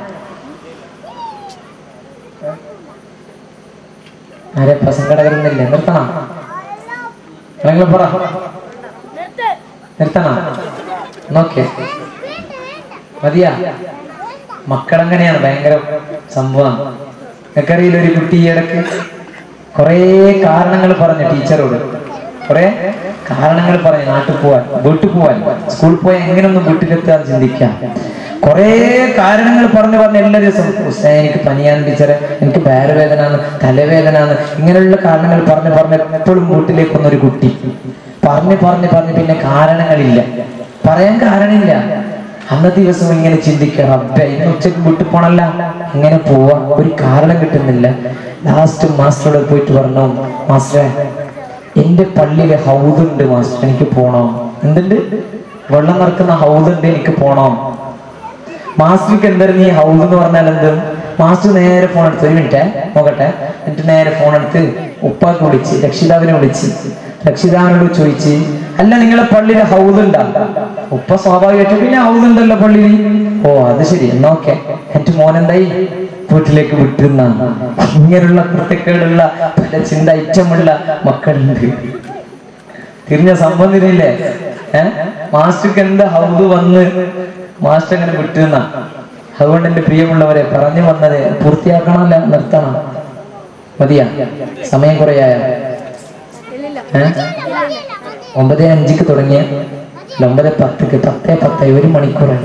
ആരെ പ്രസംഗടകരുന്നില്ല നിർത്തണം നിങ്ങൾ പറ നിർത്തണം നോക്കേ മതിയാ മക്കളങ്ങനെയാണ് ഭയങ്കര സംഭവം നിനക്കറിയില്ല ഒരു കുട്ടി ഈ ഇടയ്ക്ക് കുറേ കാരണങ്ങൾ പറഞ്ഞു ടീച്ചറോട് കുറെ കാരണങ്ങൾ പറഞ്ഞു നാട്ടിൽ പോവാൻ വീട്ടിൽ പോവാൻ സ്കൂളിൽ പോയാൽ എങ്ങനെയൊന്നും വീട്ടിലെത്താൻ ചിന്തിക്കാം കുറേ കാരണങ്ങൾ പറഞ്ഞു പറഞ്ഞ് എല്ലാ ദിവസം ഉസ്താദേ, എനിക്ക് പനിയാണ് ടീച്ചറെ എനിക്ക് വയറുവേദനാണ് തലവേദനാണ് ഇങ്ങനെയുള്ള കാരണങ്ങൾ പറഞ്ഞ് പറഞ്ഞ് എപ്പോഴും വീട്ടിലേക്ക് വന്ന ഒരു കുട്ടി പറഞ്ഞ് പറഞ്ഞ് പറഞ്ഞ് പിന്നെ കാരണങ്ങളില്ല പറയാൻ കാരണമില്ല അന്നത്തെ ദിവസം ഇങ്ങനെ ചിന്തിക്കണം അബ്ബേ ഇന്ന് ഉച്ചക്ക് വീട്ടിൽ പോണല്ല ഇങ്ങനെ പോവാ ഒരു കാരണം കിട്ടുന്നില്ല ലാസ്റ്റ് മാസ്റ്ററോട് പോയിട്ട് പറഞ്ഞു മാസ്റ്ററെ എന്റെ പള്ളിയിലെ ഹൗദുണ്ട് മാസ്റ്റർ എനിക്ക് പോണം എന്തുണ്ട് വെള്ളം നിറക്കുന്ന ഹൗലുണ്ട് എനിക്ക് പോണം മാസ്റ്റർക്ക് എന്തായിരുന്നു ഈ ഹൗസ് എന്ന് പറഞ്ഞാൽ എന്ത് മാസ്റ്റർ നേരെ ഫോൺ എടുത്ത് ഒരു മിനിറ്റ് നോക്കട്ടെ എന്നിട്ട് നേരെ ഫോൺ എടുത്ത് ഉപ്പാക്ക് വിളിച്ച് രക്ഷിതാവിനെ വിളിച്ച് രക്ഷിതാവിനോട് ചോദിച്ച് അല്ല നിങ്ങളെ പള്ളിയിൽ ഹൗസ് ഉണ്ടാ ഉപ്പ സ്വാഭാവികമായിട്ട് പിന്നെ ഹൗസ് ഉണ്ടല്ലോ പള്ളിയിൽ ഓ അത് ശരി എന്നാ ഓക്കെ എന്നിട്ട് മോനെന്തായി വീട്ടിലേക്ക് വിട്ടിരുന്ന ഇങ്ങനെയുള്ള കൃത്യക്കേടുള്ള പല ചിന്ത ഐറ്റമുള്ള മക്കളുണ്ട് തിരിഞ്ഞ സംബന്ധില്ലേ ഏഹ് മാസ്റ്റർക്ക് എന്താ ഹൗദ് വന്ന് മാസ്റ്റർ അങ്ങനെ വിട്ടുന്ന അതുകൊണ്ട് എന്റെ പ്രിയമുള്ളവരെ പറഞ്ഞു വന്നത് പൂർത്തിയാക്കണമല്ല നിർത്തണം മതിയാ സമയം കുറയായ ഏഹ് ഒമ്പത് അഞ്ചിക്ക് തുടങ്ങിയ അല്ല, ഒമ്പത് പത്തിക്ക് പത്തേ പത്തായി ഒരു മണിക്കൂറായി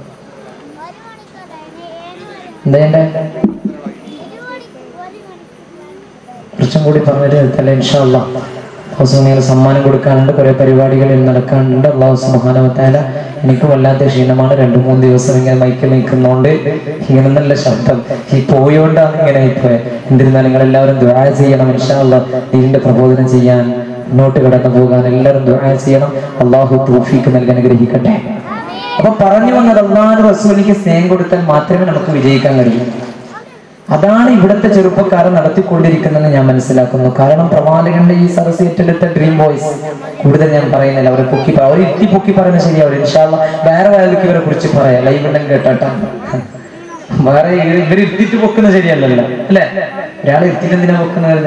എന്താ ചെയ്യണ്ടേ കുറച്ചും കൂടി പറഞ്ഞിട്ട് നിർത്തല്ലേ ഇൻഷാല്ല ഹൗസിംഗ് സമ്മാനം കൊടുക്കാനുണ്ട് കുറെ പരിപാടികളിൽ നടക്കാനുണ്ട് അള്ളാഹു സുബാനവത്താല എനിക്ക് വല്ലാത്ത ക്ഷീണമാണ് രണ്ടു മൂന്ന് ദിവസം ഇങ്ങനെ മൈക്കിൽ നിൽക്കുന്നോണ്ട് ഇങ്ങനെ നല്ല ശബ്ദം ഈ പോയോണ്ടാണ് ഇങ്ങനെ ആയിപ്പോയെ എന്നിരുന്നാൽ നിങ്ങൾ എല്ലാവരും ദ്വാര ചെയ്യണം ഇൻഷാല്ല ഇതിന്റെ പ്രബോധനം ചെയ്യാൻ മുന്നോട്ട് കടന്നു പോകാൻ എല്ലാവരും ദ്വാര ചെയ്യണം അള്ളാഹു തൂഫീക്ക് നൽകാൻ അനുഗ്രഹിക്കട്ടെ അപ്പൊ പറഞ്ഞു വന്നത് അള്ളാഹു റസൂലിക്ക് സ്നേഹം കൊടുത്താൽ മാത്രമേ നമുക്ക് വിജയിക്കാൻ കഴിയൂ അതാണ് ഇവിടുത്തെ ചെറുപ്പക്കാരൻ നടത്തിക്കൊണ്ടിരിക്കുന്നതെന്ന് ഞാൻ മനസ്സിലാക്കുന്നു കാരണം പ്രവാചകന്റെ ഈ സദസ് ഏറ്റെടുത്ത ഡ്രീം ബോയ്സ് കൂടുതൽ ഞാൻ പറയുന്നില്ല അവരെ പൊക്കി പറ- അവർ ഇത്തി പൊക്കി പറയുന്നത് ശരിയാവില്ല ഇൻഷാല്ല വേറെ വയലേക്ക് ഇവരെ കുറിച്ച് പറയാം ലൈവ് ഉണ്ടെങ്കിൽ കേട്ടാട്ടാ വേറെ ഇവര് ഇവര് ഇരുത്തിട്ട് പൊക്കുന്നത് ശരിയല്ലല്ലോ അല്ലേ ഒരാളെ ഇരുത്തിട്ട് എന്തിനാ പൊക്കുന്നത്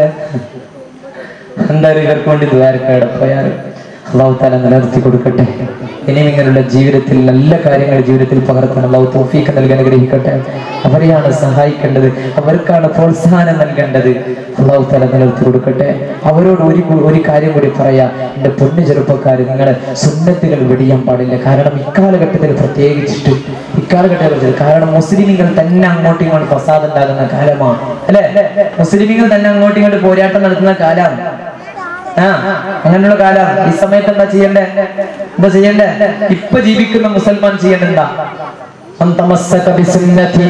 എന്തായാലും ഇവർക്ക് വേണ്ടി ദ്വാരക്കയുടെ പോയാൽ അള്ളാഹു താല നിലനിർത്തി കൊടുക്കട്ടെ ഇനിയും ഇങ്ങനെയുള്ള ജീവിതത്തിൽ നല്ല കാര്യങ്ങൾ ജീവിതത്തിൽ പകർത്താൻ അള്ളാഹു തോഫീക്ക് നൽകാൻ അനുഗ്രഹിക്കട്ടെ അവരെയാണ് സഹായിക്കേണ്ടത് അവർക്കാണ് പ്രോത്സാഹനം നൽകേണ്ടത് അള്ളാഹു താല നിലനിർത്തി കൊടുക്കട്ടെ അവരോട് ഒരു കു- ഒരു കാര്യം കൂടി പറയാ എന്റെ പൊന്നു ചെറുപ്പക്കാർ നിങ്ങളെ സുന്നത്തുകൾ വെടിയാൻ പാടില്ല കാരണം ഇക്കാലഘട്ടത്തിൽ പ്രത്യേകിച്ചിട്ട് ഇക്കാലഘട്ടത്തിൽ കാരണം മുസ്ലിമുകൾ തന്നെ അങ്ങോട്ടും ഇങ്ങോട്ടും ഫസാദ് ഉണ്ടാകുന്ന കാലമാണ് അല്ലെ മുസ്ലിമുകൾ തന്നെ അങ്ങോട്ടും ഇങ്ങോട്ട് പോരാട്ടം നടത്തുന്ന കാലമാണ് ആ അങ്ങനെയുള്ള കാലം ഈ സമയത്ത് എന്താ ചെയ്യണ്ടേ എന്താ ചെയ്യണ്ടേ ഇപ്പൊ ജീവിക്കുന്ന മുസൽമാൻ ചെയ്യേണ്ട എന്താ അൻ തമസ്സക ബിസുന്നതി.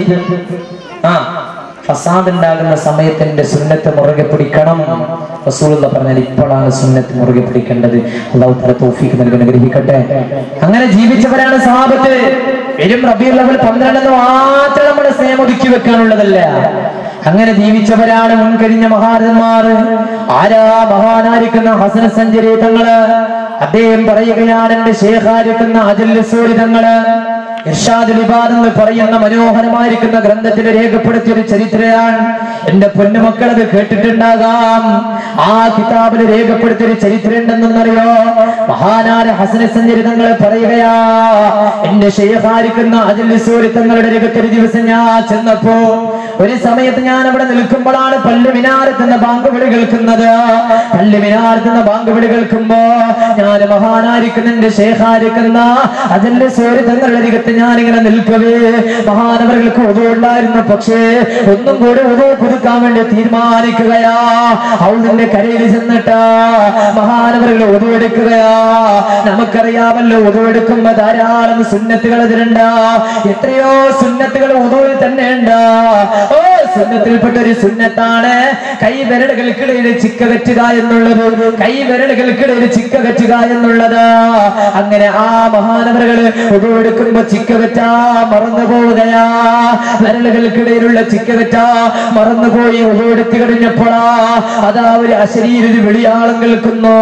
ആ ഫസാദ് ഉണ്ടാകുന്ന സമയത്ത് എന്റെ സുന്നത്ത് മുറുകെ പിടിക്കണം റസൂലുള്ള പറഞ്ഞാൽ ഇപ്പോഴാണ് സുന്നത്ത് മുറുകെ പിടിക്കേണ്ടത് അള്ളാഹു തല തോഫിക്ക് നൽകാൻ അനുഗ്രഹിക്കട്ടെ അങ്ങനെ ജീവിച്ചവരാണ് സഹാബത്ത് വരും റബിയുൽ അവൽ പന്ത്രണ്ടെന്ന് മാത്രം നമ്മുടെ സ്നേഹം ഒതുക്കി വെക്കാനുള്ളതല്ല അങ്ങനെ ജീവിച്ചവരാണ് മുൻകഴിഞ്ഞ മഹാരന്മാർ ആരാ മഹാനായിരിക്കുന്ന ഹസന സഞ്ചരി തങ്ങള് അദ്ദേഹം പറയുകയാണ് എന്റെ ശേഖാരിക്കുന്ന അജല്ലസൂരി തങ്ങള് ഇർഷാദുൽ ഇബാദ് എന്ന് പറയുന്ന മനോഹരമായിരിക്കുന്ന ഗ്രന്ഥത്തിൽ രേഖപ്പെടുത്തിയ ഒരു ചരിത്രമാണ് എന്റെ പൊന്നുമക്കൾ അത് കേട്ടിട്ടുണ്ടാകാം ആ കിതാബിൽ രേഖപ്പെടുത്തിയ ഒരു ചരിത്രം ഉണ്ടെന്നറിയോ മഹാനായ ഹസന സഞ്ചരി തങ്ങൾ പറയുകയാ എന്റെ ശേഖാരിക്കുന്ന അജല്ലസൂരി തങ്ങളുടെ രംഗത്തൊരു ദിവസം ഞാൻ ചെന്നപ്പോ ഒരു സമയത്ത് ഞാൻ അവിടെ നിൽക്കുമ്പോഴാണ് പള്ളി മിനാരത്തുന്ന ബാങ്ക് വിളി കേൾക്കുന്നത് പള്ളി മിനാരത്തുന്ന ബാങ്ക് വിളി കേൾക്കുമ്പോ ഞാൻ മഹാനായിരിക്കുന്ന എന്റെ ശേഖാരിക്കുന്ന അതിന്റെ സൂര്യ തങ്ങളുടെ അരികത്ത് ഞാൻ ഇങ്ങനെ നിൽക്കവേ മഹാനവர்களுக்கு ഉദവുണ്ടായിരുന്നു പക്ഷേ ഒന്നും കൂടി ഉദവ് പുതുക്കാൻ വേണ്ടി തീരുമാനിക്കുകയാ അവളുടെ കരയിൽ ചെന്നിട്ട് മഹാനവர்கள் ഉദവെടുക്കുകയാ നമുക്കറിയാമല്ലോ ഉദവെടുക്കുമ്പോ ധാരാളം സുന്നത്തുകൾ ഇതിലുണ്ട് എത്രയോ സുന്നത്തുകൾ ഉദവിൽ തന്നെ ഉണ്ട് ഓ സുന്നത്തിൽപ്പെട്ട ഒരു സുന്നത്താണ് കൈ വിരലുകൾക്കിടയിൽ ചിക്ക കറ്റുക എന്നുള്ളത് കൈ വിരലുകൾക്കിടയിൽ ചിക്ക കറ്റുക എന്നുള്ളത് അങ്ങനെ ആ മഹാനവറുകള് ഉപയെടുക്കുമ്പോ ചിക്ക കറ്റാ മറന്നു പോവുകയാ വിരലുകൾക്കിടയിലുള്ള ചിക്ക കറ്റാ മറന്നുപോയി ഉപയെടുത്ത് കഴിഞ്ഞപ്പോഴാ അതാ ഒരു അശരീരൊരു വെളിയാളം കേൾക്കുന്നു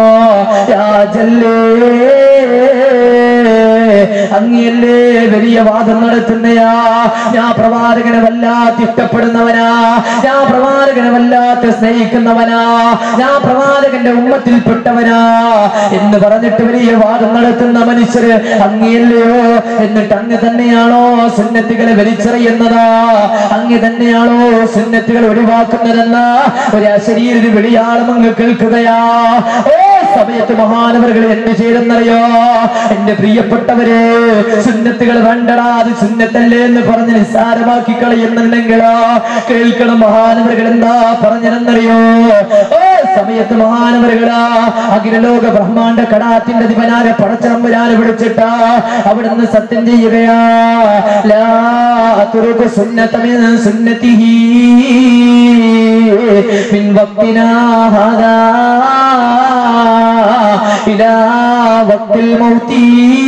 രാജല്ലേ അങ്ങയല്ലേ വലിയ വാദം നടത്തുന്നയാ ഞാൻ പ്രവാചകനെ വല്ലാത്ത ഇഷ്ടപ്പെടുന്നവനാ ഞാൻ പ്രവാചകനെ വല്ലാത്ത സ്നേഹിക്കുന്നവനാ ഞാൻ പ്രവാചകന്റെ ഉമ്മത്തിൽപ്പെട്ടവനാ എന്ന് പറഞ്ഞിട്ട് വലിയ വാദം നടത്തുന്ന മനുഷ്യര് അങ്ങയല്ലയോ എന്നിട്ട് അങ്ങ് തന്നെയാണോ സുന്നത്തുകളെ വലിച്ചെറിയുന്നതാ അങ്ങ് തന്നെയാണോ സുന്നത്തുകൾ ഒഴിവാക്കുന്നതെന്ന ഒരു അശരീര വെളിയാളം അങ്ങ് കേൾക്കുകയാ ഓ സമയത്ത് മഹാനവറുകൾ എന്ത് ചെയ്തെന്നറിയോ എന്റെ പ്രിയപ്പെട്ടവരെ സുന്നത്തുകൾ വേണ്ടടാ അത് സുന്നത്തല്ലേ എന്ന് പറഞ്ഞ് നിസ്സാരമാക്കി കളയുന്നുണ്ടെങ്കിലോ കേൾക്കണം മഹാനവറുകൾ എന്താ പറഞ്ഞതെന്നറിയോ ഓ സമയത്ത് മഹാനവറുകളാ അഖിലലോക ബ്രഹ്മാണ്ട കടാത്തിന്റെ ദിവനാരെ പടച്ചറമ്പുരാനെ വിളിച്ചിട്ടാ അവിടുന്ന് സത്യം ചെയ്യുകയാ ലാ തുറുക്ക് സുന്നത്തമിൻ സുന്നത്തിഹി മിൻ വക്തിനാ ഹാദാ إلى വക്തിൽ മൗത്തി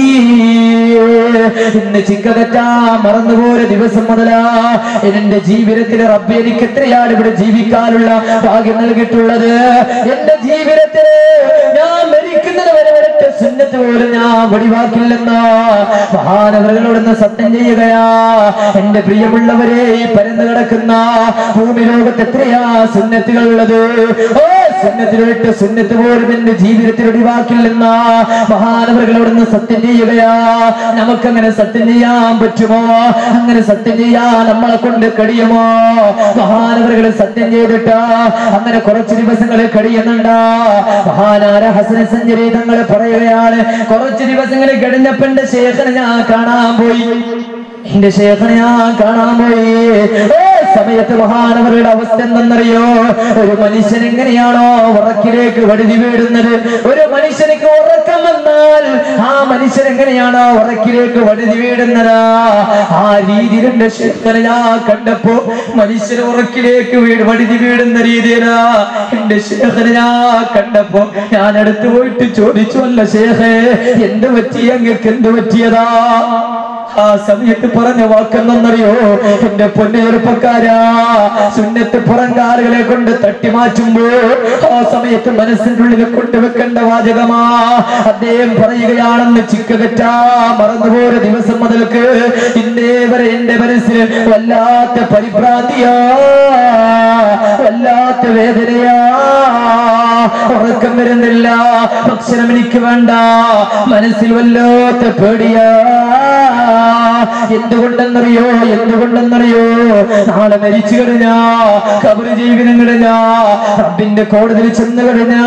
ഇന്ന് ചിക്കകറ്റാ മറന്നുപോയ ദിവസം മുതലാ എന്റെ ജീവിതത്തിൽ റബ്ബ് എനിക്ക് എത്രയാണ് ഇവിടെ ജീവിക്കാനുള്ള ഭാഗ്യം നൽകിയിട്ടുള്ളത് എന്റെ ജീവിതത്തിൽ ഞാൻ മരിക്കുന്നത് വരെ വരട്ടെ സുന്നത്ത് പോലും ഞാൻ വെടിവാക്കില്ലെന്ന മഹാനവറുകളോടൊന്ന് സത്യം ചെയ്യുകയാ എന്റെ പ്രിയമുള്ളവരെ ഈ പരന്നു കിടക്കുന്ന ഭൂമി ലോകത്ത് എത്രയാ സുന്നത്തുകൾ ഉള്ളത് ഓ സുന്നത്തിലിട്ട് സുന്നത്ത് പോലും എന്റെ ജീവിതത്തിൽ ഒഴിവാക്കില്ലെന്ന മഹാനവറുകളോടൊന്ന് സത്യം ചെയ്യുകയാ നമുക്കങ്ങനെ സത്യം ചെയ്യാൻ പറ്റുമോ അങ്ങനെ സത്യം ചെയ്യാൻ നമ്മളെ കൊണ്ട് കഴിയുമോ മഹാനവറുകൾ സത്യം ചെയ്തിട്ട് അങ്ങനെ കുറച്ച് ദിവസങ്ങൾ കഴിയുന്നുണ്ട് മഹാനാര ഹസന സഞ്ചരി തങ്ങൾ പറയുകയാണ് കുറച്ച് ദിവസങ്ങൾ കഴിഞ്ഞപ്പോ എന്റെ ശേഖരനെ ഞാൻ കാണാൻ പോയി എന്റെ ശേഖരനെ ഞാൻ കാണാൻ പോയി ഏ സമയത്ത് മഹാനവരുടെ അവസ്ഥ എന്തെന്നറിയോ ഒരു മനുഷ്യൻ എങ്ങനെയാണോ ഉറക്കിലേക്ക് വഴുതി വീടുന്നത് ഒരു മനുഷ്യനിക്ക് ഉറക്കം വന്നാൽ ആ മനുഷ്യൻ എങ്ങനെയാണോ ഉറക്കിലേക്ക് വഴുതി വീടുന്നത് ആ രീതിയിൽ എന്റെ ശേഖരനെ ഞാൻ കണ്ടപ്പോ മനുഷ്യൻ ഉറക്കിലേക്ക് വീട് വഴുതി വീടുന്ന രീതിയിലാ എന്റെ ശേഖരനെ ഞാൻ കണ്ടപ്പോ ഞാൻ അടുത്ത് പോയിട്ട് ചോദിച്ചു അല്ല ശേഖേ എന്ത് പറ്റി അങ്ങക്ക് എന്ത് പറ്റിയതാ ആ സമയത്ത് പറഞ്ഞ വാക്കെന്നറിയോ എന്റെ പൊന്നു ചെറുപ്പക്കാരാ സുന്നത്ത് പുറങ്കാലുകളെ കൊണ്ട് തട്ടി മാറ്റുമ്പോ ആ സമയത്ത് മനസ്സിന്റെ ഉള്ളിൽ കൊണ്ടുവെക്കേണ്ട വാചകമാ അദ്ദേഹം പറയുകയാണെന്ന് ചിക്കകറ്റാ മറന്നുപോയ ദിവസം മുതൽക്ക് ഇന്നേ വരെ എന്റെ മനസ്സിൽ വല്ലാത്ത പരിഭ്രാന്തിയാ വല്ലാത്ത വേദനയാ ഉറക്കം വരുന്നില്ല ഭക്ഷണം എനിക്ക് വേണ്ട മനസ്സിൽ വല്ലാത്ത പേടിയാ എന്തുകൊണ്ടെന്നറിയോ എന്തുകൊണ്ടെന്നറിയോ നാളെ മരിച്ചു കഴിഞ്ഞാ കബറ് ജീവിതം കഴിഞ്ഞാ റബ്ബിന്റെ കോടതിയിൽ ചെന്ന് കഴിഞ്ഞാ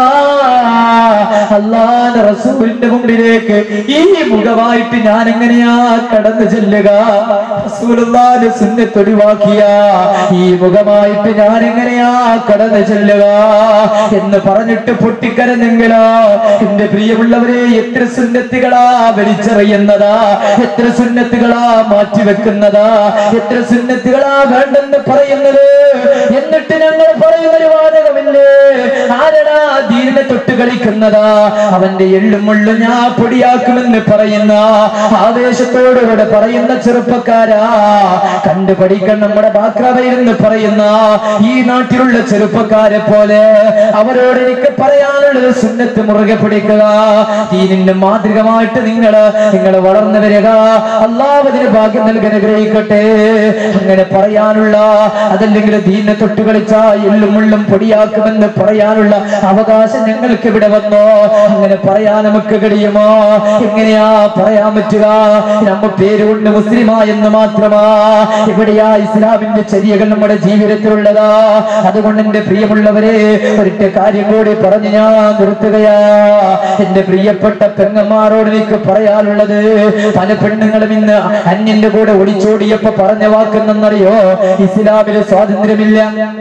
അള്ളാന്റെ റസൂലിന്റെ മുമ്പിലേക്ക് ഈ മുഖമായിട്ട് ഞാൻ എങ്ങനെയാ കടന്നു ചെല്ലുക റസൂലുള്ളാന്റെ സുന്നത്തൊഴിവാക്കിയ ഈ മുഖമായിട്ട് ഞാൻ എങ്ങനെയാ കടന്നു ചെല്ലുക എന്ന് പറഞ്ഞിട്ട് പൊട്ടിക്കരഞ്ഞെങ്കിലോ എന്റെ പ്രിയമുള്ളവരെ എത്ര സുന്നത്തുകളാ വലിച്ചെറിയുന്നതാ എത്ര സുന്നത്തുകളാ മാറ്റിവെക്കുന്നതാ എത്ര സുന്നത്തുകളാ വേണ്ടെന്ന് പറയുന്നത് എന്നിട്ട് ഞങ്ങൾ പറയുന്ന ഒരു വാചകമില്ലേ ആരടാ ദീനിനെ തൊട്ട് കളിക്കുന്നതാ അവന്റെ എള്ളും മുള്ളും ഞാൻ പൊടിയാക്കുമെന്ന് പറയുന്ന ആവേശത്തോടുകൂടെ പറയുന്ന ചെറുപ്പക്കാരാ കണ്ടു പഠിക്കണം നമ്മുടെ ബാക്രാവയിരുന്ന് പറയുന്ന ഈ നാട്ടിലുള്ള ചെറുപ്പക്കാരെ പോലെ അവരോട് എനിക്ക് പറയാനുള്ളത് സുന്നത്ത് മുറുകെ പിടിക്കുക ദീനിന്റെ മാതൃകമായിട്ട് നിങ്ങള് നിങ്ങൾ വളർന്നു വരിക അള്ളാഹുവിന് ഭാഗ്യം നൽകി അനുഗ്രഹിക്കട്ടെ അങ്ങനെ പറയാനുള്ള അതല്ലെങ്കിൽ ദീനെ തൊട്ട് കളിച്ച എള്ളും മുള്ളും പൊടിയാക്കുമെന്ന് പറയാനുള്ള അവകാശം ഞങ്ങൾക്ക് ഇവിടെ വന്നോ അങ്ങനെ പറയാൻ നമുക്ക് കഴിയുമോ എങ്ങനെയാ പറയാൻ പറ്റുക നമ്മ പേരുകൊണ്ട് മുസ്ലിമാ എന്ന് മാത്രമാ ഇവിടെയാ ഇസ്ലാമിന്റെ ചര്യകൾ നമ്മുടെ ജീവിതത്തിലുള്ളതാ അതുകൊണ്ട് എന്റെ പ്രിയമുള്ളവരെ ഒരിട്ട കാര്യം കൂടി പറഞ്ഞ് ഞാൻ നിർത്തുകയാ എന്റെ പ്രിയപ്പെട്ട പെങ്ങന്മാരോട് എനിക്ക് പറയാനുള്ളത് പല പെണ്ണുങ്ങളും ഇന്ന് അന്യന്റെ കൂടെ ഒളിച്ചോടിയപ്പോ പറഞ്ഞ വാക്കെന്നറിയോ ഇസ്ലാമിന് സ്വാതന്ത്ര്യമില്ല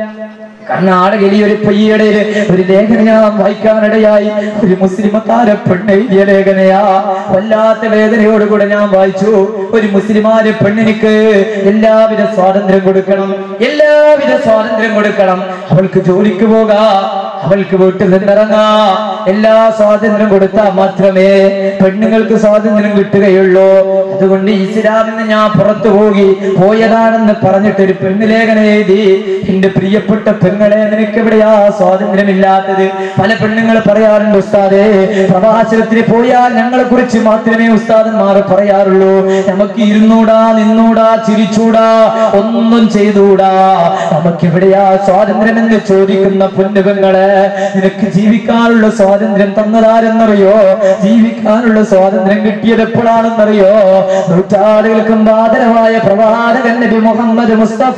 കർണാടകയിൽ ഒരു പൊയ്യയുടെ ഒരു ലേഖന ഞാൻ വായിക്കാനിടയായി ഒരു മുസ്ലിമക്കാര പെണ്ണ് എഴുതിയ ലേഖനയാ വല്ലാത്ത വേദനയോടുകൂടെ ഞാൻ വായിച്ചു ഒരു മുസ്ലിമാര് പെണ്ണിനിക്ക് എല്ലാവിധ സ്വാതന്ത്ര്യം കൊടുക്കണം എല്ലാവിധ സ്വാതന്ത്ര്യം കൊടുക്കണം അവൾക്ക് ജോലിക്ക് പോകാ അവൾക്ക് വീട്ടിൽ നിന്നിറങ്ങാ എല്ലാ സ്വാതന്ത്ര്യം കൊടുത്താൽ മാത്രമേ പെണ്ണുങ്ങൾക്ക് സ്വാതന്ത്ര്യം കിട്ടുകയുള്ളൂ അതുകൊണ്ട് ഇസ്ലാമിൽ നിന്ന് ഞാൻ പുറത്തു പോയി പോയതാണെന്ന് പറഞ്ഞിട്ട് ഒരു പെണ്ണുലേഖന എഴുതി എന്റെ പ്രിയപ്പെട്ട പെങ്ങളെ നിനക്ക് എവിടെയാ സ്വാതന്ത്ര്യമില്ലാത്തത് പല പെണ്ണുങ്ങൾ പറയാറുണ്ട് ഉസ്താദേ പ്രവാസനത്തിന് പോയാൽ ഞങ്ങളെ കുറിച്ച് മാത്രമേ ഉസ്താദന്മാർ പറയാറുള്ളൂ നമുക്ക് ഇരുന്നൂടാ നിന്നൂടാ ചിരിച്ചൂടാ ഒന്നും ചെയ്തൂടാ നമുക്ക് എവിടെയാ സ്വാതന്ത്ര്യം എന്ന് ചോദിക്കുന്ന പൊന്നുപെങ്ങളെ നിനക്ക് ജീവിക്കാനുള്ള സ്വാതന്ത്ര്യം തന്നതാരെന്നറിയോ ജീവിക്കാനുള്ള സ്വാതന്ത്ര്യം കിട്ടിയത് എപ്പോഴാണെന്നറിയോ നൂറ്റാളുകൾക്കും ആദരവായ പ്രവാചകൻ നബി മുഹമ്മദ് മുസ്തഫ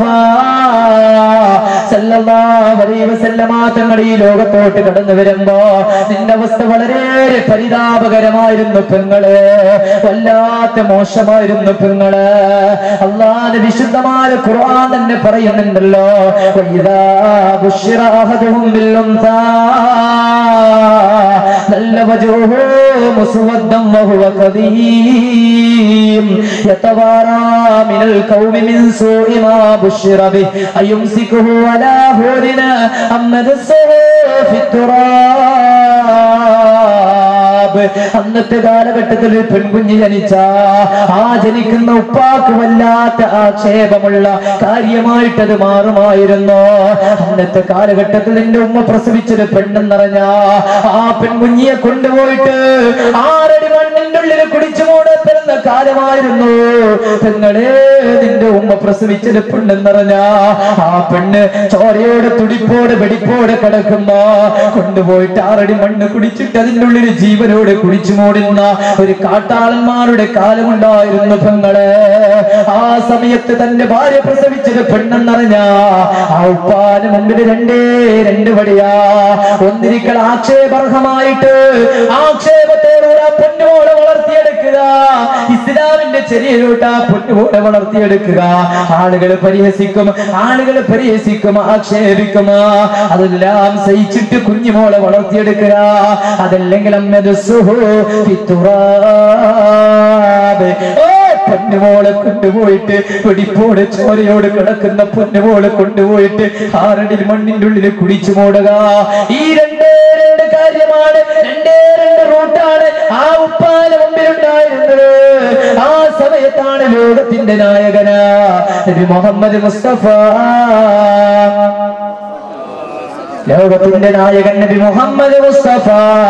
സല്ലല്ലാഹു അലൈഹി വസല്ലമ തങ്ങൾ ഈ ലോകത്തോട്ട് കടന്നു വരുമ്പോ നിന്റെ അവസ്ഥ വളരെ പരിതാപകരമായിരുന്നു പെങ്ങള് വല്ലാത്ത മോശമായിരുന്നു പെങ്ങള് അള്ളാന്റെ വിശുദ്ധമായ ഖുർആൻ തന്നെ പറയുന്നുണ്ടല്ലോ വൈദാ ബുശ്ശിറ അഹദുഹും ബിൽഉൻസാ ظل وجهه مسودا وهو كظيم يتوارى من القوم من سوء ما بشر به أيمسكه على هون أم مدسه في التراب ഇസ്തിറാബ് അന്നത്തെ കാലഘട്ടത്തിൽ ഒരു പെൺകുഞ്ഞ് ജനിച്ച ആ ജനിക്കുന്ന ഉപ്പാക്ക് വല്ലാത്ത ആക്ഷേപമുള്ള കാര്യമായിട്ടത് മാറുമായിരുന്നു അന്നത്തെ കാലഘട്ടത്തിൽ എന്റെ ഉമ്മ പ്രസവിച്ചൊരു പെണ്ണെന്നറിഞ്ഞ ആ പെൺകുഞ്ഞിയെ കൊണ്ടുപോയിട്ട് ആറടി മണ്ണിന്റെ ഉള്ളിൽ കുടിച്ചു മൂടപ്പെടുന്ന കാലമായിരുന്നു പെങ്ങളെ നിന്റെ ഉമ്മ പ്രസവിച്ചൊരു പെണ്ണെന്നറിഞ്ഞ ആ പെണ്ണ് ചോരയോടെ തുടിപ്പോടെ വെടിപ്പോടെ കിടക്കുമ്പോ കൊണ്ടുപോയിട്ട് ആറടി മണ്ണ് കുടിച്ചിട്ട് അതിന്റെ ഉള്ളിൽ ജീവനോടെ കുടിച്ചു മൂടുന്ന ഒരു കാട്ടാളന്മാരുടെ കാലമുണ്ടായിരുന്നു പെങ്ങളെ ആ സമയത്ത് തന്റെ ഭാര്യ പ്രസവിച്ചത് പെണ്ണെന്നറിഞ്ഞ ആ ഉപ്പാന് മുമ്പിൽ രണ്ടേ രണ്ട് വടിയാ ഒന്നിരിക്കൽ ആക്ഷേപർഹമായിട്ട് ആക്ഷേപത്തോടുകൂടെ ആ പൊന്നുപോലെ വളർത്തിയെടുക്കുക ഇസ്ലാമിന്റെ ചെറിയലോട്ട് ആ പൊന്നുപോലെ വളർത്തിയെടുക്കുക ആളുകൾ പരിഹസിക്കും ആളുകൾ പരിഹസിക്കും ആക്ഷേപിക്കും അതെല്ലാം സഹിച്ചിട്ട് കുഞ്ഞുമോളെ വളർത്തിയെടുക്കുക അതല്ലെങ്കിൽ അമ്മത് സുഹു ഫിത്തുറാബ്. ഓ, പൊന്നുമോളെ കൊണ്ടുപോയിട്ട് വെടിപ്പോടെ ചോരയോട് കിടക്കുന്ന പൊന്നുമോളെ കൊണ്ടുപോയിട്ട് ആറടി മണ്ണിന്റെ ഉള്ളിൽ കുടിച്ചു മൂടുക ഈ രണ്ടേ രണ്ട് കാര്യമാണ് രണ്ടേ രണ്ട് റൂട്ടാണ് ആ ഉപ്പാന് മുമ്പിലുണ്ടായിരുന്നത് ആ സമയത്താണ് ലോകത്തിന്റെ നായകന നബി മുഹമ്മദ് മുസ്തഫ ലോകത്തിന്റെ നായകൻ നബി മുഹമ്മദ് മുസ്തഫ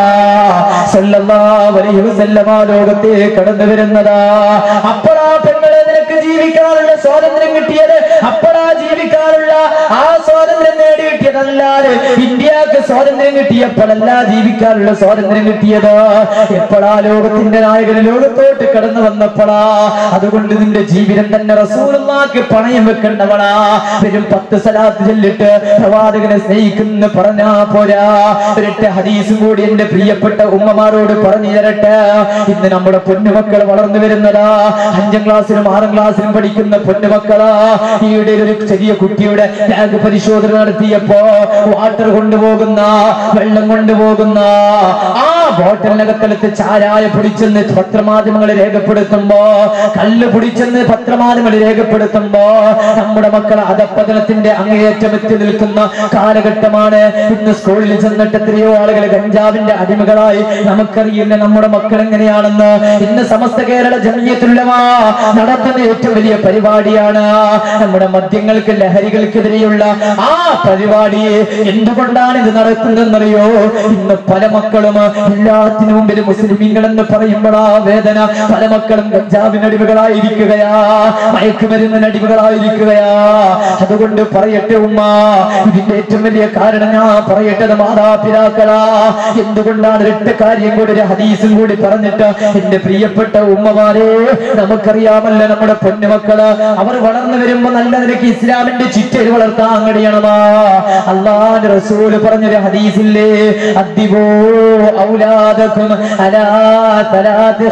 സല്ലല്ലാഹു അലൈഹി വസല്ലമ ലോകത്തെ കടന്നു വരുന്നതാ അപ്പോഴാ പെങ്ങളെ നിനക്ക് ജീവിക്കാനുള്ള സ്വാതന്ത്ര്യം കിട്ടിയത് അപ്പോഴാ ജീവിക്കാനുള്ള ആ സ്വാതന്ത്ര്യം നേടി കിട്ടിയതല്ലാതെ ഇന്ത്യക്ക് സ്വാതന്ത്ര്യം കിട്ടിയപ്പോഴല്ല ജീവിക്കാനുള്ള സ്വാതന്ത്ര്യം കിട്ടിയത് എപ്പോഴാ ലോകത്തിന്റെ നായകൻ ലോകത്തോട്ട് കടന്നു വന്നപ്പോഴാ അതുകൊണ്ട് നിന്റെ ജീവിതം തന്നെ റസൂലുള്ളാക്ക് പണയം വെക്കേണ്ടവളാ വരും പത്ത് സലാത്ത് ചൊല്ലിട്ട് പ്രവാചകനെ സ്നേഹിക്കുന്ന പറഞ്ഞാ പോരാ ഒരൊറ്റ ഹദീസും കൂടി എന്റെ പ്രിയപ്പെട്ട ഉമ്മമാരോട് പറഞ്ഞു തരട്ടെ ഇന്ന് നമ്മുടെ പൊന്നുമക്കൾ വളർന്നു വരുന്നതാ അഞ്ചാം ക്ലാസ്സിലും ആറാം ക്ലാസ്സിലും പഠിക്കുന്ന പൊന്നുമക്കളാ ഈയിടെ ഒരു ചെറിയ കുട്ടിയുടെ ടാഗ് പരിശോധന നടത്തിയപ്പോ വാട്ടർ കൊണ്ടുപോകുന്ന വെള്ളം കൊണ്ടുപോകുന്ന ആ ബോട്ടലിനകത്തെടുത്ത് ചാരായ പൊടിച്ചെന്ന് പത്രമാധ്യമങ്ങൾ രേഖപ്പെടുത്തുമ്പോ കല്ല് പൊടിച്ചെന്ന് പത്രമാധ്യമങ്ങൾ രേഖപ്പെടുത്തുമ്പോ നമ്മുടെ മക്കൾ അധപ്പതനത്തിന്റെ അങ്ങേയറ്റം എത്തി നിൽക്കുന്ന കാലഘട്ടമാണ് ഇന്ന് സ്കൂളിൽ ചെന്നിട്ട് എത്രയോ ആളുകൾ ഗഞ്ചാവിന്റെ അടിമകളായി നമുക്കറിയില്ല നമ്മുടെ മക്കൾ എങ്ങനെയാണെന്ന് ഇന്ന് സമസ്ത കേരള ജമീയത്തുള്ളവാ നടത്തുന്ന ഏറ്റവും വലിയ പരിപാടിയാണ് നമ്മുടെ മദ്യങ്ങൾക്ക് ലഹരികൾക്കെതിരെയുള്ള ആ പരിപാടി എന്തുകൊണ്ടാണ് ഇത് നടത്തുന്നതെന്നറിയോ ഇന്ന് പല മക്കളും എല്ലാത്തിനു മുമ്പിൽ മുസ്ലിമീങ്ങൾ എന്ന് പറയുമ്പോഴാ വേദന പല മക്കളും ഗഞ്ചാവിനടിമകളായിരിക്കുകയാ മയക്കുമരുന്നിന് അടിമകളായിരിക്കുകയാ അതുകൊണ്ട് പറയട്ടെ ഉമ്മ ഇതിന്റെ ഏറ്റവും വലിയ കാരണം ഞാൻ പറയട്ടത് മാതാപിതാക്കളാ എന്തുകൊണ്ടാണ് ഒരൊറ്റ കാര്യം കൂടി ഒരു ഹദീസും കൂടി പറഞ്ഞിട്ട് എന്റെ പ്രിയപ്പെട്ട ഉമ്മമാരെ നമുക്കറിയാമല്ലോ നമ്മുടെ പൊന്നുമക്കള് അവർ വളർന്നു വരുമ്പോ നല്ല നിലയ്ക്ക് ഇസ്ലാമിന്റെ ചിറ്റയിൽ വളർത്താൻ കഴിയണമാ അള്ളാന്റെ റസൂല് പറഞ്ഞൊരു ഹദീസില്ലേ അദ്ദിബോ ഔലാദക്കും അലാ തലാത്ത്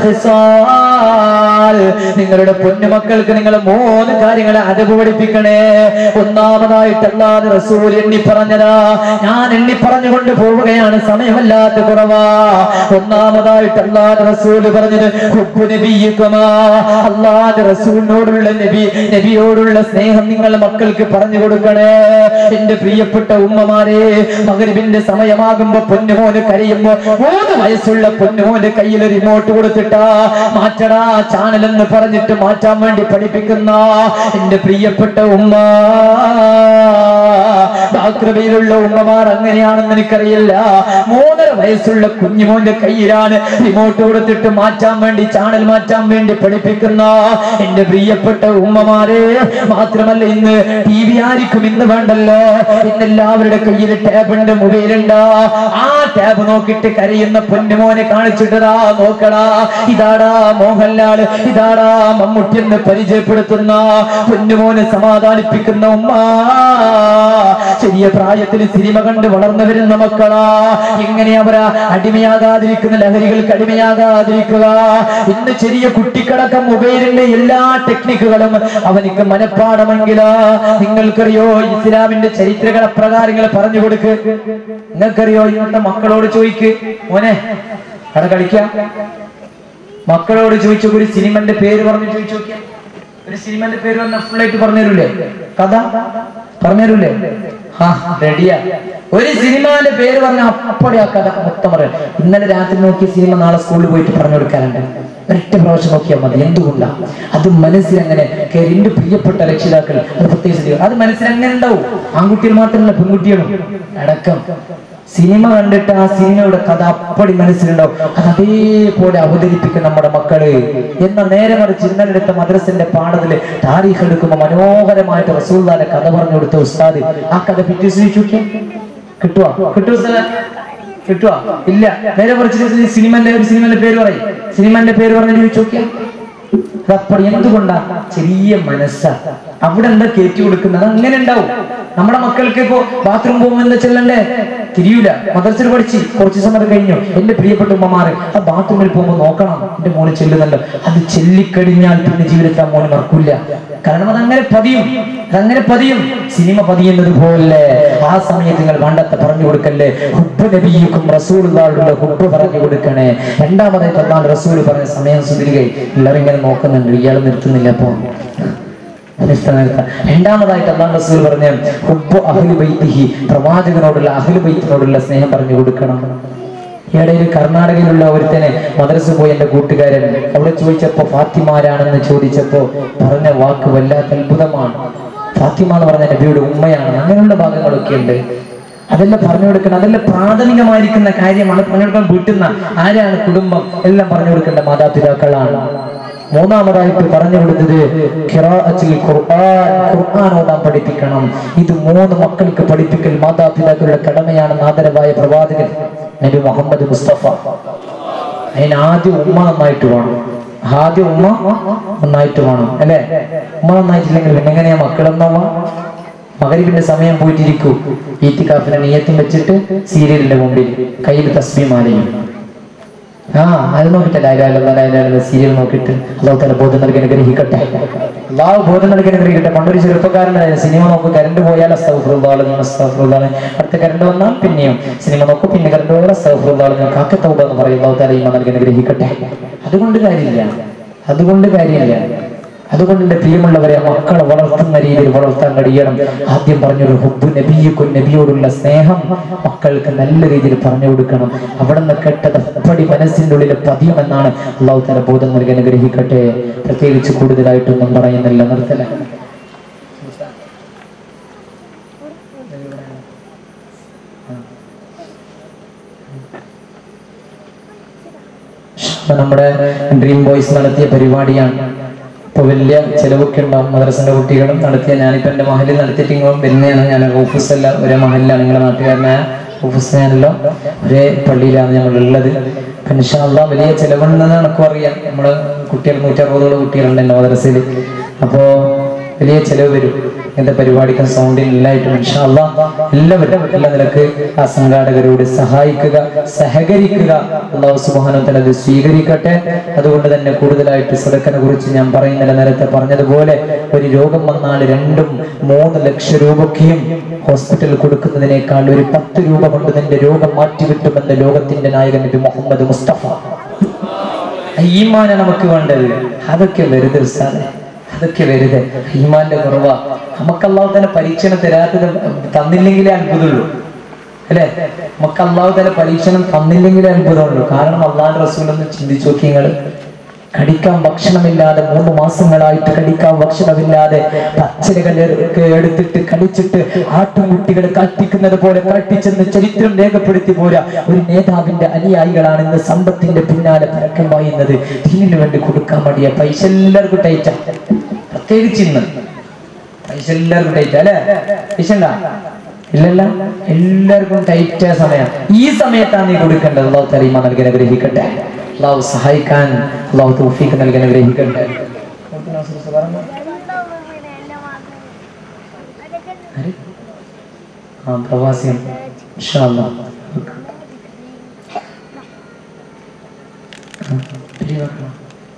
ഖിസാൽ നിങ്ങളുടെ പൊന്നുമക്കൾക്ക് നിങ്ങൾ മൂന്ന് കാര്യങ്ങൾ അതവ് പഠിപ്പിക്കണേ ഒന്നാമതായിട്ട് അല്ലാതെ റസൂൽ എണ്ണി പറഞ്ഞതാ ഞാൻ എണ്ണി പറഞ്ഞുകൊണ്ട് പോവുകയാണ് സമയമല്ലാത്ത കുറവാ ഒന്നാമതായിട്ട് അല്ലാതെ റസൂൽ പറഞ്ഞത് ഹുബ്ബു നബിയ്യിക്കുമാ അല്ലാതെ റസൂലിനോടുള്ള നബി നബിയോടുള്ള സ്നേഹം നിങ്ങൾ മക്കൾക്ക് പറഞ്ഞു കൊടുക്കണേ എന്റെ പ്രിയപ്പെട്ട ഉമ്മമാരെ മകരിബിന്റെ സമയമാകുമ്പോ പൊന്നുമോന് കരയുമ്പോ മൂന്ന് വയസ്സുള്ള പൊന്നുമോന്റെ കയ്യിൽ റിമോട്ട് കൊടുത്തിട്ടാ മാറ്റടാ ചാനൽ എന്ന് പറഞ്ഞിട്ട് മാറ്റാൻ വേണ്ടി പഠിപ്പിക്കുന്ന എന്റെ പ്രിയപ്പെട്ട ഉമ്മ ആകൃതിയിലുള്ള ഉമ്മമാർ അങ്ങനെയാണെന്ന് എനിക്കറിയില്ല മൂന്നര വയസ്സുള്ള കുഞ്ഞുമോന്റെ കയ്യിലാണ് റിമോട്ട് കൊടുത്തിട്ട് മാറ്റാൻ വേണ്ടി ചാനൽ മാറ്റാൻ വേണ്ടി പഠിപ്പിക്കുന്ന എന്റെ പ്രിയപ്പെട്ട ഉമ്മമാരെ മാത്രമല്ല ഇന്ന് ടി വി ആയിരിക്കും ഇന്ന് വേണ്ടല്ലോ ഇന്ന് എല്ലാവരുടെ കയ്യിൽ ടാബുണ്ട് മൊബൈലുണ്ട് ആ ടാബ് നോക്കിയിട്ട് കരയുന്ന പൊന്നുമോനെ കാണിച്ചിട്ടതാ നോക്കടാ ഇതാടാ മോഹൻലാൽ ഇതാടാ മമ്മൂട്ടി എന്ന് പരിചയപ്പെടുത്തുന്ന പൊന്നുമോനെ സമാധാനിപ്പിക്കുന്ന ഉമ്മ ചെറിയ പ്രായത്തിൽ സിനിമ കണ്ട് വളർന്നു വരുന്ന മക്കളാ എങ്ങനെ അവരാ അടിമയാകാതിരിക്കുന്ന ലഹരികൾക്ക് അടിമയാകാതിരിക്കുക ഇന്ന് ചെറിയ കുട്ടിക്കടക്കം മൊബൈലിന്റെ എല്ലാ ടെക്നിക്കുകളും അവനിക്ക് മനഃപ്പാടമെങ്കിലോ നിങ്ങൾക്കറിയോ ഇസ്ലാമിന്റെ ചരിത്രങ്ങളെ പ്രകാരങ്ങൾ പറഞ്ഞു കൊടുക്ക് നിങ്ങൾക്കറിയോ ഇന്നത്തെ മക്കളോട് ചോദിക്ക് മോനെ അവിടെ കളിക്കാം മക്കളോട് ചോദിച്ചു ഒരു സിനിമന്റെ പേര് പറഞ്ഞു ചോദിച്ചു നോക്കിയാ ഒരു സിനിമന്റെ പേര് പറഞ്ഞ ഫുൾ ആയിട്ട് പറഞ്ഞുതരൂലേ കഥ പറഞ്ഞുതരൂലേ ആ റെഡിയാ ഒരു സിനിമാന്റെ പേര് പറഞ്ഞ അപ്പടി ആ കഥ മൊത്തം പറയാം ഇന്നലെ രാത്രി നോക്കിയ സിനിമ നാളെ സ്കൂളിൽ പോയിട്ട് പറഞ്ഞു കൊടുക്കാറുണ്ട് ഒരൊറ്റ പ്രാവശ്യം നോക്കിയാൽ മതി എന്തുകൊണ്ടാ അത് മനസ്സിലങ്ങനെ കയറി എന്റെ പ്രിയപ്പെട്ട രക്ഷിതാക്കൾ അത് പ്രത്യേകിച്ച് അത് മനസ്സിലങ്ങനെ ഉണ്ടാവും ആൺകുട്ടികൾ മാത്രമല്ല പെൺകുട്ടികളും അടക്കം സിനിമ കണ്ടിട്ട് ആ സിനിമയുടെ കഥ അപ്പടി മനസ്സിലുണ്ടാവും അത് അതേപോലെ അവതരിപ്പിക്കും നമ്മുടെ മക്കള് എന്ന നേരെ മറിച്ച് ഇന്നലെടുത്ത മദ്രസിന്റെ പാഠത്തില് താരീഖ് എടുക്കുമ്പോൾ മനോഹരമായിട്ട് റസൂൽദാന്റെ കഥ പറഞ്ഞു കൊടുത്ത ഉസ്താദ് ആ കഥ പിറ്റേ ചോദിക്കാൻ കിട്ടുവാ കിട്ടുമോ ഉസ്താദേ? കിട്ടുവാ ഇല്ല നേരെ മറിച്ച് സിനിമന്റെ ഒരു സിനിമന്റെ പേര് പറയും സിനിമന്റെ പേര് പറഞ്ഞു ചോദിച്ചു നോക്കിയാ അതപ്പോൾ എന്തുകൊണ്ടാ ചെറിയ മനസ്സാ അവിടെ എന്താ കയറ്റി കൊടുക്കുന്നത് അങ്ങനെ ഉണ്ടാവും നമ്മുടെ മക്കൾക്ക് ഇപ്പോ ബാത്റൂം പോകുമ്പോൾ എന്താ ചെല്ലണ്ടേ തിരിയൂല മദർസിൽ പഠിച്ച് കുറച്ച് സമയം കഴിഞ്ഞു എന്റെ പ്രിയപ്പെട്ട ഉമ്മമാര് ആ ബാത്റൂമിൽ പോകുമ്പോൾ നോക്കണം എന്റെ മോന് ചെല്ലുന്നല്ലോ അത് ചെല്ലിക്കഴിഞ്ഞാൽ പിന്നെ ജീവിതത്തിൽ ആ മോന് മറക്കൂല കാരണം അതങ്ങനെ പതിയും അതങ്ങനെ പതിയും സിനിമ പതിയുന്നത് പോലെ ആ സമയത്ത് നിങ്ങൾ വേണ്ടത്തെ പറഞ്ഞു കൊടുക്കല്ലേ ഹുബ്ബ് നബിക്കും റസൂലുള്ളാഹിയുടെ ഹുബ്ബ് പറഞ്ഞു കൊടുക്കണേ രണ്ടാമതായിട്ട് അള്ളാഹ് റസൂൽ പറഞ്ഞ സമയം സുതിരുകയും എല്ലാവരും ഇങ്ങനെ നോക്കുന്നുണ്ട് ഇയാൾ നിർത്തുന്നില്ല അപ്പൊ നിർത്താൻ നിർത്താം. രണ്ടാമതായിട്ട് അള്ളാഹ് റസൂൽ പറഞ്ഞ ഹുബ്ബു അഹ്ലു ബൈത്തിഹി പ്രവാചകനോടുള്ള അഹ്ലു ബൈത്തിനോടുള്ള സ്നേഹം പറഞ്ഞു കൊടുക്കണം ഇടയിൽ കർണാടകയിലുള്ള ഒരുത്തനെ മദ്രസ പോയി എന്റെ കൂട്ടുകാരൻ അവിടെ ചോദിച്ചപ്പോ ഫാത്തിമാരാണെന്ന് ചോദിച്ചപ്പോ പറഞ്ഞ വാക്ക് വല്ലാത്ത അത്ഭുതമാണ് ഫാത്തിമ എന്ന് പറഞ്ഞ നബിയുടെ ഉമ്മയാണ് അങ്ങനെയുള്ള ഭാഗങ്ങളൊക്കെ ഉണ്ട് അതെല്ലാം പറഞ്ഞു കൊടുക്കണം അതെല്ലാം പ്രാഥമികമായിരിക്കുന്ന കാര്യമാണ് പറഞ്ഞു കൊടുക്കാൻ വീട്ടുന്ന ആരാണ് കുടുംബം എല്ലാം പറഞ്ഞു കൊടുക്കേണ്ട മാതാപിതാക്കളാണ് മൂന്നാമതായിട്ട് പറഞ്ഞു കൊടുത്തത് ഖിറാഅത്തുൽ ഖുർആൻ ഖുർആൻ ഓതാൻ പഠിപ്പിക്കണം ഇത് മൂന്ന് മക്കൾക്ക് പഠിപ്പിക്കൽ മാതാപിതാക്കളുടെ കടമയാണെന്ന് ആദരവായ പ്രവാചകൻ നബി മുഹമ്മദ് മുസ്തഫ അതിന് ആദ്യം ഉമ്മ നന്നായിട്ട് വേണം ആദ്യം ഉമ്മ നന്നായിട്ട് വേണം അല്ലേ ഉമ്മ നന്നായിട്ടില്ലെങ്കിൽ പിന്നെ എങ്ങനെയാ മക്കളെന്നാവാ മകരിവിന്റെ സമയം പോയിട്ടിരിക്കൂ ഈത്തിക്കാഫിനെ നീയത്തും വെച്ചിട്ട് സീരിയലിന്റെ മുമ്പിൽ കയ്യിൽ തസ്ബിമാലയും ആ അത് നോക്കിട്ടെ ലൈലാലുള്ള സീരിയൽ നോക്കിയിട്ട് അള്ളാഹു തല ബോധം നൽകി അനുഗ്രഹിക്കട്ടെ അള്ളാഹു ബോധം നൽകി അനുഗ്രഹിക്കട്ടെ പണ്ടൊരു ചെറുപ്പക്കാരനായ സിനിമ നോക്കും കരണ്ട് പോയാൽ അസ്തഫുറുദ്ദാളെന്ന് അസ്തഫുറുദ്ദാളെ അടുത്ത കരണ്ട് വന്നാൽ പിന്നെയും സിനിമ നോക്കും പിന്നെ കരണ്ട് പോയാൽ അസ്തഫുറുദ്ദാളെന്ന് കാക്കത്തൗബ എന്ന് പറയും അള്ളാഹു തല ഈമ നൽകി അനുഗ്രഹിക്കട്ടെ അതുകൊണ്ട് കാര്യമില്ല അതുകൊണ്ട് കാര്യമില്ല അതുകൊണ്ട് എന്റെ പ്രിയമുള്ളവരെ മക്കളെ വളർത്തുന്ന രീതിയിൽ വളർത്താൻ കഴിയണം ആദ്യം പറഞ്ഞൊരു ഹുബ് നബിയക്കും നബിയോടുള്ള സ്നേഹം മക്കൾക്ക് നല്ല രീതിയിൽ പറഞ്ഞു കൊടുക്കണം അവിടെ നിന്ന് കേട്ടത് അപ്പടി മനസ്സിന്റെ ഉള്ളിൽ പതിയുമെന്നാണ് അള്ളാഹു തല ബോധം നൽകി അനുഗ്രഹിക്കട്ടെ പ്രത്യേകിച്ച് കൂടുതലായിട്ടൊന്നും പറയുന്നില്ല നിർത്തല ഇപ്പൊ നമ്മുടെ ഡ്രീം ബോയ്സ് നടത്തിയ പരിപാടിയാണ് ഇപ്പൊ വലിയ ചെലവൊക്കെ ഉണ്ടാവും മദ്രസന്റെ കുട്ടികളും നടത്തിയ ഞാനിപ്പോ എന്റെ മഹലിൽ നടത്തിയിട്ടിങ്ങോ വരുന്നതാണ് ഞാൻ ഓഫീസ് അല്ല ഒരേ മഹലിലാണ് നിങ്ങളുടെ നാട്ടുകാരനായ ഓഫീസ് ഞാനല്ലോ ഒരേ പള്ളിയിലാണ് ഞങ്ങൾ ഉള്ളത് ഇൻഷാല്ല വലിയ ചെലവുണ്ടെന്ന് എനക്കും അറിയാം നമ്മള് കുട്ടികൾ നൂറ്ററുപതോളം കുട്ടികളുണ്ട് എന്റെ മദ്രസയിൽ അപ്പോ വലിയ ചെലവ് വരും ഇങ്ങനത്തെ പരിപാടിക്കും സൗണ്ടിൽ എല്ലായിട്ടും ഇൻഷാല്ല എല്ലാവരും എല്ലാ നിലക്ക് ആ സംഘാടകരോട് സഹായിക്കുക സഹകരിക്കുക അള്ളാഹു സുബാനത്തിൽ അത് സ്വീകരിക്കട്ടെ അതുകൊണ്ട് തന്നെ കൂടുതലായിട്ട് സദക്കനെ കുറിച്ച് ഞാൻ പറയുന്നില്ല നേരത്തെ പറഞ്ഞതുപോലെ ഒരു രോഗം വന്നാൽ രണ്ടും മൂന്ന് ലക്ഷം രൂപയ്ക്കും ഹോസ്പിറ്റലിൽ കൊടുക്കുന്നതിനേക്കാൾ ഒരു പത്ത് രൂപ കൊണ്ട് നിന്റെ രോഗം മാറ്റിക്കിട്ടുമെന്ന് ലോകത്തിന്റെ നായകൻ നബി മുഹമ്മദ് മുസ്തഫ ഈമാന നമുക്ക് വേണ്ടത് അതൊക്കെ വെറുതെ ഉസ്താദെ അതൊക്കെ വെറുതെ ഈമാന്റെ കുറവാ നമുക്ക് അള്ളാഹു തന്നെ പരീക്ഷണം തരാത്തത് തന്നില്ലെങ്കിലേ അത്ഭുതമുള്ളൂ അല്ലെ നമുക്ക് അള്ളാഹു തന്നെ പരീക്ഷണം തന്നില്ലെങ്കിലേ അത്ഭുതമുള്ളൂ കാരണം അള്ളാഹുന്റെ റസൂൽ ഒന്ന് ചിന്തിച്ചു നോക്കി നിങ്ങള് കടിക്കാൻ ഭക്ഷണമില്ലാതെ മൂന്ന് മാസങ്ങളായിട്ട് കടിക്കാൻ ഭക്ഷണമില്ലാതെ പച്ചലുകൾ ഒക്കെ എടുത്തിട്ട് കടിച്ചിട്ട് ആട്ടുംകുട്ടികൾ കാട്ടിക്കുന്നത് പോലെ കാട്ടിച്ചെന്ന് ചരിത്രം രേഖപ്പെടുത്തി പോരാ ഒരു നേതാവിന്റെ അനുയായികളാണ് ഇന്ന് സമ്പത്തിന്റെ പിന്നാലെ പരക്കം പായുന്നത് ദീനിനു വേണ്ടി കൊടുക്കാൻ മടിയ പൈസ എല്ലാവർക്കും ടൈറ്റ പ്രത്യേകിച്ച് ഇന്ന് പൈസ എല്ലാവർക്കും ടൈറ്റ് അല്ലെ പൈസ ഉണ്ടാ ഇല്ലല്ല എല്ലാവർക്കും ടൈറ്റ് സമയം ഈ സമയത്താണ് നീ കൊടുക്കേണ്ടത് അള്ളാഹു തലീമ നൽകി അനുഗ്രഹിക്കട്ടെ അള്ളാഹു സഹായിക്കാൻ അള്ളാഹു തൗഫീഖ് നൽകി അനുഗ്രഹിക്കട്ടെ ആര്? ആ പ്രവാസിയും ഇൻഷാ അല്ലാഹ്. ആ, പിരിവാക്കണം.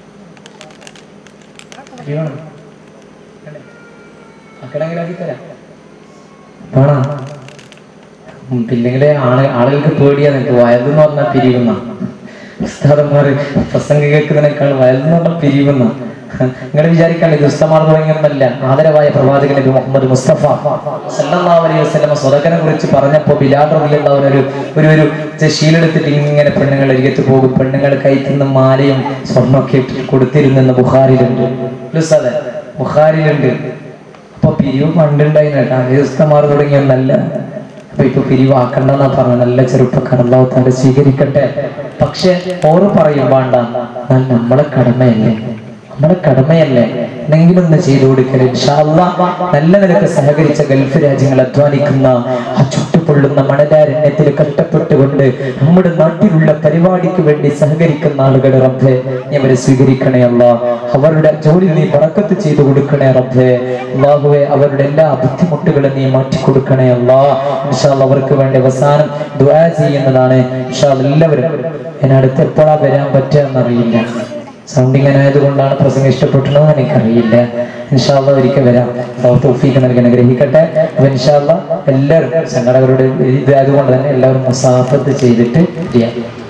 പിരിവാണം. മക്കളെങ്കിലാക്കി തരാം വേണോ ഉം, പിന്നെങ്കിലേ ആള് ആളുകൾക്ക് പേടിയാ നിനക്ക് വയലെന്ന് പറഞ്ഞാൽ പിരിയുന്ന ഉസ്താദന്മാര് പ്രസംഗം കേൾക്കുന്നതിനേക്കാൾ വയലെന്ന് പറഞ്ഞാൽ പിരിയുന്ന നിങ്ങൾ വിചാരിക്കാണ്ട് ഇത് ഉസ്തമാർ തുടങ്ങിയൊന്നല്ല ആദരവായ പ്രവാചകൻ നബി മുഹമ്മദ് മുസ്തഫ സല്ലല്ലാഹു അലൈഹി വസല്ലം സ്വതകനെ കുറിച്ച് പറഞ്ഞപ്പോൾ ബിലാൽ റളിയല്ലാഹു അൻഹു ഒരു ഒരു ഒരു ശീലെടുത്തിട്ട് ഇങ്ങനെ പെണ്ണുങ്ങൾ അരികത്ത് പോകും പെണ്ണുങ്ങൾ കൈത്തുന്ന മാലയും സ്വർണ്ണമൊക്കെ ഇട്ടിട്ട് കൊടുത്തിരുന്നെന്ന് ബുഖാരിലുണ്ട് ഉസ്താദെ, ബുഖാരിലുണ്ട് അപ്പൊ പിരിവ് പണ്ടുണ്ടായിരുന്നു ഉസ്തമാർ തുടങ്ങിയൊന്നല്ല അപ്പൊ ഇപ്പൊ പിരിവാക്കണ്ടെന്നാ പറഞ്ഞ നല്ല ചെറുപ്പക്കാർ അള്ളാഹു താല സ്വീകരിക്കട്ടെ പക്ഷെ ഓറ് പറയും വേണ്ട എന്നാൽ നമ്മളെ കടമയല്ലേ നമ്മുടെ കടമയല്ലേ എന്തെങ്കിലും ഒന്ന് ചെയ്തു കൊടുക്കല് ഇൻഷാ അല്ലാ നല്ല നിലക്ക് സഹകരിച്ച ഗൾഫ് രാജ്യങ്ങൾ അധ്വാനിക്കുന്ന ആ ചുട്ടുപൊള്ളുന്ന മണലാരണ്യത്തിൽ കഷ്ടപ്പെട്ടുകൊണ്ട് നമ്മുടെ നാട്ടിലുള്ള പരിപാടിക്ക് വേണ്ടി സഹകരിക്കുന്ന ആളുകളെ റബ്ബെ നീ അവരെ സ്വീകരിക്കണേ അല്ല അവരുടെ ജോലി നീ പറക്കത്ത് ചെയ്തു കൊടുക്കണേ റബ്ബെ അള്ളാഹുവെ അവരുടെ എല്ലാ ബുദ്ധിമുട്ടുകളും നീ മാറ്റി കൊടുക്കണേ അല്ല ഇൻഷാ അല്ലാ അവർക്ക് വേണ്ടി അവസാനം ദുആ ചെയ്യുന്നതാണ് ഇൻഷാ അല്ലാ എല്ലാവരും എന്നെ അടുത്ത് എപ്പോഴാ വരാൻ പറ്റുക എന്നറിയില്ല സൗണ്ട് ഇങ്ങനെ ആയതുകൊണ്ടാണ് പ്രസംഗം ഇഷ്ടപ്പെട്ടതെന്ന് എനിക്കറിയില്ല ഇൻഷാല്ല ഒരിക്കൽ വരാം അള്ളാഹു തൗഫീഖ് നൽകി അനുഗ്രഹിക്കട്ടെ അപ്പൊ ഇൻഷാല്ല എല്ലാവരും സംഘടകരുടെ ഇത് ആയതുകൊണ്ട് തന്നെ എല്ലാവരും മുസാഫത്ത് ചെയ്തിട്ട് ചെയ്യാം